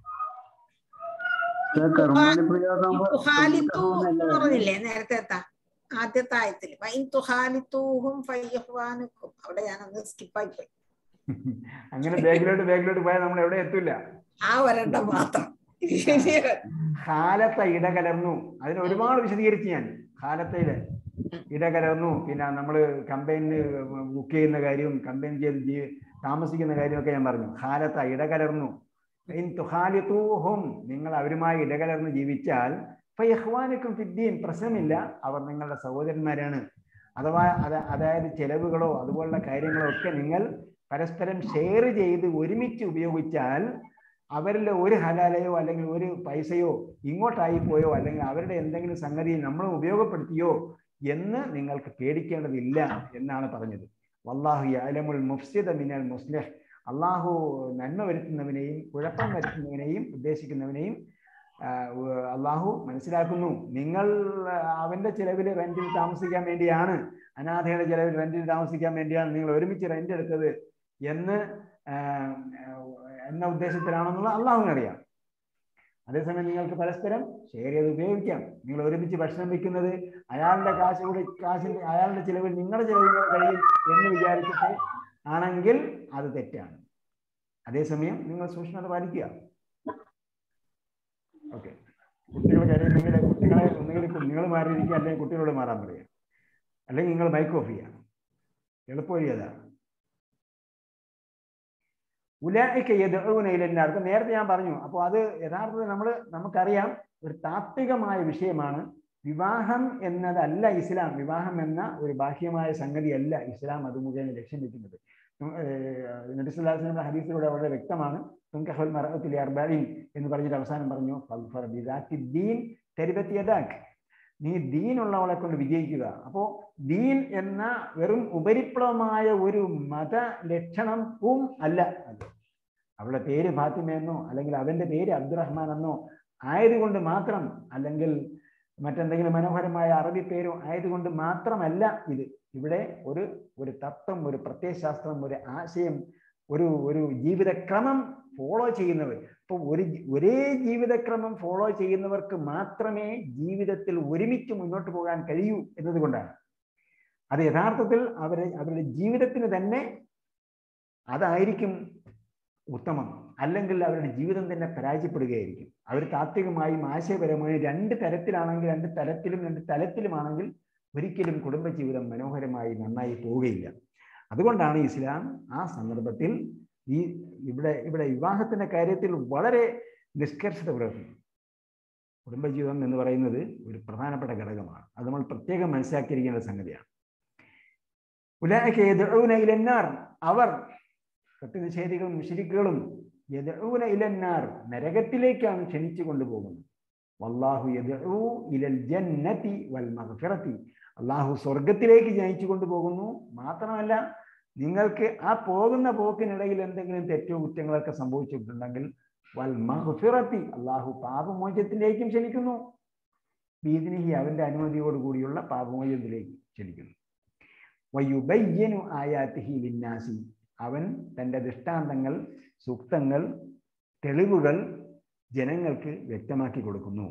കർമ്മണി പ്രയോഗം തുഹാലിത്തു എന്ന് പറഞ്ഞില്ലേ നേരത്തെ എത്താ ആദ്യത്തെ ആയത്തിൽ വൈൻ തുഹാലിത്തൂഹും ഫയ്യഹ്വാനുക്കും അവിടെ ഞാനൊന്ന് സ്കിപ്പായി പോയി അങ്ങനെ ബാക്കിലോട്ട് ബാക്കിലോട്ട് പോയാൽ നമ്മൾ എവിടെ എത്തൂല ആ ഒരെണ്ണം മാത്രം ഹാലത്ത ഇടകലർന്നു അതിന് ഒരുപാട് വിശദീകരിച്ച് ഞാൻ ഹാലത്തയില് ഇടകലർന്നു പിന്നെ നമ്മൾ കമ്പൈനിന് ബുക്ക് ചെയ്യുന്ന കാര്യവും കമ്പൈൻ ചെയ്ത് ജീ- താമസിക്കുന്ന കാര്യമൊക്കെ ഞാൻ പറഞ്ഞു ഹാലത്ത ഇടകലർന്നു ഇൻ തുഹാലിത്തൂഹും നിങ്ങൾ അവരുമായി ഇടകലർന്ന് ജീവിച്ചാൽ ഫയഹ്വാനുക്കും ഫിദ്ദീൻ പ്രശ്നമില്ല അവർ നിങ്ങളുടെ സഹോദരന്മാരാണ് അഥവാ അത് അതായത് ചെലവുകളോ അതുപോലുള്ള കാര്യങ്ങളോ ഒക്കെ നിങ്ങൾ പരസ്പരം ഷെയർ ചെയ്ത് ഒരുമിച്ച് ഉപയോഗിച്ചാൽ അവരിൽ ഒരു ഹലാലയോ അല്ലെങ്കിൽ ഒരു പൈസയോ ഇങ്ങോട്ടായി പോയോ അല്ലെങ്കിൽ അവരുടെ എന്തെങ്കിലും സംഗതി നമ്മൾ ഉപയോഗപ്പെടുത്തിയോ എന്ന് നിങ്ങൾക്ക് പേടിക്കേണ്ടതില്ല എന്നാണ് പറഞ്ഞത് വല്ലാഹു യഅലമുൽ മുഫ്സിദ മിനൽ മുസ്ലിഹ് അള്ളാഹു നന്മ വരുത്തുന്നവനെയും കുഴപ്പം വരുത്തുന്നവനെയും ഉദ്ദേശിക്കുന്നവനെയും ആ, ഉ- അള്ളാഹു മനസ്സിലാക്കുന്നു നിങ്ങൾ ആ, അവന്റെ ചിലവിൽ റെന്റിൽ താമസിക്കാൻ വേണ്ടിയാണ് അനാഥയുടെ ചിലവിൽ റെന്റിൽ താമസിക്കാൻ വേണ്ടിയാണ് നിങ്ങൾ ഒരുമിച്ച് റെന്റ് എടുത്തത് എന്ന് ആ, എന്ന ഉദ്ദേശത്തിലാണെന്നുള്ള അള്ളാഹുവിനറിയാം അതേസമയം നിങ്ങൾക്ക് പരസ്പരം ഷെയർ ചെയ്ത് ഉപയോഗിക്കാം നിങ്ങൾ ഒരുമിച്ച് ഭക്ഷണം വെക്കുന്നത് അയാളുടെ കാശ് കൂടി കാശിന്റെ അയാളുടെ ചിലവിൽ നിങ്ങളുടെ ചിലവിൽ കൂടെ കഴിയും എന്ന് വിചാരിച്ചിട്ട് ആണെങ്കിൽ അത് തെറ്റാണ് അതേസമയം നിങ്ങൾ സൂക്ഷ്മത പാലിക്കുക ഓക്കെ കുട്ടികൾ കരയുന്നെങ്കിൽ കുട്ടികളെ ഒന്നുകിൽ നിങ്ങൾ മാറിയിരിക്കുക അല്ലെങ്കിൽ കുട്ടികളോട് മാറാൻ പറയുക അല്ലെങ്കിൽ നിങ്ങൾ മൈക്ക് ഓഫ് ചെയ്യുക എളുപ്പവഴി അതാണ് ഉലായിക്ക യദഊനയിലെന്നാർ ഇപ്പൊ നേരത്തെ ഞാൻ പറഞ്ഞു അപ്പോൾ അത് യഥാർത്ഥത്തിൽ നമ്മൾ നമുക്കറിയാം ഒരു താത്വികമായ വിഷയമാണ് വിവാഹം എന്നതല്ല ഇസ്ലാം വിവാഹം എന്ന ഒരു ബാഹ്യമായ സംഗതിയല്ല ഇസ്ലാം അത് മുഖേന ലക്ഷ്യം വെക്കുന്നത് നബിസ്വല്ലാസ്ലമിന്റെ ഹദീസിലൂടെ വളരെ വ്യക്തമാണ് തുങ്കഹൽ മറഹത്തിൽ അർബാലിൻ എന്ന് പറഞ്ഞിട്ട് അവസാനം പറഞ്ഞു "ഫൽഫർ ബിദാത്തി ദീൻ തരിബത്തി യദാക്." നീ ദീനുള്ളവളെ കൊണ്ട് വിജയിക്കുക അപ്പോ ദീൻ എന്ന വെറും ഉപരിപ്ലവമായ ഒരു മത ലക്ഷണവും അല്ല അത് അവളുടെ പേര് ഫാത്തിമയെന്നോ അല്ലെങ്കിൽ അവന്റെ പേര് അബ്ദുറഹ്മാൻ എന്നോ ആയതുകൊണ്ട് മാത്രം അല്ലെങ്കിൽ മറ്റെന്തെങ്കിലും മനോഹരമായ അറബി പേരോ ആയതുകൊണ്ട് മാത്രമല്ല ഇത് ഇവിടെ ഒരു ഒരു തത്വം ഒരു പ്രത്യയശാസ്ത്രം ഒരു ആശയം ഒരു ഒരു ജീവിതക്രമം ഫോളോ ചെയ്യുന്നവർ ഇപ്പൊ ഒരു ജി- ഒരേ ജീവിതക്രമം ഫോളോ ചെയ്യുന്നവർക്ക് മാത്രമേ ജീവിതത്തിൽ ഒരുമിച്ച് മുന്നോട്ട് പോകാൻ കഴിയൂ എന്നതുകൊണ്ടാണ് അത് യഥാർത്ഥത്തിൽ അവരെ അവരുടെ ജീവിതത്തിന് തന്നെ അതായിരിക്കും ഉത്തമം അല്ലെങ്കിൽ അവരുടെ ജീവിതം തന്നെ പരാജയപ്പെടുകയായിരിക്കും അവർ താത്വികമായും ആശയപരമായും രണ്ട് തരത്തിലാണെങ്കിൽ രണ്ട് തരത്തിലും രണ്ട് തലത്തിലുമാണെങ്കിൽ ഒരിക്കലും കുടുംബജീവിതം മനോഹരമായി നന്നായി പോവുകയില്ല അതുകൊണ്ടാണ് ഇസ്ലാം ആ സന്ദർഭത്തിൽ ഈ ഇവിടെ ഇവിടെ വിവാഹത്തിന്റെ കാര്യത്തിൽ വളരെ നിഷ്കർഷത പുലർത്തുന്നു കുടുംബജീവിതം എന്ന് പറയുന്നത് ഒരു പ്രധാനപ്പെട്ട ഘടകമാണ് അത് നമ്മൾ പ്രത്യേകം മനസ്സിലാക്കിയിരിക്കേണ്ട സംഗതിയാണ് ഉലായിക യദ്ഊന ഇലന്നാർ അവർ സത്യനിഷേധികളും മുഷരിക്കുകളും യദ്ഊന ഇലന്നാർ നരകത്തിലേക്കാണ് ക്ഷണിച്ചു കൊണ്ടുപോകുന്നത് വല്ലാഹു യദ്ഊ ഇലൽ ജന്നതി വൽ മഗ്ഫിറതി അള്ളാഹു സ്വർഗത്തിലേക്ക് ജയിച്ചു കൊണ്ടുപോകുന്നു മാത്രമല്ല നിങ്ങൾക്ക് ആ പോകുന്ന പോക്കിനിടയിൽ എന്തെങ്കിലും തെറ്റോ കുറ്റങ്ങളൊക്കെ സംഭവിച്ചിട്ടുണ്ടെങ്കിൽ വൽ മഗ്ഫിറതി അള്ളാഹു പാപമോചനത്തിലേക്കും ക്ഷണിക്കുന്നു ബീദിനിഹി അവന്റെ അനുമതിയോടുകൂടിയുള്ള പാപമോചനത്തിലേക്ക് ക്ഷണിക്കുന്നു വയുബയ്യനു ആയാത്തിഹി ലിന്നാസി അവൻ തൻ്റെ ദൃഷ്ടാന്തങ്ങൾ സൂക്തങ്ങൾ തെളിവുകൾ ജനങ്ങൾക്ക് വ്യക്തമാക്കി കൊടുക്കുന്നു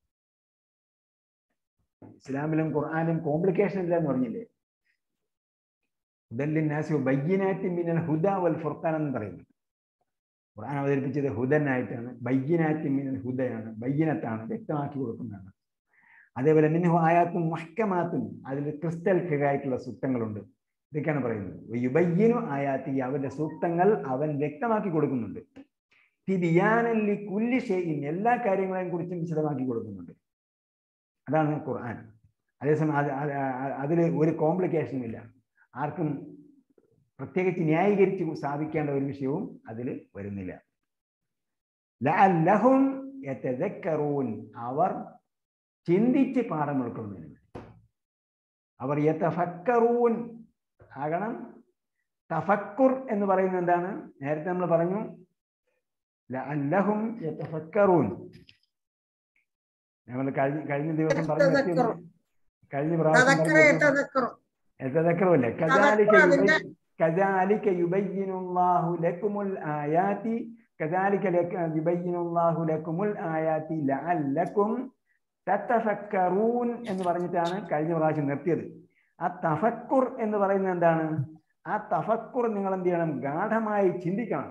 ഇസ്ലാമിലും ഖുർആാനും കോംപ്ലിക്കേഷൻ ഇല്ല എന്ന് പറഞ്ഞില്ലേ ഹുദല്ലിന്നാസി ബയ്യനാറ്റി മിനൽ ഹുദ വൽ ഫുർഖാൻ എന്ന് പറയുന്നു ഖുർആൻ അവതരിപ്പിച്ചത് ഹുദനായിട്ടാണ് ബയ്യനാറ്റി മിനൽ ഹുദയാണ് ബയ്യനത്താണ് വ്യക്തമാക്കി കൊടുക്കുന്നതാണ് അതേപോലെ മിൻഹു ആയാത്തും മഹ്കമാത്തും അതിൽ ക്രിസ്റ്റൽ ക്ലിയർ ആയിട്ടുള്ള സൂക്തങ്ങളുണ്ട് ഇതൊക്കെയാണ് പറയുന്നത് യുബയ്യനു ആയാത്തി അവന്റെ സൂക്തങ്ങൾ അവൻ വ്യക്തമാക്കി കൊടുക്കുന്നുണ്ട് തിബിയാനല്ലി കുല്ലി ഷെയ്ൻ എല്ലാ കാര്യങ്ങളെയും കുറിച്ചും വിശദമാക്കി കൊടുക്കുന്നുണ്ട് അതാണ് ഖുർആൻ അതേസമയം അത് അതിൽ ഒരു കോംപ്ലിക്കേഷനും ഇല്ല ആർക്കും പ്രത്യേകിച്ച് ന്യായീകരിച്ച് സ്ഥാപിക്കേണ്ട ഒരു വിഷയവും അതിൽ വരുന്നില്ല ലഅല്ലഹും യതദക്കറൂൻ അവർ ചിന്തിച്ച് പാഠം ഉൾക്കൊള്ളുന്നതിന് വേണ്ടി അവർ യതഫക്കറൂൻ ആകണം തഫക്കുർ എന്ന് പറയുന്നത് എന്താണ് നേരത്തെ നമ്മൾ പറഞ്ഞു ലഅല്ലഹും യതഫക്കറൂൻ നമ്മൾ കഴിഞ്ഞ കഴിഞ്ഞ ദിവസം പറഞ്ഞു യതദക്കറു. കഴിഞ്ഞ പ്രാവശ്യം തദക്കറ പറഞ്ഞു യതദക്കറു. യതദക്കറുമല്ലേ കദാലിക തദക്കറു അതിന്റെ യുബയ്യ- كذلك يبين الله لكم الآيات كذلك لك يبين الله لكم الآيات لعلكم തത്തഫക്കറൂൻ എന്ന് പറഞ്ഞിട്ടാണ് കഴിഞ്ഞ പ്രാവശ്യം നിർത്തിയത് ആ തഫക്കുർ എന്ന് പറയുന്നത് എന്താണ് ആ തഫക്കുർ നിങ്ങൾ എന്ത് ചെയ്യണം ഗാഠമായി ചിന്തിക്കണം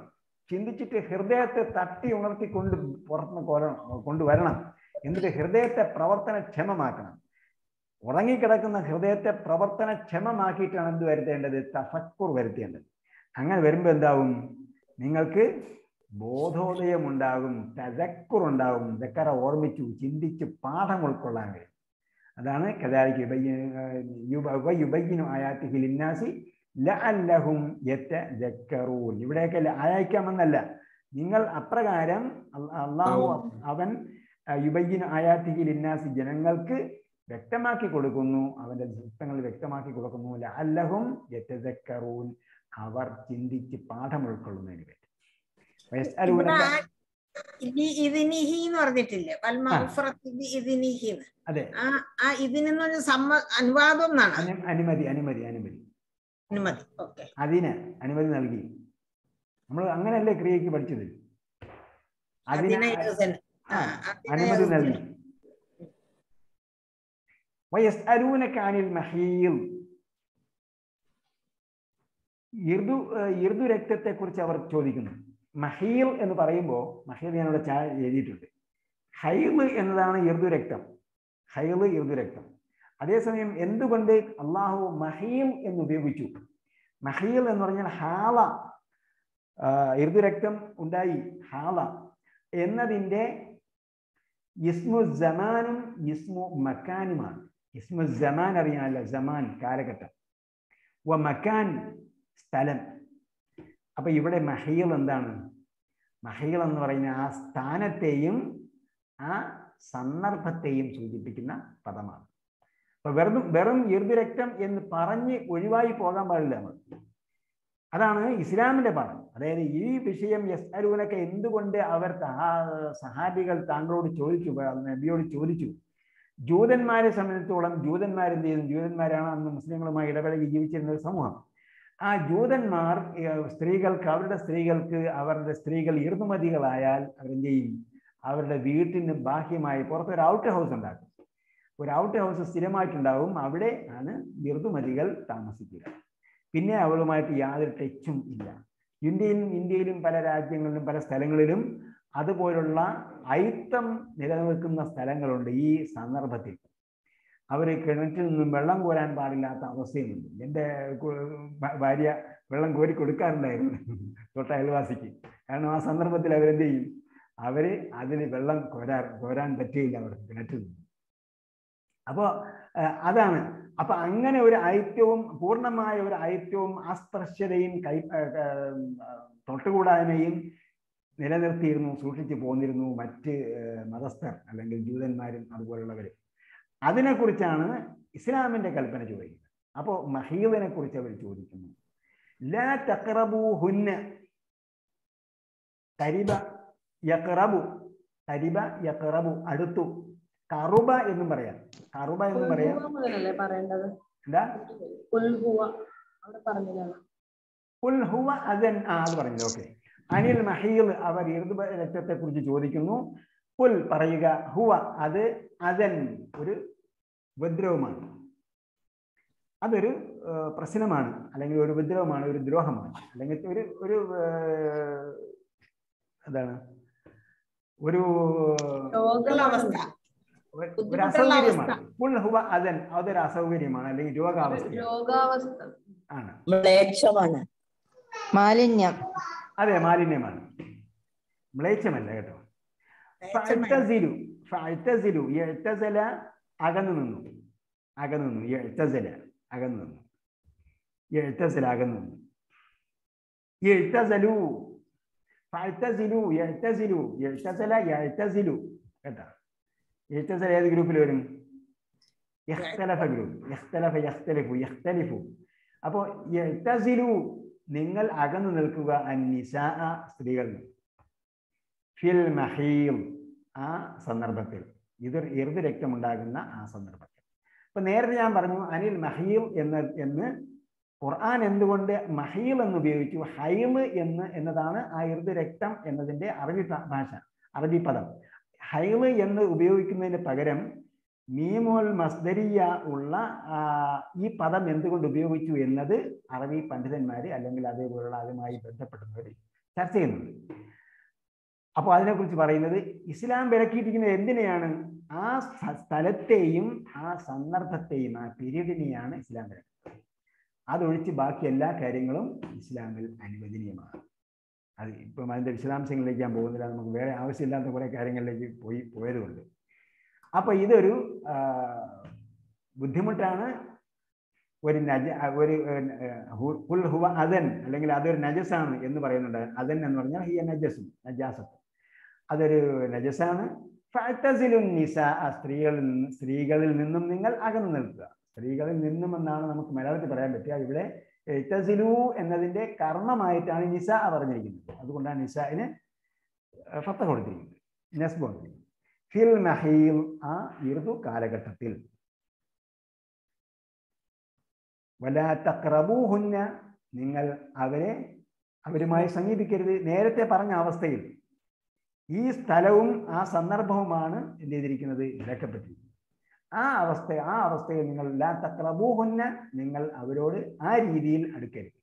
ചിന്തിച്ചിട്ട് ഹൃദയത്തെ തട്ടി ഉണർത്തി കൊണ്ട് പുറത്ത് കൊരണം കൊണ്ടുവരണം എന്നിട്ട് ഹൃദയത്തെ പ്രവർത്തനക്ഷമമാക്കണം ഉറങ്ങിക്കിടക്കുന്ന ഹൃദയത്തെ പ്രവർത്തനക്ഷമമാക്കിയിട്ടാണ് എന്ത് വരുത്തേണ്ടത് തഫക്കുർ വരുത്തേണ്ടത് അങ്ങനെ വരുമ്പോൾ എന്താവും നിങ്ങൾക്ക് ബോധോദയം ഉണ്ടാകും തജക്കുർ ഉണ്ടാകും ദക്കറ ഓർമ്മിച്ചു ചിന്തിച്ച് പാഠം ഉൾക്കൊള്ളാൻ കഴിയും അതാണ് കദാലിക്ക് യുബയ്യനു ആയാത്തി ലിന്നാസി ലഅല്ലഹും യതദക്കറൂൻ ഇവിടെയൊക്കെ ആയക്കാമെന്നല്ല നിങ്ങൾ അപ്രകാരം അള്ളാഹു അവൻ യുബയ്യനു ആയാത്തി ലിന്നാസി ജനങ്ങൾക്ക് വ്യക്തമാക്കി കൊടുക്കുന്നു അവന്റെ സൂക്തങ്ങൾ വ്യക്തമാക്കി കൊടുക്കുന്നു ലഅല്ലഹും യതദക്കറൂൻ അവർ ചിന്തിച്ച് പാഠം ഉൾക്കൊള്ളുന്നതിന് വേണ്ടി വയസ്അലൂനക ഇനി ഇതിനിഹി എന്ന് പറഞ്ഞിട്ടില്ലേ വൽമഹഫറത്ത് ഇതിനിഹി എന്ന് അതെ ആ ആ ഇതിനെന്ന് പറഞ്ഞ സമ്മ അനുവാദം എന്നാണ് അനു- അനുമതി അനുമതി അനുമതി അനുമതി ഓക്കെ അതിന് അനുമതി നൽകി നമ്മൾ അങ്ങനെയല്ലേ ക്രിയക്ക് പഠിച്ചത് അതിന് അതിനെ യുസൻ- ആ, അതിനെ അനുമതി യുസൻ. നൽകി വയസ്അലൂനക അനിൽ മഹീൽ ഇർദു ഇർദു രക്തത്തെ കുറിച്ച് അവർ ചോദിക്കുന്നു മഹീൽ എന്ന് പറയുമ്പോൾ മഹീൽ ഞാനിവിടെ ചാ എഴുതിയിട്ടുണ്ട് ഹൈല് എന്നതാണ് ഇർദു രക്തം ഹൈല് ഇർദു രക്തം അതേസമയം എന്തുകൊണ്ട് അള്ളാഹു മഹീൽ എന്ന് ഉപയോഗിച്ചു മഹീൽ എന്ന് പറഞ്ഞാൽ ഹാള ആ, ഇർദു രക്തം ഉണ്ടായി ഹാള എന്നതിൻ്റെ ഇസ്മു ജമാനും ഇസ്മു മക്കാനുമാണ് ഇസ്മു ജമാൻ അറിയാമല്ലോ ജമാൻ കാലഘട്ടം വ മക്കാൻ സ്ഥലം അപ്പൊ ഇവിടെ മഹീൽ എന്താണ് മഹീൽ എന്ന് പറയുന്ന ആ സ്ഥാനത്തെയും ആ സന്ദർഭത്തെയും സൂചിപ്പിക്കുന്ന പദമാണ് അപ്പൊ വെറും വെറും ഇർദുരക്തം എന്ന് പറഞ്ഞ് ഒഴിവായി പോകാൻ പാടില്ല നമ്മൾ അതാണ് ഇസ്ലാമിന്റെ പാഠം അതായത് ഈ വിഷയം എസ് അരൂനൊക്കെ എന്തുകൊണ്ട് അവർ തഹാ- സഹാബികൾ താങ്കളോട് ചോദിച്ചു നബിയോട് ചോദിച്ചു ജൂതന്മാരെ സംബന്ധിച്ചോളം ജൂതന്മാർ എന്ത് ചെയ്യുന്നു ജൂതന്മാരാണ് അന്ന് മുസ്ലിങ്ങളുമായി ഇടപഴകി ജീവിച്ചിരുന്ന ഒരു സമൂഹം ആ ജൂതന്മാർ ഏർ, സ്ത്രീകൾക്ക് അവരുടെ സ്ത്രീകൾക്ക് അവരുടെ സ്ത്രീകൾ ഇർദുമതികളായാൽ അവരെന്ത് ചെയ്യും അവരുടെ വീട്ടിന് ബാഹ്യമായി പുറത്ത് ഒരു ഔട്ട് ഹൗസ് ഉണ്ടാക്കും ഒരു ഔട്ട് ഹൗസ് സ്ഥിരമായിട്ടുണ്ടാവും അവിടെ ആണ് ഇർദുമതികൾ താമസിക്കുക പിന്നെ അവളുമായിട്ട് യാതൊരു ടച്ചും ഇല്ല ഇന്ത്യയിൽ ഇന്ത്യയിലും പല രാജ്യങ്ങളിലും പല സ്ഥലങ്ങളിലും അതുപോലുള്ള ഐത്തം നിലനിൽക്കുന്ന സ്ഥലങ്ങളുണ്ട് ഈ സന്ദർഭത്തിൽ അവർ കിണറ്റിൽ നിന്നും വെള്ളം കോരാൻ പാടില്ലാത്ത അവസ്ഥയുമുണ്ട് എൻ്റെ കു- ഭ- ഭാര്യ വെള്ളം കോരി കൊടുക്കാറുണ്ടായിരുന്നു തൊട്ട അയൽവാസിക്ക് കാരണം ആ സന്ദർഭത്തിൽ അവരെന്ത് ചെയ്യും അവര് അതിൽ വെള്ളം കോരാ കോരാൻ പറ്റുകയില്ല അവർക്ക് കിണറ്റിൽ നിന്ന് അപ്പോൾ അതാണ് അപ്പൊ അങ്ങനെ ഒരു ഐത്യവും പൂർണ്ണമായ ഒരു ഐത്യവും അസ്പർശ്യതയും കൈ ആ, ആ, തൊട്ടുകൂടായ്മയും നിലനിർത്തിയിരുന്നു സൂക്ഷിച്ചു പോന്നിരുന്നു മറ്റ് ആ, മതസ്ഥർ അല്ലെങ്കിൽ ജൂതന്മാരും അതുപോലുള്ളവർ അതിനെക്കുറിച്ചാണ് ഇസ്ലാമിന്റെ കൽപ്പന ചോദിക്കുന്നത് അപ്പോൾ മഹീദിനെ കുറിച്ച് അവർ ചോദിക്കുന്നു ലാ തക്റബു ഹുന്ന കരിബ യക്റബു കരിബ യക്റബു അടുത്തു കറുബ എന്നും പറയാം കറുബ എന്നും പറയാം ഉൽഹുവ മുതലല്ലേ പറയേണ്ടത് എന്താ ഉൽഹുവ അവിടെ പറഞ്ഞതാണ് ഉൽ ഹുവ അദൻ ആ അത് പറഞ്ഞത് ഓക്കെ അനിൽ മഹീൽ അവർ ഇർദു രക്തത്തെ കുറിച്ച് ചോദിക്കുന്നു പുൽ പറയുക ഹുവ അത് അദൻ ഒരു ഉപദ്രവമാണ് അതൊരു ആ, പ്രശ്നമാണ് അല്ലെങ്കിൽ ഒരു ഉപദ്രവമാണ് ഒരു ദ്രോഹമാണ് അല്ലെങ്കിൽ ഒരു ഒരു ആ, എന്താണ് ഒരു അവസ്ഥ ഒരു- ഒരു ബുദ്ധിമുട്ടുള്ള അസൗകര്യമാണ് പുൽ ഹുവ അദൻ അതൊരു അസൗകര്യമാണ് അല്ലെങ്കിൽ രോഗാവസ്ഥയാണ് രോഗാവസ്ഥ ആണ് മ്ലേച്ഛമാണ് മാലിന്യം അതെ മാലിന്യമാണ് മ്ലേച്ഛമല്ല കേട്ടോ ഫഅ്തസിലു ഫഅ്തസിലു യഅ്തസല അകന്നു നിന്നു അകന്നു നിന്നു യഅ്തസല അകന്നു നിന്നു യഅ്തസല അകന്നു നിന്നു യഅ്തസലു ഫഅ്തസിലു യഅ്തസിലു യഅ്തസല യഅ്തസിലു കേട്ടോ യഅ്തസല ഏത് ഗ്രൂപ്പിൽ വരും യഖ്തലഫ ഗ്രൂപ്പ് യഖ്തലഫ യഖ്തലിഫു യഖ്തലിഫു അപ്പോൾ യഅ്തസിലു നിങ്ങൾ അകന്നു നിൽക്കുക അന്നിസാ സ്ത്രീകൾ ഫിൽ മഹീൽ ആ സന്ദർഭത്തിൽ ഇതൊരു ഇറുതി രക്തമുണ്ടാകുന്ന ആ സന്ദർഭത്തിൽ അപ്പൊ നേരത്തെ ഞാൻ പറഞ്ഞു അനിൽ മഹീൽ എന്ന് എന്ന് ഖുർആൻ എന്തുകൊണ്ട് മഹീൽ എന്ന് ഉപയോഗിച്ചു ഹൈല് എന്ന് എന്നതാണ് ആ ഇറുതി രക്തം എന്നതിന്റെ അറബി ഭ- ഭാഷ അറബി പദം ഹൈല് എന്ന് ഉപയോഗിക്കുന്നതിന് പകരം മീമുൽ മസ്ദരിയ ഉള്ള ആ, ഈ പദം എന്തുകൊണ്ട് ഉപയോഗിച്ചു എന്നത് അറബി പണ്ഡിതന്മാര് അല്ലെങ്കിൽ അതേപോലുള്ള അതുമായി ബന്ധപ്പെടുന്നവർ ചർച്ച ചെയ്യുന്നുണ്ട് അപ്പോൾ അതിനെക്കുറിച്ച് പറയുന്നത് ഇസ്ലാം വിലക്കിയിരിക്കുന്നത് എന്തിനെയാണ് ആ സ്ഥ- സ്ഥലത്തെയും ആ സന്ദർഭത്തെയും ആ പീരീഡിനെയാണ് ഇസ്ലാം വിലക്കുന്നത് അതൊഴിച്ച് ബാക്കി എല്ലാ കാര്യങ്ങളും ഇസ്ലാമിൽ അനുവദനീയമാണ് അത് ഇപ്പം അതിൻ്റെ വിശദാംശങ്ങളിലേക്ക് ഞാൻ പോകുന്നില്ല നമുക്ക് വേറെ ആവശ്യമില്ലാത്ത കുറേ കാര്യങ്ങളിലേക്ക് പോയി പോയതുകൊണ്ട് അപ്പോൾ ഇതൊരു ആ, ബുദ്ധിമുട്ടാണ് ഒരു നജ ഒരു ഹു- ഹുൽ ഹുവ അതൻ അല്ലെങ്കിൽ അതൊരു നജസാണ് എന്ന് പറയുന്നുണ്ട് അതൻ എന്ന് പറഞ്ഞാൽ ഹിയ നജസും നജാസത്ത് അതൊരു നജസാണ് ഫഅ്തസിലുൻ നിസാ സ്ത്രീകളിൽ നിന്ന് സ്ത്രീകളിൽ നിന്നും നിങ്ങൾ അകന്നു നിൽക്കുക സ്ത്രീകളിൽ നിന്നും എന്നാണ് നമുക്ക് മലയാളത്തിൽ പറയാൻ പറ്റുക ഇവിടെ എഴുത്തസിലു എന്നതിന്റെ കർമ്മമായിട്ടാണ് നിസ പറഞ്ഞിരിക്കുന്നത് അതുകൊണ്ടാണ് നിസാന് ഫത്ത കൊടുത്തിരിക്കുന്നത് നെസ്ബ് കൊടുത്തിരിക്കുന്നത് ഫിൽ മഹീൽ ആ ഋതു കാലഘട്ടത്തിൽ വലാ തക്രബൂഹുന്ന നിങ്ങൾ അവരെ അവരുമായി സമീപിക്കരുത് നേരത്തെ പറഞ്ഞ അവസ്ഥയിൽ ഈ സ്ഥലവും ആ സന്ദർഭവുമാണ് എന്ത് ചെയ്തിരിക്കുന്നത് വിലക്കപ്പെട്ടിരിക്കുന്നത് ആ അവസ്ഥ ആ അവസ്ഥയിൽ നിങ്ങൾ ലാ തക്രബൂഹുന്ന നിങ്ങൾ അവരോട് ആ രീതിയിൽ അടുക്കരുത്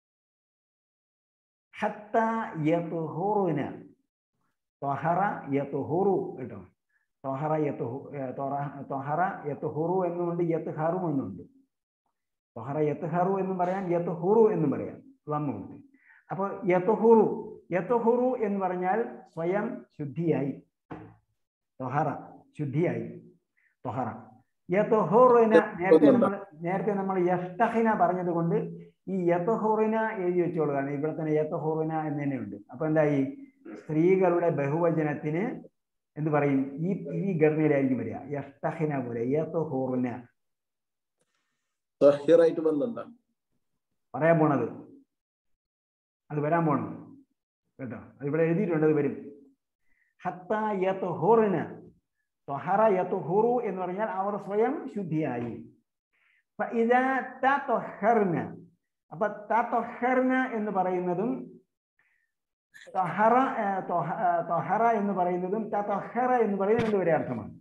ഹത്ത യത്ഹുറുന ത്വഹറ യത്ഹുറു കേട്ടോ ത്വഹറ യത്ഹു ഏർ ത്വറ- ത്വഹറ യത്ഹുറു എന്നുണ്ട് യത്ഹറു എന്നുണ്ട് ത്വഹറ യത്ഹറു എന്നും പറയാം യത്ഹുറു എന്നും പറയാം വമ്മുണ്ട് അപ്പോൾ യത്ഹുറു യത്ഹുറു എന്ന് പറഞ്ഞാൽ സ്വയം ശുദ്ധിയായി ത്വഹറ ശുദ്ധിയായി ത്വഹറ യത്ഹുറിന നേരത്തെ നമ്മൾ നേരത്തെ നമ്മൾ യഫ്തഹിന പറഞ്ഞത് കൊണ്ട് ഈ യത്ഹുറിന എഴുതി വെച്ചോളുകയാണ് ഇവിടെ തന്നെ യത്ഹുറിന എന്ന് തന്നെ ഉണ്ട് അപ്പൊ എന്തായി സ്ത്രീകളുടെ ബഹുവചനത്തിന് എന്ത് പറയും ഈ ഈ ഘടനയിലായിരിക്കും വരിക യഫ്തഹിന പോലെ യത്ഹുറിന സഹിറായിട്ട് ബന്ധമുണ്ടാകും പറയാൻ പോണത് അത് വരാൻ പോണം കേട്ടോ അത് ഇവിടെ എഴുതിയിട്ടുണ്ട് അത് വരും ഹത്ത യത്ഹുറിന ത്വഹറ യത്ഹുറു എന്ന് പറഞ്ഞാൽ അവർ സ്വയം ശുദ്ധിയായി ഫഇദാ തത്വഹർന അപ്പൊ തത്വഹർന എന്ന് പറയുന്നതും ത്വഹറ ഏർ, ത്വഹ- ഏർ, ത്വഹറ എന്ന് പറയുന്നതും തത്വഹറ എന്ന് പറയുന്നതും ഒരേ അർത്ഥമാണ്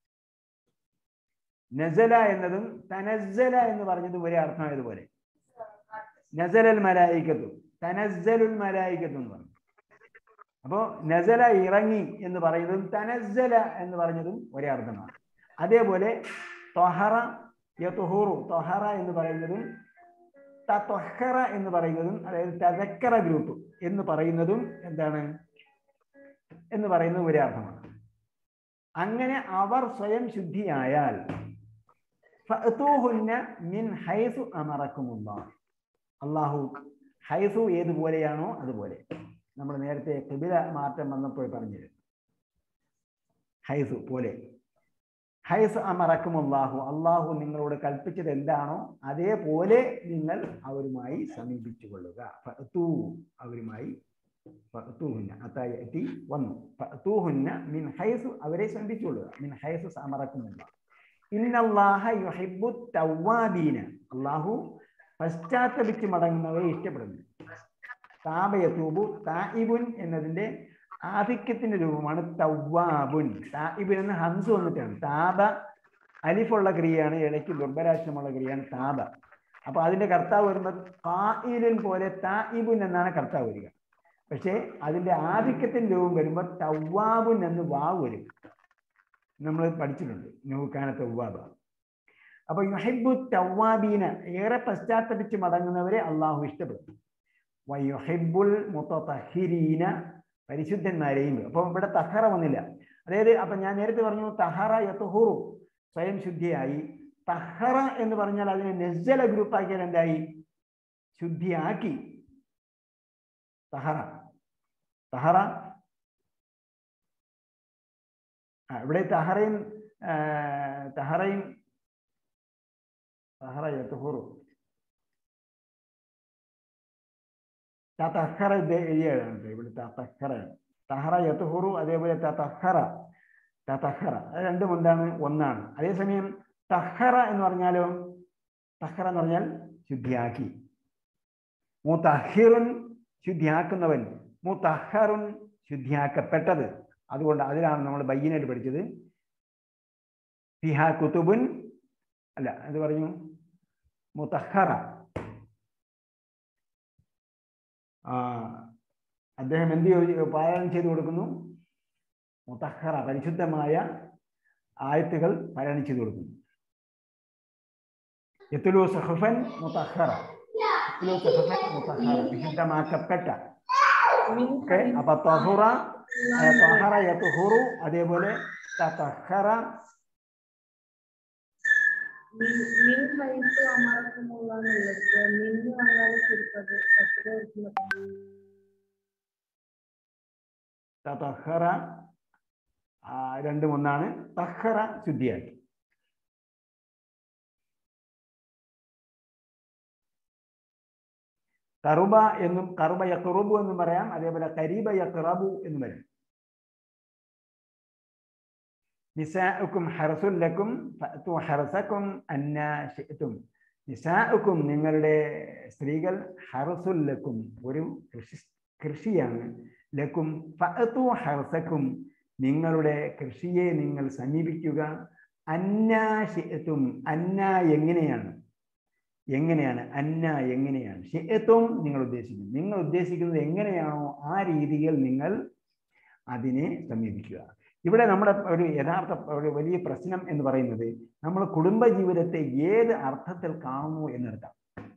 നസല എന്നതും തനസ്സല എന്ന് പറഞ്ഞതും ഒരേ അർത്ഥമായതുപോലെ നസലൽ മലായിക്കത്തു തനസ്സലുൽ മലായിക്കത്തു എന്ന് പറഞ്ഞു അപ്പോ നസല ഇറങ്ങി എന്ന് പറയുന്നതും തനസ്സല എന്ന് പറഞ്ഞതും ഒരേ അർത്ഥമാണ് അതേപോലെ ത്വഹറ യത്ഹുറു ത്വഹറ എന്ന് പറയുന്നതും തത്വഹറ എന്ന് പറയുന്നതും അതായത് തദക്കറ ഗ്രൂപ്പ് എന്ന് പറയുന്നതും എന്താണ് എന്ന് പറയുന്നത് ഒരേ അർത്ഥമാണ് അങ്ങനെ അവർ സ്വയം ശുദ്ധിയായാൽ ഫഅ്തൂഹുന്ന മിൻ ഹൈസു അമറക്കുമുല്ലാഹ് അള്ളാഹു ഹൈസു ഏതുപോലെയാണോ അതുപോലെ നമ്മൾ നേരത്തെ കിബില മാറ്റം വന്നപ്പോൾ പറഞ്ഞത് ഹൈസു പോലെ ഹൈസ് അമറക്കും അള്ളാഹു അള്ളാഹു നിങ്ങളോട് കൽപ്പിച്ചത് എന്താണോ അതേപോലെ നിങ്ങൾ അവരുമായി സമീപിച്ചു കൊള്ളുക ഫഅ്തൂ അവരുമായി ഫഅ്തൂഹുന്ന അത്തായി വന്നു ഫഅ്തൂഹുന്ന മിൻ ഹൈസു അവരെ സമീപിച്ചു കൊള്ളുക മിൻ ഹൈസു അമറക്കും അള്ളാഹ് ഇന്നല്ലാഹ യുഹിബ്ബു തവ്വാബീന അള്ളാഹു പശ്ചാത്തപിച്ച് മടങ്ങുന്നവരെ ഇഷ്ടപ്പെടുന്നു താപയത്തൂബു തായിബുൻ എന്നതിന്റെ ആധിക്യത്തിന്റെ രൂപമാണ് തവ്വാബുൻ തായിബുൻ എന്ന് ഹംസ് വന്നിട്ടാണ് താപ അലിഫുള്ള ക്രിയയാണ് ഇടയ്ക്ക് ദുർബലാക്ഷമുള്ള ക്രിയയാണ് താപ അപ്പൊ അതിന്റെ കർത്താവ് വരുമ്പോൾ കായിലുൻ പോലെ തായിബുൻ എന്നാണ് കർത്താവ് വരിക പക്ഷേ അതിന്റെ ആധിക്യത്തിന്റെ രൂപം വരുമ്പോൾ തവ്വാബുൻ എന്ന് വാവ് വരും നമ്മൾ പഠിച്ചിട്ടുണ്ട് നൂക്കാന തവ്വാബ അപ്പൊ യുഹിബു തവ്വാബീന ഏറെ പശ്ചാത്തപിച്ച് മടങ്ങുന്നവരെ അള്ളാഹു ഇഷ്ടപ്പെടും വയുഹിബുൽ മുത്തഹിരീന പരിശുദ്ധന്മാരെയും അപ്പൊ ഇവിടെ തഹറ വന്നില്ല അതായത് അപ്പൊ ഞാൻ നേരത്തെ പറഞ്ഞു തഹറ യത്തുഹുറു സ്വയം ശുദ്ധിയായി തഹറ എന്ന് പറഞ്ഞാൽ അതിനെ നെസ്ജല ഗ്രൂപ്പാക്കിയാൽ എന്തായി ശുദ്ധിയാക്കി തഹറ തഹറ ആ, ഇവിടെ തഹറയും ആ, തഹറയും തഹറ യത്തുഹുറു തഹറ ഇത് എഴുതിയാണ് കേട്ടോ. ഇവിടെ തഹറയാണ് തഹറ യത്തുഹുറു അതേപോലെ തഹറ തഹറ അത് രണ്ടും എന്താണ് ഒന്നാണ് അതേസമയം തഹറ എന്ന് പറഞ്ഞാലോ തഹറ എന്ന് പറഞ്ഞാൽ ശുദ്ധിയാക്കി മുത്തഹിറുൻ ശുദ്ധിയാക്കുന്നവൻ മുത്തഹറുൻ ശുദ്ധിയാക്കപ്പെട്ടത് അതുകൊണ്ട് അതിലാണ് നമ്മൾ ബയ്യനായിട്ട് പഠിച്ചത് ഫിഹ കുത്തുബുൻ അല്ല എന്ത് പറഞ്ഞു മുത്തഹറ ആ അദ്ദേഹം എന്ത് ചെയ്തു- പാരായണം ചെയ്തു കൊടുക്കുന്നു മുത്തഹറ പരിശുദ്ധമായ ആയത്തുകൾ പാരായണം ചെയ്തു കൊടുക്കുന്നു യത്തുലു സഹഫൻ മുത്തഹറ യത്തുലു സഹഫൻ മുത്തഹറ വിശുദ്ധമാക്കപ്പെട്ട ഓക്കെ അപ്പൊ തഹുറ ഏ, തഹറ യത്തുഹുറു അതേപോലെ തഹറ മിൻ വൈത്ത് അമറക്കുമുള്ളത് മിന്ന് വന്നാൽ ചുരുക്കത് പത്ത് ദിവസം തഹറ ആ, രണ്ടും ഒന്നാണ് തഹറ ശുദ്ധിയാക്കി കറുബ എന്നും കറുബ യക്കുറുബു എന്നും പറയാം അതേപോലെ കരീബ യക്കുറബു എന്നും പറയാം നിസാഉക്കും ഹറസുല്ലക്കും ഫഅതു ഹറസക്കും അന്നാ ശിഅ്തും നിസാഉക്കും നിങ്ങളുടെ സ്ത്രീകൾ ഹറസുല്ലക്കും ഒരു കൃഷി കൃഷിയാണ് ലക്കും ഫഅതു ഹറസക്കും നിങ്ങളുടെ കൃഷിയെ നിങ്ങൾ സമീപിക്കുക അന്നാ ശിഅ്തും അന്നാ എങ്ങനെയാണ് എങ്ങനെയാണ് അന്ന എങ്ങനെയാണ് ഷിയത്വം നിങ്ങൾ ഉദ്ദേശിക്കുന്നത് നിങ്ങൾ ഉദ്ദേശിക്കുന്നത് എങ്ങനെയാണോ ആ രീതിയിൽ നിങ്ങൾ അതിനെ സമീപിക്കുക ഇവിടെ നമ്മുടെ ഒരു യഥാർത്ഥ ഒരു വലിയ പ്രശ്നം എന്ന് പറയുന്നത് നമ്മൾ കുടുംബ ജീവിതത്തെ ഏത് അർത്ഥത്തിൽ കാണുന്നു എന്നർത്ഥം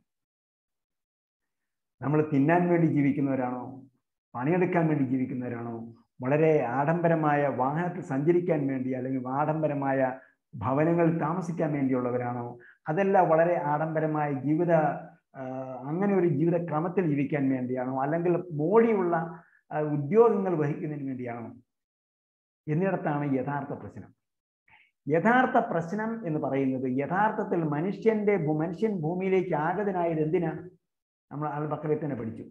നമ്മൾ തിന്നാൻ വേണ്ടി ജീവിക്കുന്നവരാണോ പണിയെടുക്കാൻ വേണ്ടി ജീവിക്കുന്നവരാണോ വളരെ ആഡംബരമായ വാഹനത്തിൽ സഞ്ചരിക്കാൻ വേണ്ടി അല്ലെങ്കിൽ ആഡംബരമായ ഭവനങ്ങളിൽ താമസിക്കാൻ വേണ്ടിയുള്ളവരാണോ അതല്ല വളരെ ആഡംബരമായ ജീവിത ആ, അങ്ങനെ ഒരു ജീവിത ക്രമത്തിൽ ജീവിക്കാൻ വേണ്ടിയാണോ അല്ലെങ്കിൽ ബോഡിയുള്ള ആ, ഉദ്യോഗങ്ങൾ വഹിക്കുന്നതിന് വേണ്ടിയാണോ എന്നിടത്താണ് യഥാർത്ഥ പ്രശ്നം യഥാർത്ഥ പ്രശ്നം എന്ന് പറയുന്നത് യഥാർത്ഥത്തിൽ മനുഷ്യന്റെ ഭൂ- മനുഷ്യൻ ഭൂമിയിലേക്ക് ആഗതനായത് എന്തിനാ നമ്മൾ അൽ ബക്കറെ തന്നെ പഠിച്ചു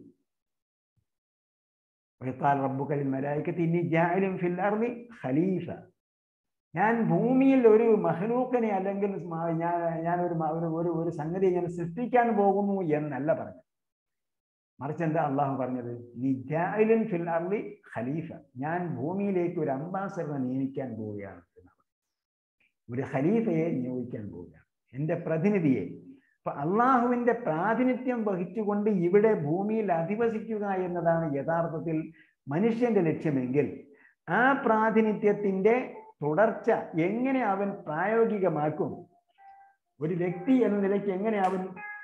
وقال ربك للملائكة إني جاعل في الأرض خليفة ഞാൻ ഭൂമിയിൽ ഒരു മഹലൂക്കനെ അല്ലെങ്കിൽ മ- ഞാൻ ഞാൻ ഒരു മ- ഒരു ഒരു ഒരു സംഗതി ഞാൻ സൃഷ്ടിക്കാൻ പോകുന്നു എന്നല്ല പറഞ്ഞത് മറിച്ച് എന്താ അള്ളാഹു പറഞ്ഞത് നിജായിലിൻ ഫിൽ അർലി ഖലീഫ ഞാൻ ഭൂമിയിലേക്ക് ഒരു അംബാസഡറെ നിയമിക്കാൻ പോവുകയാണ് എന്നാണ്. ഒരു ഖലീഫയെ നിയോഗിക്കാൻ പോവുകയാണ് എൻ്റെ പ്രതിനിധിയെ അപ്പൊ അള്ളാഹുവിന്റെ പ്രാതിനിധ്യം വഹിച്ചുകൊണ്ട് ഇവിടെ ഭൂമിയിൽ അധിവസിക്കുക എന്നതാണ് യഥാർത്ഥത്തിൽ മനുഷ്യന്റെ ലക്ഷ്യമെങ്കിൽ ആ പ്രാതിനിധ്യത്തിന്റെ തുടർച്ച എങ്ങനെ അവൻ പ്രായോഗികമാക്കും ഒരു വ്യക്തി എന്ന നിലയ്ക്ക് എങ്ങനെ അവൻ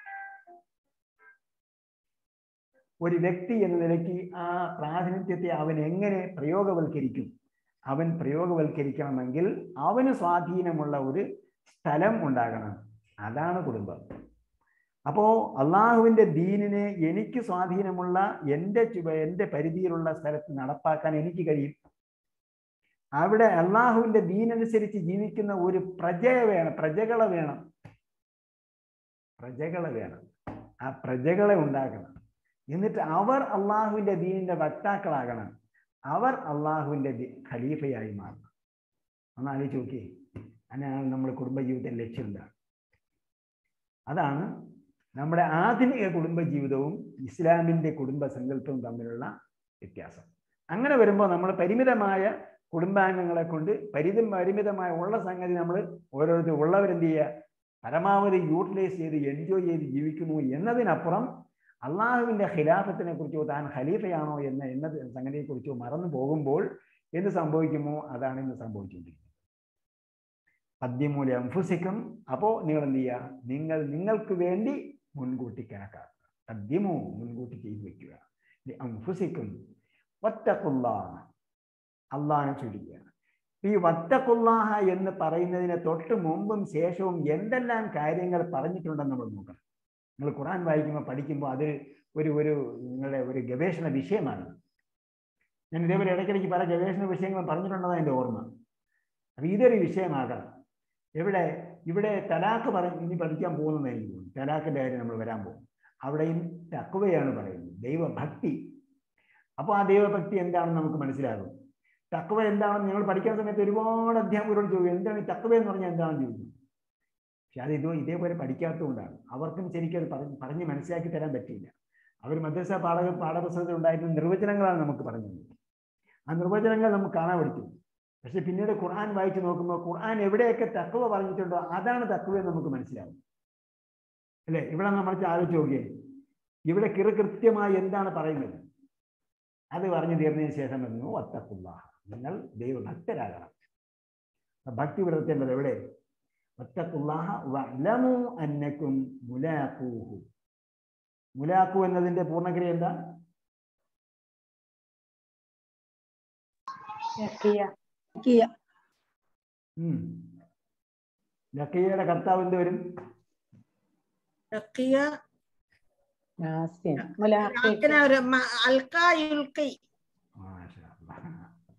ഒരു വ്യക്തി എന്ന നിലയ്ക്ക് ആ പ്രാതിനിധ്യത്തെ അവൻ എങ്ങനെ പ്രയോഗവൽക്കരിക്കും അവൻ പ്രയോഗവൽക്കരിക്കണമെങ്കിൽ അവന് സ്വാധീനമുള്ള ഒരു സ്ഥലം ഉണ്ടാകണം അതാണ് കുടുംബം അപ്പോ അള്ളാഹുവിന്റെ ദീനിനെ എനിക്ക് സ്വാധീനമുള്ള എൻ്റെ ചുവ എൻ്റെ പരിധിയിലുള്ള സ്ഥലത്ത് നടപ്പാക്കാൻ എനിക്ക് കഴിയും അവിടെ അള്ളാഹുവിന്റെ ദീനനുസരിച്ച് ജീവിക്കുന്ന ഒരു പ്രജയെ വേണം പ്രജകളെ വേണം പ്രജകളെ വേണം ആ പ്രജകളെ ഉണ്ടാക്കണം എന്നിട്ട് അവർ അള്ളാഹുവിന്റെ ദീനിന്റെ വക്താക്കളാകണം അവർ അള്ളാഹുവിന്റെ ദി- ഖലീഫയായി മാറണം ഒന്ന് ആലോചിച്ച് നോക്കിയേ അങ്ങനെയാണ് നമ്മുടെ കുടുംബജീവിതത്തിന്റെ ലക്ഷ്യം എന്താണ് അതാണ് നമ്മുടെ ആധുനിക കുടുംബജീവിതവും ഇസ്ലാമിന്റെ കുടുംബ സങ്കല്പവും തമ്മിലുള്ള വ്യത്യാസം അങ്ങനെ വരുമ്പോൾ നമ്മൾ പരിമിതമായ കുടുംബാംഗങ്ങളെ കൊണ്ട് പരിധി പരിമിതമായ ഉള്ള സംഗതി നമ്മൾ ഓരോരുത്തർ ഉള്ളവരെന്ത് ചെയ്യുക പരമാവധി യൂട്ടിലൈസ് ചെയ്ത് എൻജോയ് ചെയ്ത് ജീവിക്കുന്നു എന്നതിനപ്പുറം അള്ളാഹുവിന്റെ ഖിലാഫത്തിനെ കുറിച്ചോ താൻ ഖലീഫയാണോ എന്ന എന്നത് സംഗതിയെക്കുറിച്ചോ മറന്നു പോകുമ്പോൾ എന്ത് സംഭവിക്കുമോ അതാണ് ഇന്ന് സംഭവിച്ചുകൊണ്ടിരിക്കുന്നത് പദ്യമൂല്യ അംഫുസിക്കും അപ്പോ നിങ്ങൾ എന്ത് ചെയ്യുക നിങ്ങൾ നിങ്ങൾക്ക് വേണ്ടി മുൻകൂട്ടി കണക്കാക്കുക പദ്യമോ മുൻകൂട്ടി ചെയ്തു വെക്കുക അംഫുസിക്കും ഒറ്റക്കുള്ള അള്ളാഹെ ചൊല്ലുകയാണ് ഈ വത്തക്കുല്ലാഹ എന്ന് പറയുന്നതിന് തൊട്ട് മുമ്പും ശേഷവും എന്തെല്ലാം കാര്യങ്ങൾ പറഞ്ഞിട്ടുണ്ടെന്ന് നമ്മൾ നോക്കണം നിങ്ങൾ ഖുറാൻ വായിക്കുമ്പോൾ പഠിക്കുമ്പോൾ അത് ഒരു ഒരു നിങ്ങളുടെ ഒരു ഗവേഷണ വിഷയമാണ് ഞാൻ ഇതേപോലെ ഇടയ്ക്കിടയ്ക്ക് പല ഗവേഷണ വിഷയങ്ങൾ പറഞ്ഞിട്ടുണ്ടെന്നാണ് എൻ്റെ ഓർമ്മ അപ്പൊ ഇതൊരു വിഷയമാകണം എവിടെ ഇവിടെ തലാക്ക് പറ ഇനി പഠിക്കാൻ പോകുന്നതായി എനിക്ക് തോന്നുന്നു തലാക്കിന്റെ കാര്യം നമ്മൾ വരാൻ പോകും അവിടെയും തക്കുവയാണ് പറയുന്നത് ദൈവഭക്തി അപ്പോൾ ആ ദൈവഭക്തി എന്താണെന്ന് നമുക്ക് മനസ്സിലാകും തക്കവ എന്താണെന്ന് നിങ്ങൾ പഠിക്കുന്ന സമയത്ത് ഒരുപാട് അധ്യാപകരോട് ചോദിക്കും എന്താണ് ഈ തക്കവ എന്ന് പറഞ്ഞാൽ എന്താണെന്ന് ചോദിക്കും പക്ഷെ അത് ഇതോ ഇതേപോലെ പഠിക്കാത്തതുകൊണ്ടാണ് അവർക്കും ശരിക്കും അത് പറഞ്ഞ് പറഞ്ഞ് മനസ്സിലാക്കി തരാൻ പറ്റിയില്ല അവർ മദ്രസ പാഠ പാഠപുസ്തകത്തിൽ ഉണ്ടായിരുന്ന നിർവചനങ്ങളാണ് നമുക്ക് പറഞ്ഞത് ആ നിർവചനങ്ങൾ നമുക്ക് കാണാൻ പഠിക്കും പക്ഷെ പിന്നീട് ഖുർആൻ വായിച്ചു നോക്കുമ്പോൾ ഖുർആൻ എവിടെയൊക്കെ തക്കവ പറഞ്ഞിട്ടുണ്ടോ അതാണ് തക്കവ എന്ന് നമുക്ക് മനസ്സിലാവും അല്ലേ ഇവിടെ നമ്മൾ ആലോചിച്ച് നോക്കിയേ ഇവിടെ കിറ കൃത്യമായി എന്താണ് പറയുന്നത് അത് പറഞ്ഞു തീർന്നതിന് ശേഷം പറഞ്ഞു വത്തക്കുള്ള നിങ്ങൾ ദൈവഭക്തരാകണം അപ്പൊ ഭക്തി പുലർത്തേണ്ടത് എവിടെ വത്തക്കുള്ളാഹ വഅലമു അന്നക്കും മുലാഖൂഹു മുലാഖു എന്നതിന്റെ പൂർണ്ണക്രിയ എന്താ ഉം. ലക്കിയയുടെ കർത്താവ് എന്ത് വരും ലക്കിയ ലാക്കിന ഒരു മ- അൽക്കാ യുൽക്കി മാഷാ അല്ലാ.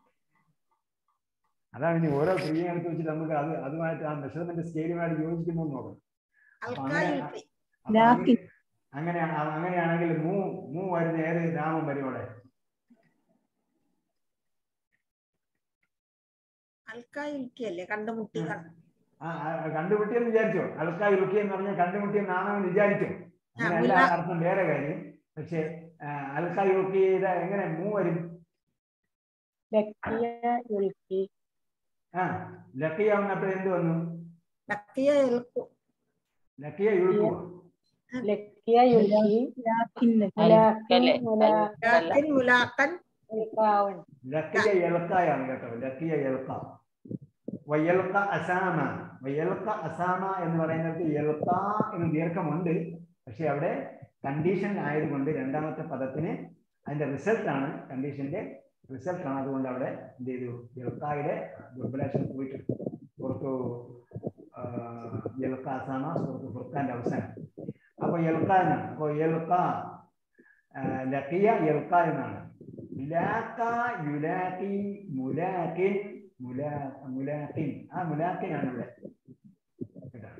അതാണ് ഇനി ഓരോ ക്രിയ എടുത്ത് വെച്ചിട്ട് നമുക്ക് അത് അതുമായിട്ട് ആ മെഷർമെന്റ് സ്കെയിലുമായിട്ട് യോജിക്കുന്നു എന്ന് നോക്കണം അപ്പൊ അൽക്കാ അങ്ങനെ യുൽക്കി അപ്പൊ അങ്ങനെ അങ്ങനെ അങ്ങനെയാണെങ്കിൽ മൂ മൂ വരുന്ന ഏത് നാമം വരും അവിടെ അൽക്കാ യുൽക്കി അല്ലേ കണ്ടുമുട്ടി കണ്ടു ആ, ആ, കണ്ടുമുട്ടിയെന്ന് വിചാരിച്ചോ അൽക്കാ യുൽക്കി എന്ന് പറഞ്ഞാൽ കണ്ടുമുട്ടിയ നാമെന്ന് വിചാരിച്ചോ അങ്ങനെയല്ല മുല- അർത്ഥം വേറെ കാര്യം പക്ഷെ അൽക്കാ യുൽക്കിയുടെ എങ്ങനെ മൂ വരും ആ ലക്കിയ വന്നപ്പോൾ എന്ത് വന്നു ലക്കിയ എൽക്കു ലക്കിയ യുൽക്കുവോ ലാക്കിൻ മുലാക്കൻ ലക്കിയ എളുക്കായാണ് കേട്ടോ ലക്കിയ എളുക്ക വയൽക്ക അസാമ വയൽക്ക അസാമ എന്ന് പറയുന്നത് എളുക്ക എന്ന് ദീർഘമുണ്ട് പക്ഷെ അവിടെ കണ്ടീഷൻ ആയതുകൊണ്ട് രണ്ടാമത്തെ പദത്തിന് അതിന്റെ റിസൾട്ട് ആണ് കണ്ടീഷന്റെ റിസൾട്ട് ആണ് അതുകൊണ്ട് അവിടെ എന്ത് ചെയ്തു എളുക്കായുടെ ദുർബലാക്ഷൻ പോയിട്ട് പുറത്തു എളുക്ക അസാമ സുഹൃത്ത് ഫുർഖാന്റെ അവസാനം അപ്പൊ എളുക്ക എന്നാണ് അപ്പൊ എളുക്ക ലക്കിയ എളുക്ക എന്നാണ് ലാക്ക യുലാക്കി മുലാക്കിൻ മുലാ മുലാക്കിൻ ആ മുലാക്കിനാണ് ഇവിടെ കേട്ടോ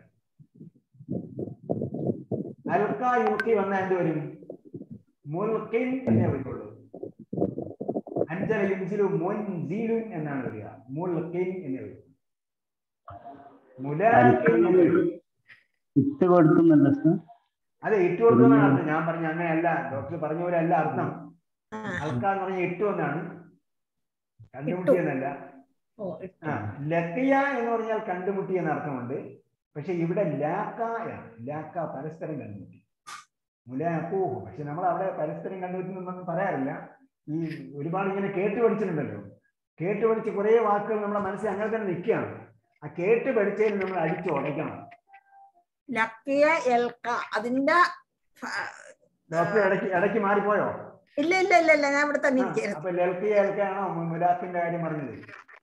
അൽക്ക യുൽക്കി വന്നാൽ എന്ത് വരും മുൽക്കിൻ എന്നേ വരുള്ളൂ അഞ്ചല യുൻസിലു മുൻസിലുൻ എന്നാണ് വരിക മുൽക്കിൻ എന്നേ വരും മുലാക്കിൻ എന്ന് വരും. ഇട്ട് കൊടുക്കുന്നല്ല സർ അതെ ഇട്ടു കൊടുക്കുന്നതാണ് അർത്ഥം ഞാൻ പറഞ്ഞ അങ്ങനെയല്ല ഡോക്ടർ പറഞ്ഞ പോലെ അല്ല അർത്ഥം ആ, അൽക്ക എന്ന് പറഞ്ഞ ഇട്ടു എന്നാണ് കണ്ടുമുട്ടി എന്നല്ല ഓ ആ ലക്കിയ എന്ന് പറഞ്ഞാൽ കണ്ടുമുട്ടി എന്ന അർത്ഥമുണ്ട് പക്ഷെ ഇവിടെ ലാക്കായാണ് ലാക്ക പരസ്പരം കണ്ടുമുട്ടി മുലാക്കൂഹു പക്ഷെ നമ്മൾ അവിടെ പരസ്പരം കണ്ടുമുട്ടുന്നൊന്നും പറയാറില്ല ഈ ഒരുപാട് ഇങ്ങനെ കേട്ട് പഠിച്ചിട്ടുണ്ടല്ലോ കേട്ട് പഠിച്ച് കുറേ വാക്കുകൾ നമ്മുടെ മനസ്സിൽ അങ്ങനെ തന്നെ നിൽക്കുകയാണ് ആ കേട്ട് പഠിച്ചതിൽ നമ്മൾ അടിച്ചു ഉടയ്ക്കണം ലക്കിയ എൽക്ക അതിന്റെ ഫ- ഡോക്ടർ ഇടയ്ക്ക് ഇടയ്ക്ക് മാറിപ്പോയോ ഇല്ല ഇല്ല ഇല്ല ഇല്ല ഞാൻ ഇവിടെ തന്നെ ആ, ഇരിക്കുന്നു അപ്പൊ ലൽക്കിയ എൽക്കയാണോ മുലാഖിന്റെ കാര്യം പറഞ്ഞത്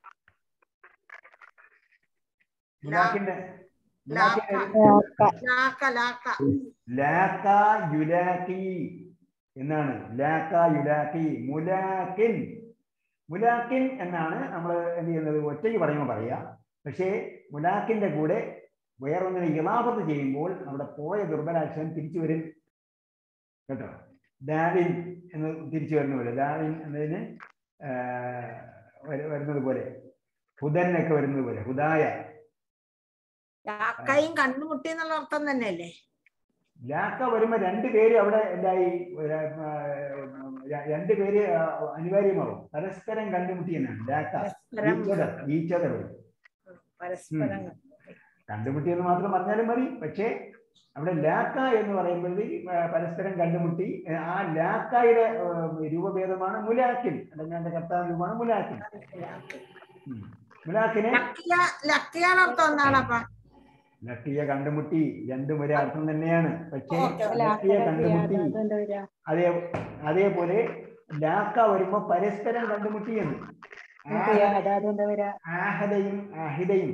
മുലാഖിന്റെ മുലാഖിന്റെ ലാക്ക ലാക്ക ലാക്ക യുലാക്കി എന്നാണ് ലാക്ക യുലാക്കി മുലാക്കിൻ മുലാക്കിൻ എന്നാണ് നമ്മൾ എന്ത് ചെയ്യുന്നത് ഒറ്റയ്ക്ക് പറയുമ്പോൾ പറയാ പക്ഷേ മുലാക്കിന്റെ കൂടെ വേറൊന്നിനെ ഇളാപത്ത് ചെയ്യുമ്പോൾ അവിടെ പോയ ദുർബലാക്ഷരം തിരിച്ചു വരും കേട്ടോ ഡാവിൻ എന്ന് തിരിച്ചു വരുന്ന പോലെ ഡാവിൻ എന്നതിന് ആ, വര- വരുന്നത് പോലെ ഹുദൻ ഒക്കെ വരുന്നത് പോലെ ഹുദായ ലാക്കയും കണ്ടുമുട്ടി എന്നുള്ള അർത്ഥം തന്നെയല്ലേ ലാക്ക വരുമ്പോ രണ്ട് പേര് അവിടെ എന്തായി ഒരു, ആ, ര- രണ്ട് പേര് ആ, അനിവാര്യമാവും പരസ്പരം കണ്ടുമുട്ടി എന്നാണ് ലാക്ക പരസ്പരം ഈച്ചതർ ഈച്ചതർ വരും പരസ്പരം കണ്ടുമുട്ടി എന്ന് മാത്രം പറഞ്ഞാലും മതി പക്ഷേ അവിടെ ലാക്ക എന്ന് പറയുമ്പോഴത്തേക്ക് ആ, പരസ്പരം കണ്ടുമുട്ടി ആ ലാക്കായുടെ ആ, രൂപഭേദമാണ് മുലാക്കിൻ അല്ലെങ്കിൽ എന്റെ കർത്താവ് രൂപമാണ് മുലാക്കിൻ ഉം. മുലാക്കിനെ ലക്കിയ ലക്കിയുടെ അർത്ഥം എന്താണപ്പ ലക്കിയ കണ്ടുമുട്ടി രണ്ടും ഒരേ അർത്ഥം തന്നെയാണ് പക്ഷേ ഓക്കേ. ലക്കിയ കണ്ടുമുട്ടി അതേ അതേപോലെ ലാക്ക വരുമ്പോ പരസ്പരം കണ്ടുമുട്ടി എന്ന് ആഹ- ആഹദയും ആഹിദയും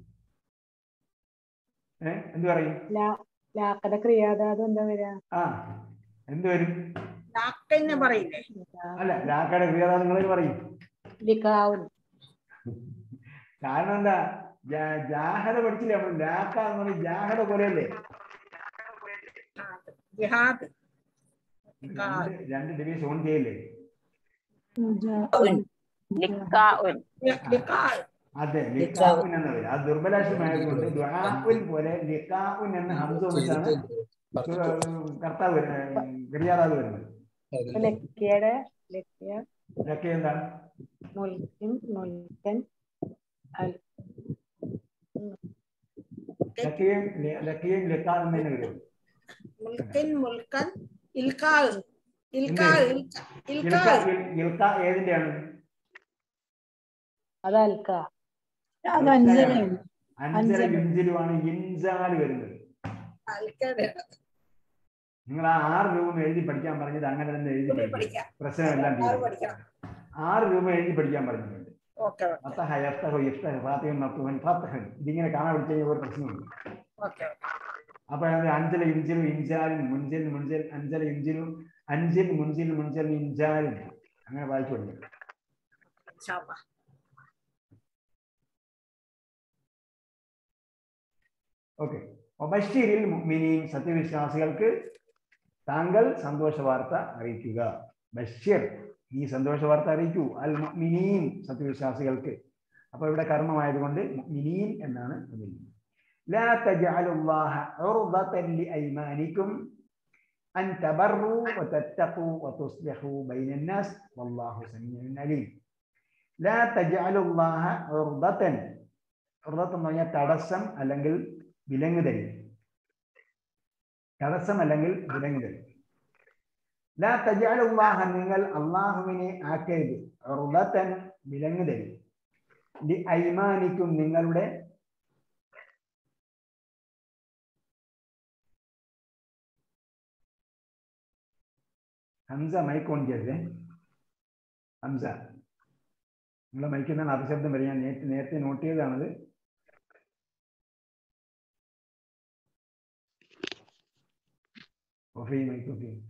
ഏ എന്ത് പറയും ലാക്കട ക്രിയാധാതും എന്താ വരാ ആ എന്ത് വരും ലാക്കന്നെ പറയില്ലേ അല്ല ലാക്കയുടെ ക്രിയാധാരങ്ങളിൽ പറയും ലിഖാവുൻ കാരണം എന്താ ജാ- ജാഹദ പഠിച്ചില്ലേ നമ്മൾ ലാക്ക എന്ന് പറഞ്ഞ ജാഹദ പോലെയല്ലേ ജിഹാദ് രണ്ട് രണ്ട് ഡിവീസ് ഓൺ ചെയ്യല്ലേ ലിഖാ- അതെ ലിക്കാഉൻ എന്ന പേര് ആ ദുർബലാക്ഷരമായതുകൊണ്ട് ദുആഉൻ പോലെ ലിക്കാഉൻ എന്ന ഹംസ വന്നിട്ടാണ് കർത്താവ് വരുന്നത് ക്രിയാതാവ് വരുന്നത് ലക്കിയുടെ ലക്കിയ ഇതൊക്കെ എന്താണ് മുൽക്കിൻ മുൽക്കൻ അൽ ലക്കിയും ലക്കിയും ലിക്കാഉം തന്നെ വരും മുൽക്കിൻ മുൽക്കൻ ഇൽക്കാ ഇൽക്കാ എന്ത്? ഇൽക്ക ഇൽക്ക ഇൽക്ക ഇൽ- ഇൽക്ക ഏതിന്റെയാണ് അത് അൽക്ക അത് അഞ്ചരയാണ് അഞ്ചര അഞ്ചര. ഇഞ്ചിലുമാണ് ഇൻസാല് വരുന്നത് അൽക്കയുടെ നിങ്ങൾ ആ ആറ് രൂപ എഴുതി പഠിക്കാൻ പറഞ്ഞത് അങ്ങനെ തന്നെ എഴുതി പഠിക്കുക പഠിക്കാം പ്രശ്നമെല്ലാം ആറ് തീരും പഠിക്കണം ആറ് രൂപ എഴുതി പഠിക്കാൻ പറഞ്ഞിട്ടുണ്ട് ഓക്കെ ഫത്തഹ യഫ്തഹു യഫ്തഹ് ഫാത്തിഹൻ മഫ്തുഹൻ ഫത്തഹൻ ഇതിങ്ങനെ കാണാൻ പഠിച്ചു കഴിഞ്ഞാൽ ഒരു പ്രശ്നമില്ല ഓക്കെ അപ്പൊ അത് അഞ്ചല ഇഞ്ചിലും ഇഞ്ചാലും മുൻചിൽ മുൻചിൽ അഞ്ചല ഇഞ്ചിലും അഞ്ചിൽ മുൻചിൽ മുൻചിൽ ഇഞ്ചാലും അങ്ങനെ വായിച്ചു പഠിക്കും ഇൻഷാല്ലാ ഓക്കെ ഒബഷീരിൽ മുഅ്മിനീൻ സത്യവിശ്വാസികൾക്ക് താങ്കൾ സന്തോഷ വാർത്ത അറിയിക്കുക ബഷീർ ഈ സന്തോഷ വാർത്ത അറിയിക്കൂ അൽ മുഅ്മിനീൻ സത്യവിശ്വാസികൾക്ക് അപ്പൊ ഇവിടെ കർമ്മമായതുകൊണ്ട് മുഅ്മിനീൻ എന്നാണ് അതിൽ لا تجعلوا الله عرضة لأيمانكم أن تبروا وتتقوا وتصلحوا بين الناس والله سميع عليم لا تجعلوا الله عرضة عرضة എന്ന് പറഞ്ഞാൽ തടസ്സം അല്ലെങ്കിൽ വിലങ്ങുതൽ തടസ്സം അല്ലെങ്കിൽ വിലങ്ങുതൽ ലാ തജഅലുല്ലാഹ നിങ്ങൾ അള്ളാഹുവിനെ ആക്കരുത് ഉർദത്തൻ വിലങ്ങുതൽ ലി ഐമാനിക്കും നിങ്ങളുടെ ഹംസ മൈക്ക് ഓൺ ചെയ്തേ ഹംസ നിങ്ങളെ മൈക്കിൽ നിന്നാണ് അപശബ്ദം വരിക ഞാൻ നേരത്തെ നേരത്തെ നോട്ട് ചെയ്തതാണത് ഓഫ് ചെയ്യും മൈക്ക് ഓഫ് ചെയ്യും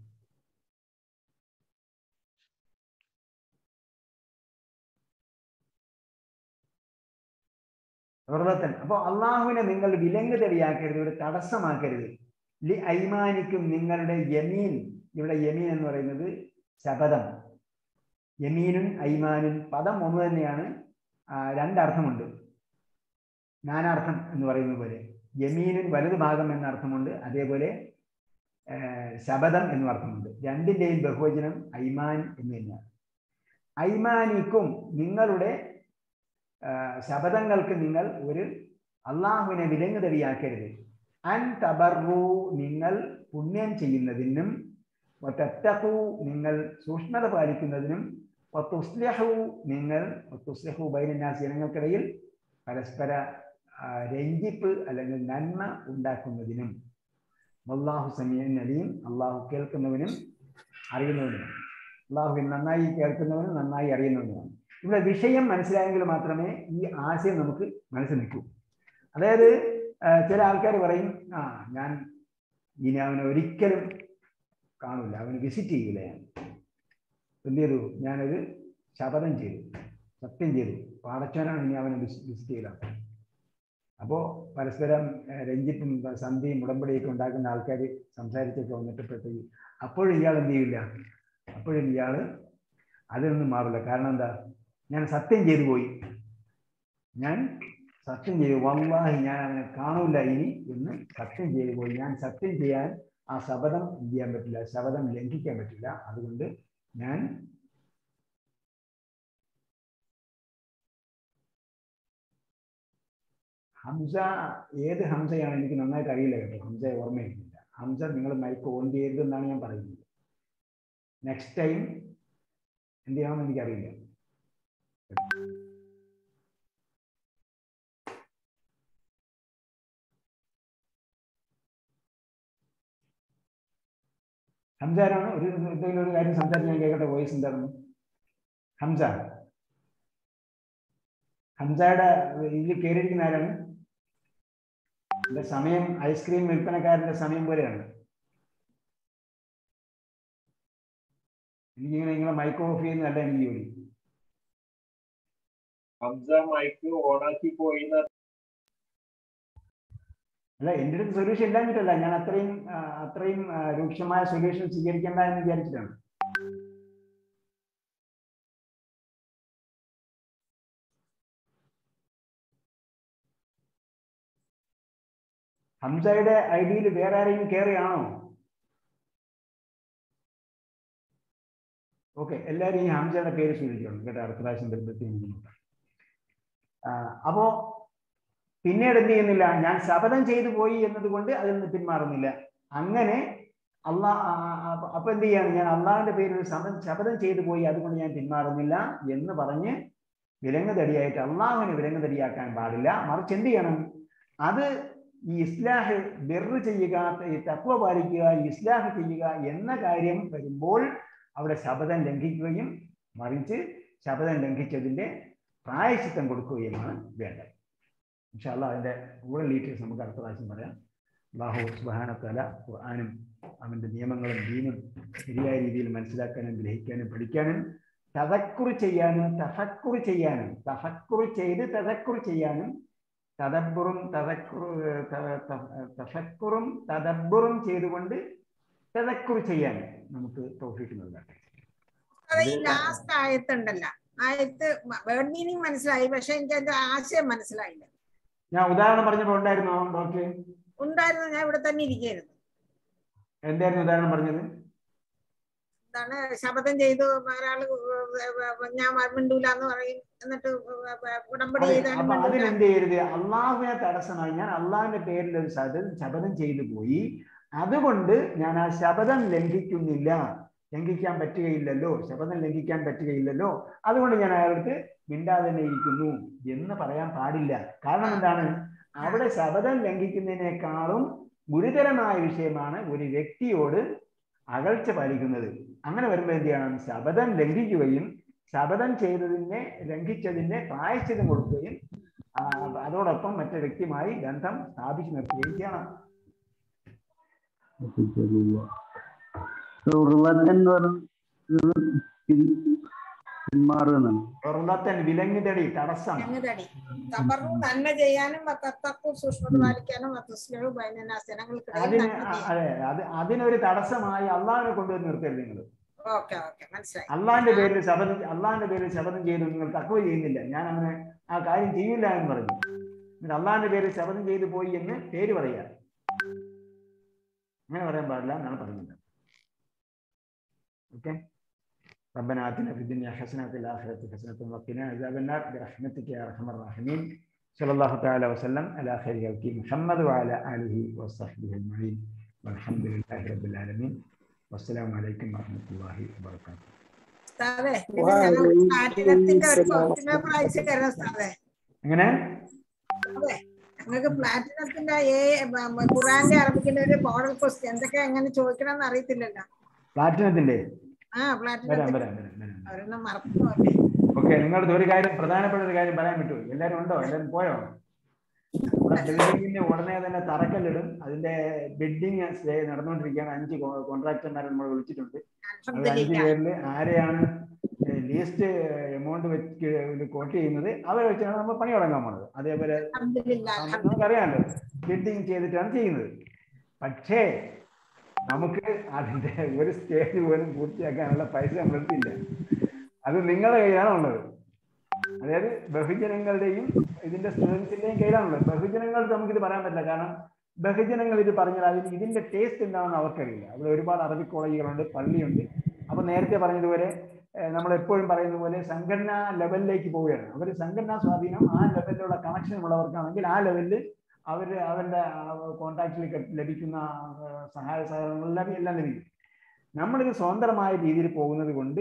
ഉറവത്തൻ അപ്പൊ അള്ളാഹുവിനെ നിങ്ങൾ വിലങ്ങ് തെളിയാക്കരുത് ഇവിടെ തടസ്സമാക്കരുത് ലി ഐമാനിക്കും നിങ്ങളുടെ യമീൻ ഇവിടെ യമീൻ എന്ന് പറയുന്നത് ശപഥം യമീനും ഐമാനും പദം ഒന്ന് തന്നെയാണ് ആ, രണ്ടർത്ഥമുണ്ട് നാനാർത്ഥം എന്ന് പറയുന്നത് പോലെ യമീനും വലതു ഭാഗം എന്ന അർത്ഥമുണ്ട് അതേപോലെ ആ, ശപഥം എന്നും അർത്ഥമുണ്ട് രണ്ടിന്റെയും ബഹുവചനം ഐമാൻ എന്ന് തന്നെയാണ് ഐമാനിക്കും നിങ്ങളുടെ ആ, ശപഥങ്ങൾക്ക് നിങ്ങൾ ഒരു അള്ളാഹുവിനെ വിലങ്ങ് തെളിയാക്കരുത് അൻ തബറു നിങ്ങൾ പുണ്യം ചെയ്യുന്നതിനും വതത്തഖു നിങ്ങൾ സൂക്ഷ്മത പാലിക്കുന്നതിനും വതുസ്ലിഹു നിങ്ങൾ വതുസ്ലിഹു ബൈനന്നാസ് ജനങ്ങൾക്കിടയിൽ പരസ്പര ആ, രഞ്ജിപ്പ് അല്ലെങ്കിൽ നന്മ ഉണ്ടാക്കുന്നതിനും അള്ളാഹു സമീൻ അലിയും അള്ളാഹു കേൾക്കുന്നവനും അറിയുന്നവനും അള്ളാഹുവിൻ നന്നായി കേൾക്കുന്നവനും നന്നായി അറിയുന്നവനുമാണ് ഇവിടെ വിഷയം മനസ്സിലായെങ്കിൽ മാത്രമേ ഈ ആശയം നമുക്ക് മനസ്സിൽ നിൽക്കൂ അതായത് ആ, ചില ആൾക്കാർ പറയും ആ ഞാൻ ഇനി അവനെ ഒരിക്കലും കാണില്ല അവന് വിസിറ്റ് ചെയ്യില്ല ഞാൻ എന്ത് ചെയ്തു ഞാനൊരു ശപഥം ചെയ്തു സത്യം ചെയ്തു പാടച്ചവനാണ് ഇനി അവനെ വിസിറ്റ് ചെയ്യില്ല അപ്പോൾ പരസ്പരം ആ, രഞ്ജിപ്പും സന്ധിയും ഉടമ്പടിയൊക്കെ ഉണ്ടാക്കുന്ന ആൾക്കാർ സംസാരിച്ചൊക്കെ വന്നിട്ടപ്പോഴത്തേക്ക് അപ്പോഴും ഇയാൾ എന്ത് ചെയ്യില്ല അപ്പോഴും ഇയാൾ അതിൽ നിന്നും മാറില്ല കാരണം എന്താ ഞാൻ സത്യം ചെയ്തു പോയി ഞാൻ സത്യം ചെയ്തു വല്ലാഹി ഞാൻ അവനെ കാണൂല ഇനി എന്ന് സത്യം ചെയ്തു പോയി ഞാൻ സത്യം ചെയ്യാൻ ആ ശപഥം എന്ത് ചെയ്യാൻ പറ്റില്ല ശപഥം ലംഘിക്കാൻ പറ്റില്ല അതുകൊണ്ട് ഞാൻ ഹംസ ഏത് ഹംസയാണ് എനിക്ക് നന്നായിട്ട് അറിയില്ല കേട്ടോ ഹംസ ഓർമ്മയില്ല ഹംസ നിങ്ങൾ മൈക്ക് ഓൺ ചെയ്യരുതെന്നാണ് ഞാൻ പറയുന്നത് നെക്സ്റ്റ് ടൈം എന്ത് ചെയ്യണമെന്ന് എനിക്കറിയില്ല ഹംസാരാണ് ഒരു എന്തെങ്കിലും ഒരു കാര്യം സംസാരിച്ച് ഞാൻ കേൾക്കട്ടെ വോയിസ് എന്തായിരുന്നു ഹംസ ഹംസയുടെ ഇതിൽ കയറിയിരിക്കുന്ന ആരാണ് എന്റെ സമയം ഐസ്ക്രീം വിൽപ്പനക്കാരന്റെ സമയം പോലെയാണ് എനിക്കിങ്ങനെ നിങ്ങളെ മൈക്ക് ഓഫ് ചെയ്യുന്നതല്ല എനിക്ക് ജോലി ഹംസ മൈക്ക് ഓണാക്കി പോയി അല്ല എൻ്റെ അടുത്ത് സൊല്യൂഷൻ ഇല്ലാഞ്ഞിട്ടല്ല ഞാൻ അത്രയും ആ, അത്രയും ആ, രൂക്ഷമായ സൊല്യൂഷൻ സ്വീകരിക്കേണ്ട എന്ന് വിചാരിച്ചിട്ടാണ് ഹംസയുടെ ഐഡിയിൽ വേറെ ആരെങ്കിലും കയറിയാണോ ഓക്കെ എല്ലാവരും ഈ ഹംസയുടെ പേര് സ്വീകരിക്കണം കേട്ടോ അടുത്ത പ്രാവശ്യം വരുമ്പോഴത്തേക്കും ആ, അപ്പോ പിന്നീട് എന്ത് ചെയ്യുന്നില്ല ഞാൻ ശപഥം ചെയ്തു പോയി എന്നതുകൊണ്ട് അതിൽ നിന്ന് പിന്മാറുന്നില്ല അങ്ങനെ അള്ളാ അപ്പൊ എന്ത് ചെയ്യാണ് ഞാൻ അള്ളാഹിന്റെ പേരിൽ സമ ശപഥം ചെയ്തു പോയി അതുകൊണ്ട് ഞാൻ പിന്മാറുന്നില്ല എന്ന് പറഞ്ഞ് വിലങ്ങുതടിയായിട്ട് അള്ളാഹുവിനെ വിലങ്ങുതടിയാക്കാൻ പാടില്ല മറിച്ച് എന്ത് ചെയ്യണം അത് ഈ ഇസ്ലാഹ് ബെറ് ചെയ്യുക ഈ തത്വ പാലിക്കുക ഇസ്ലാഹ് ചെയ്യുക എന്ന കാര്യം വരുമ്പോൾ അവിടെ ശപഥം ലംഘിക്കുകയും മറിച്ച് ശപഥം ലംഘിച്ചതിന്റെ പ്രായശ്ചിത്തം കൊടുക്കുകയുമാണ് വേണ്ടത് ഇൻഷാല്ല അതിന്റെ കൂടുതൽ ഡീറ്റെയിൽസ് നമുക്ക് അടുത്ത പ്രാവശ്യം പറയാം അള്ളാഹു സുബാനത്തല ഖുർആാനും അവന്റെ നിയമങ്ങളും ദീനും ശരിയായ രീതിയിൽ മനസ്സിലാക്കാനും ഗ്രഹിക്കാനും പഠിക്കാനും തതക്കുറി ചെയ്യാനും തഫക്കുറി ചെയ്യാനും തഫക്കുറി ചെയ്ത് തതക്കുറി ചെയ്യാനും തദബ്ബുറും തതക്കുറു തഫക്കുറും തദബ്ബുറും ചെയ്തുകൊണ്ട് തതക്കുറി ചെയ്യാനും നമുക്ക് തോഫിക്ക് നൽകട്ടെ അത് ഈ ലാസ്റ്റ് ആയത്തുണ്ടല്ല ആയത്ത് വേർഡ് മീനിങ് മനസ്സിലായി പക്ഷെ എനിക്ക് അതിന്റെ ആശയം മനസ്സിലായില്ല ഞാൻ ഉദാഹരണം പറഞ്ഞപ്പോൾ ഉണ്ടായിരുന്നോ ഡോക്ടർ ഉണ്ടായിരുന്നു ഞാൻ ഇവിടെ തന്നെ ഇരിക്കുകയായിരുന്നു എന്തായിരുന്നു ഉദാഹരണം പറഞ്ഞത് എന്താണ് ശപഥം ചെയ്തു ഒരാള് ഞാൻ മിണ്ടൂല എന്ന് പറയും എന്നിട്ട് ഉടമ്പടി അതെ, ചെയ്താണ് അപ്പൊ മിണ്ടൂല അതിനെന്ത് ചെയ്യരുത് അള്ളാഹുവിനെ തടസ്സമായി ഞാൻ അള്ളാഹിന്റെ പേരിൽ ഒരു ശപഥം ശപഥം ചെയ്തു പോയി അതുകൊണ്ട് ഞാൻ ആ ശപഥം ലംഘിക്കുന്നില്ല ലംഘിക്കാൻ പറ്റുകയില്ലല്ലോ ശപഥം ലംഘിക്കാൻ പറ്റുകയില്ലല്ലോ അതുകൊണ്ട് ഞാൻ അയാൾക്ക് മിണ്ടാതെ തന്നെ ഇരിക്കുന്നു എന്ന് പറയാൻ പാടില്ല കാരണം എന്താണ് അവിടെ ശപഥം ലംഘിക്കുന്നതിനേക്കാളും ഗുരുതരമായ വിഷയമാണ് ഒരു വ്യക്തിയോട് അകൽച്ച പാലിക്കുന്നത് അങ്ങനെ വരുമ്പോൾ എന്ത് ചെയ്യണം ശപഥം ലംഘിക്കുകയും ശപഥം ചെയ്തതിനെ ലംഘിച്ചതിന്റെ പ്രായശ്ചിതം കൊടുക്കുകയും ആ, അതോടൊപ്പം മറ്റേ വ്യക്തിയുമായി ബന്ധം സ്ഥാപിച്ചു നിർത്തുകയും ചെയ്യണം ഉറുവത്ത് എന്ന് പറഞ്ഞത് പിൻ- പിന്മാറുന്നതാണ് ഉറുളത്തൻ വിലങ്ങിതടി തടസ്സം ഞങ്ങതടി തബറു നന്മ ചെയ്യാനും തത്തക്കു സൂക്ഷ്മത പാലിക്കാനും തുസ്ലഹു ബൈനനാസ് ജനങ്ങൾക്കിടയിൽ അതിന് നന്മ അ- ചെയ്യാൻ അതെ അത് അതിനൊരു തടസ്സമായി അള്ളാഹിനെ കൊണ്ടുവന്ന് നിർത്തരുത് നിങ്ങൾ ഓക്കെ ഓക്കെ മനസ്സിലായി അള്ളാഹിന്റെ പേരിൽ ശപഥം അള്ളാഹിന്റെ പേരിൽ ശപഥം ചെയ്തു നിങ്ങൾ തക്കവ ചെയ്യുന്നില്ല ഞാൻ അങ്ങനെ ആ കാര്യം ചെയ്യില്ല എന്ന് പറഞ്ഞു എന്നിട്ട് അള്ളാഹിന്റെ പേരിൽ ശപഥം ചെയ്തു പോയി എന്ന് പേര് പറയാ അങ്ങനെ പറയാൻ പാടില്ല എന്നാണ് പറയുന്നത് ഓക്കെ ربنا آتنا في الدنيا حسنة وفي الآخرة حسنة وقنا عذاب النار برحمتك يا أرحم الراحمين صلى الله تعالى وسلم على خير خلقه محمد وعلى آله وصحبه أجمعين والحمد لله رب العالمين والسلام عليكم ورحمة الله وبركاته ഉസ്താദേ പിന്നെ ഞങ്ങൾ പ്ലാറ്റിനത്തിന്റെ ഒരു ക്വസ്റ്റ്യൻ പേപ്പർ അയച്ചു തരാം ഉസ്താദേ എങ്ങനെ അതെ ഞങ്ങൾക്ക് പ്ലാറ്റിനത്തിന്റെ ഏ ബ- ഖുറാന്റെ അറബിക്കിന്റെ ഒരു മോഡൽ ക്വസ്റ്റ്യൻ എന്തൊക്കെ എങ്ങനെ ചോദിക്കണം എന്ന് അറിയത്തില്ലല്ലോ പ്ലാറ്റിനത്തിന്റെ ആ വരാം പ്ലാറ്റിനത്തിന്റെ വരാം വരാം വരാം അവരൊന്നും മറന്നു പോകട്ടെ ഓക്കെ നിങ്ങളുടെ ഒരു കാര്യം പ്രധാനപ്പെട്ട ഒരു കാര്യം പറയാൻ പറ്റുമോ എല്ലാരും ഉണ്ടോ എല്ലാരും പോയോ നമ്മുടെ ബിൽഡിങ്ങിന് ഉടനെ തന്നെ തറക്കല്ലിടും അതിന്റെ ബിൽഡിങ് സ്റ്റേ നടന്നുകൊണ്ടിരിക്കുകയാണ് അഞ്ച് കോൺട്രാക്ടർമാരെ നമ്മൾ വിളിച്ചിട്ടുണ്ട് അത് അഞ്ച് അൽഹംദുലില്ലാ. പേരിൽ ആരെയാണ് ലീസ്റ്റ് എമൗണ്ട് വെച്ച് കോട്ട് ചെയ്യുന്നത് അവരെ വെച്ചാണ് നമ്മൾ പണി തുടങ്ങാൻ പോണത് അതേപോലെ അൽഹംദുലില്ലാ, അൽഹംദുലില്ലാ. നമുക്കറിയാമല്ലോ ബിൽഡിങ് ചെയ്തിട്ടാണ് ചെയ്യുന്നത് പക്ഷേ നമുക്ക് അതിന്റെ ഒരു സ്റ്റേജ് പോലും പൂർത്തിയാക്കാനുള്ള പൈസ നമ്മളെടുത്തില്ല അത് നിങ്ങളുടെ കയ്യിലാണ് ഉള്ളത് അതായത് ബഹുജനങ്ങളുടെയും ഇതിന്റെ സ്റ്റുഡൻസിന്റെയും കയ്യിലാണുള്ളത് ബഹുജനങ്ങൾ നമുക്കിത് പറയാൻ പറ്റില്ല കാരണം ബഹുജനങ്ങൾ ഇത് പറഞ്ഞാൽ അതിന് ഇതിന്റെ ടേസ്റ്റ് എന്താണെന്ന് അവർക്കറിയില്ല അവിടെ ഒരുപാട് അറബി കോളേജുകളുണ്ട് പള്ളിയുണ്ട് അപ്പൊ നേരത്തെ പറഞ്ഞതുപോലെ നമ്മൾ എപ്പോഴും പറയുന്ന പോലെ സംഘടനാ ലെവലിലേക്ക് പോവുകയാണ് അവർ സംഘടനാ സ്വാധീനം ആ ലെവലിലുള്ള കണക്ഷൻ ഉള്ളവർക്കാണെങ്കിൽ ആ ലെവലിൽ അവർ അവരുടെ കോൺടാക്റ്റിൽ ലഭിക്കുന്ന ആ, സഹായ സഹകരണങ്ങളെല്ലാം എല്ലാം ലഭിക്കും നമ്മളിത് സ്വതന്ത്രമായ രീതിയിൽ പോകുന്നത് കൊണ്ട്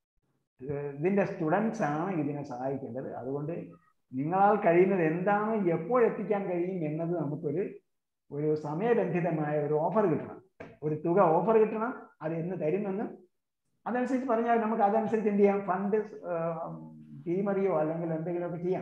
ഏഹ് ഇതിന്റെ സ്റ്റുഡൻസ് ആണ് ഇതിനെ സഹായിക്കേണ്ടത് അതുകൊണ്ട് നിങ്ങളാൽ കഴിയുന്നത് എന്താണ് എപ്പോൾ എത്തിക്കാൻ കഴിയും എന്നത് നമുക്കൊരു ഒരു സമയബന്ധിതമായ ഒരു ഓഫർ കിട്ടണം ഒരു തുക ഓഫർ കിട്ടണം അത് എന്ന് തരുമെന്ന് അതനുസരിച്ച് പറഞ്ഞാൽ നമുക്ക് അതനുസരിച്ച് എന്ത് ചെയ്യാം ഫണ്ട് ടീമറിയോ അല്ലെങ്കിൽ എന്തെങ്കിലുമൊക്കെ ചെയ്യാം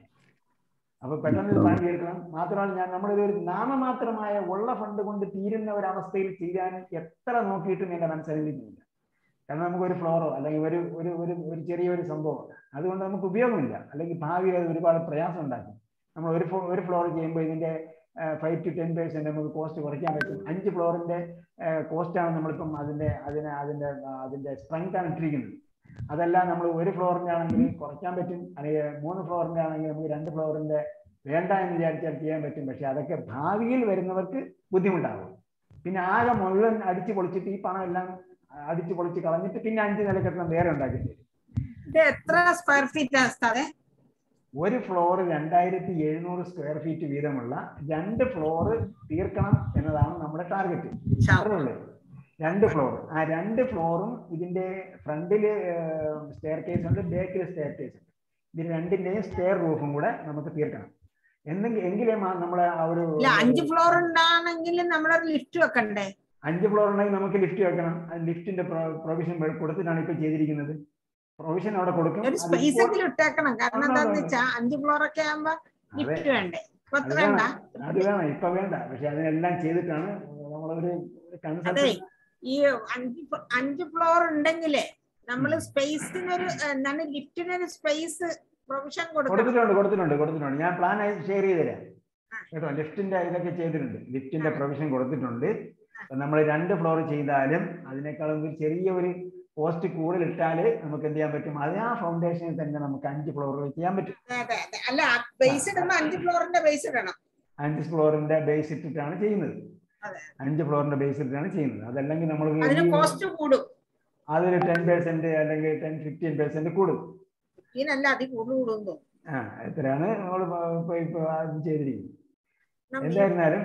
അപ്പൊ പെട്ടെന്ന് ഇത് പണി തീർക്കണം മാത്രമല്ല ഞാൻ നമ്മളിത് ഒരു നാമമാത്രമായ ഉള്ള ഫണ്ട് കൊണ്ട് തീരുന്ന ഒരു അവസ്ഥയിൽ ചെയ്യാൻ എത്ര നോക്കിയിട്ടും എന്റെ മനസ്സിലാകുന്നില്ല കാരണം നമുക്ക് ഒരു ഫ്ലോറോ അല്ലെങ്കിൽ ഒരു ഒരു ഒരു ഒരു ചെറിയൊരു സംഭവം അതുകൊണ്ട് നമുക്ക് ഉപയോഗമില്ല അല്ലെങ്കിൽ ഭാവിയിൽ അത് ഒരുപാട് പ്രയാസം ഉണ്ടാക്കും നമ്മൾ ഒരു ഫോ- ഒരു ഫ്ലോർ ചെയ്യുമ്പോൾ ഇതിന്റെ ഫൈവ് ടു ടെൻ പേഴ്സെന്റ് നമുക്ക് കോസ്റ്റ് കുറയ്ക്കാൻ പറ്റും അഞ്ച് ഫ്ലോറിന്റെ കോസ്റ്റാണ് നമ്മളിപ്പം അതിന്റെ അതിനെ അതിന്റെ ആ, അതിന്റെ സ്ട്രെങ്ത് ആണ് ഇട്ടിരിക്കുന്നത് അതെല്ലാം നമ്മൾ ഒരു ഫ്ലോറിന്റെ ആണെങ്കിൽ കുറയ്ക്കാൻ പറ്റും അല്ലെങ്കിൽ മൂന്ന് ഫ്ലോറിന്റെ ആണെങ്കിൽ നമുക്ക് രണ്ട് ഫ്ലോറിന്റെ വേണ്ട എന്ന് വിചാരിച്ചാൽ ചെയ്യാൻ പറ്റും പക്ഷെ അതൊക്കെ ഭാവിയിൽ വരുന്നവർക്ക് ബുദ്ധിമുട്ടാകും പിന്നെ ആകെ മുഴുവൻ അടിച്ചു പൊളിച്ചിട്ട് ഈ പണം എല്ലാം അടിച്ചു പൊളിച്ച് കളഞ്ഞിട്ട് പിന്നെ അഞ്ച് നില കെട്ടണം വേറെ ഉണ്ടാക്കി തരും ഇത് എത്ര സ്ക്വയർ ഫീറ്റ് ഉസ്താദേ ഒരു ഫ്ലോർ രണ്ടായിരത്തി എഴുന്നൂറ് സ്ക്വയർ ഫീറ്റ് വീതമുള്ള രണ്ട് ഫ്ലോർ തീർക്കണം എന്നതാണ് നമ്മുടെ ടാർഗറ്റ് ഇൻഷാ അല്ലാ. ഉള്ളൂ രണ്ട് ഫ്ലോർ ആ രണ്ട് ഫ്ലോറും ഇതിന്റെ ഫ്രണ്ടില് സ്റ്റെയർ കേസ് ഉണ്ട് ബാക്കിൽ സ്റ്റെയർ കേസ് ഉണ്ട് ഇത് രണ്ടിന്റെയും സ്റ്റെയർ റൂഫും കൂടെ നമുക്ക് തീർക്കണം എന്നെങ്കിൽ എങ്കിലേ മാ- നമ്മളെ ആ ഒരു ഇല്ല അഞ്ച് ഫ്ലോർ ഉണ്ടാണെങ്കിൽ നമ്മളൊരു ലിഫ്റ്റ് വെക്കണ്ടേ അഞ്ച് ഫ്ലോർ ഉണ്ടെങ്കിൽ നമുക്ക് ലിഫ്റ്റ് വെക്കണം ആ ലിഫ്റ്റിന്റെ പ്രൊവിഷൻ കൊടുത്തിട്ടാണ് ഇപ്പൊ ചെയ്തിരിക്കുന്നത് പ്രൊവിഷൻ അവിടെ കൊടുക്കും ഒരു അത് സ്പേസ് ഇപ്പോൾ- എങ്കിലും ഇട്ടേക്കണം കാരണം ഉണ്ട്, എന്താന്ന് ഉണ്ട്. വെച്ചാ അഞ്ച് ഫ്ലോർ ഒക്കെ ആകുമ്പോ അതെ ലിഫ്റ്റ് വേണ്ടേ ഇപ്പൊ അത് വേണ്ട അത് വേണം ഇപ്പൊ വേണ്ട പക്ഷെ അതിനെല്ലാം ചെയ്തിട്ടാണ് നമ്മളൊരു അതെ കൺസൾട്ടൻ ഈ അഞ്ച് ഫ- അഞ്ച് ഫ്ലോർ ഉണ്ടെങ്കിലേ നമ്മൾ ഉം. സ്പേസിനൊരു എന്താണ് ലിഫ്റ്റിനൊരു സ്പേസ് പ്രൊവിഷൻ കൊടുക്കണം കൊടുത്തിട്ടുണ്ട് കൊടുത്തിട്ടുണ്ട് കൊടുത്തിട്ടുണ്ട് ഞാൻ പ്ലാൻ ഷെയർ ചെയ്ത് തരാം കേട്ടോ ലിഫ്റ്റിന്റെ ഇതൊക്കെ ചെയ്തിട്ടുണ്ട് ലിഫ്റ്റിന്റെ പ്രൊവിഷൻ കൊടുത്തിട്ടുണ്ട് നമ്മൾ രണ്ട് ഫ്ലോർ ചെയ്താലും അതിനേക്കാളും ഒരു ചെറിയ ഒരു പോസ്റ്റ് കൂടുതൽ ഇട്ടാൽ നമുക്ക് എന്ത് ചെയ്യാൻ പറ്റും അത് ആ ഫൗണ്ടേഷനിൽ തന്നെ നമുക്ക് അഞ്ച് ഫ്ലോറുകൾ ചെയ്യാൻ പറ്റും അതെ അതെ അതെ അല്ല ബേസ് ഇടുമ്പോ അഞ്ച് ഫ്ലോറിന്റെ ബേസ് ഇടണം അഞ്ച് ഫ്ലോറിന്റെ ബേസ് ഇട്ടിട്ടാണ് ചെയ്യുന്നത് അതെ. അഞ്ച് ഫ്ലോറിന്റെ ബേസ് ഇട്ടിട്ടാണ് ചെയ്യുന്നത് അതല്ലെങ്കിൽ നമ്മൾ അതിന് കോസ്റ്റ് കൂടും അതൊരു ടെൻ പെർസെന്റ് അല്ലെങ്കിൽ ടെൻ ഫിഫ്റ്റീൻ പെർസെന്റ് കൂടും ഇതിനല്ല അതി കൂടുതൽ കൂടും തോന്നും ആ എത്രയാണ് നമ്മൾ ഇപ്പൊ ഇപ്പൊ അത് ചെയ്തിരിക്കുന്നത് നമ്മ- എന്തായിരുന്നാലും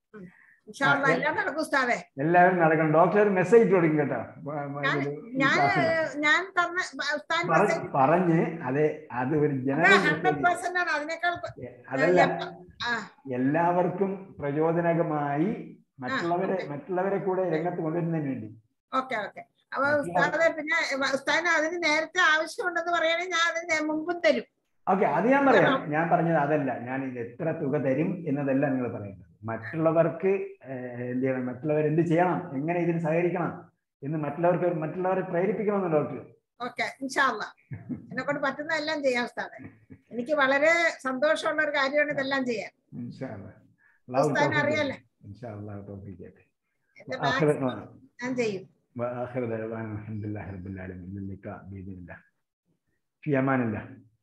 ഇൻഷാ അല്ലാ എല്ലാം നടക്കും ഉസ്താദെ എല്ലാവരും നടക്കണം ഡോക്ടർ ഒരു മെസ്സേജ് കൊടുക്കും കേട്ടോ വ- വ- ഞാൻ- ഇത് ഈ ഞാൻ ക്ലാസ്സിൽ. ഞാൻ തന്ന ഉസ്താദിന്റെ പറ- message പറഞ്ഞ് അതെ അത് ഒരു ജനറൽ ഹൺഡ്രഡ് പെർസെന്റ് ആണ് അതിനേക്കാൾ അതല്ല ആ എല്ലാവർക്കും പ്രചോദനകമായി മറ്റുള്ളവരെ ഓക്കേ. മറ്റുള്ളവരെ കൂടെ രംഗത്ത് കൊണ്ടുവരുന്നതിന് വേണ്ടി ഓക്കെ ഓക്കെ അപ്പൊ ഉസ്താദെ പിന്നെ ഉസ്താദിന് അതിന് നേരത്തെ ആവശ്യമുണ്ടെന്ന് പറയുകയാണെങ്കിൽ ഞാൻ അതിന് മുമ്പും തരും ഓക്കെ അത് ഞാൻ പറയാം ഞാൻ പറഞ്ഞത് അതല്ല ഞാൻ ഇത് എത്ര തുക തരും എന്നതല്ല നിങ്ങൾ പറയുന്നത് മറ്റുള്ളവർക്ക് ഏഹ്, എന്ത് ചെയ്യണം മറ്റുള്ളവർ എന്ത് ചെയ്യണം എങ്ങനെ ഇതിന് സഹകരിക്കണം എന്ന് മറ്റുള്ളവർക്ക് മറ്റുള്ളവരെ പ്രേരിപ്പിക്കണമെന്ന് ഡോക്ടർ ഓക്കെ ഇൻഷാല്ല എന്നെ കൊണ്ട് പറ്റുന്ന എല്ലാം ചെയ്യാം ഉസ്താദെ എനിക്ക് വളരെ സന്തോഷമുള്ള ഒരു കാര്യമാണ് ഇതെല്ലാം ചെയ്യാൻ ഇൻഷാ അല്ലാ. അള്ളാഹു ഉസ്താദിന് തൗഫീഖ് അറിയാലേ ചെയ്യട്ടെ. ഇൻഷാ അല്ലാഹു തൗഫീഖ് ചെയ്യട്ടെ. എന്റെ ആഖിറ- maximum ഞാൻ ചെയ്യും وآخر دعوانا الحمد لله رب العالمين اللقاء بإذن الله في أمان الله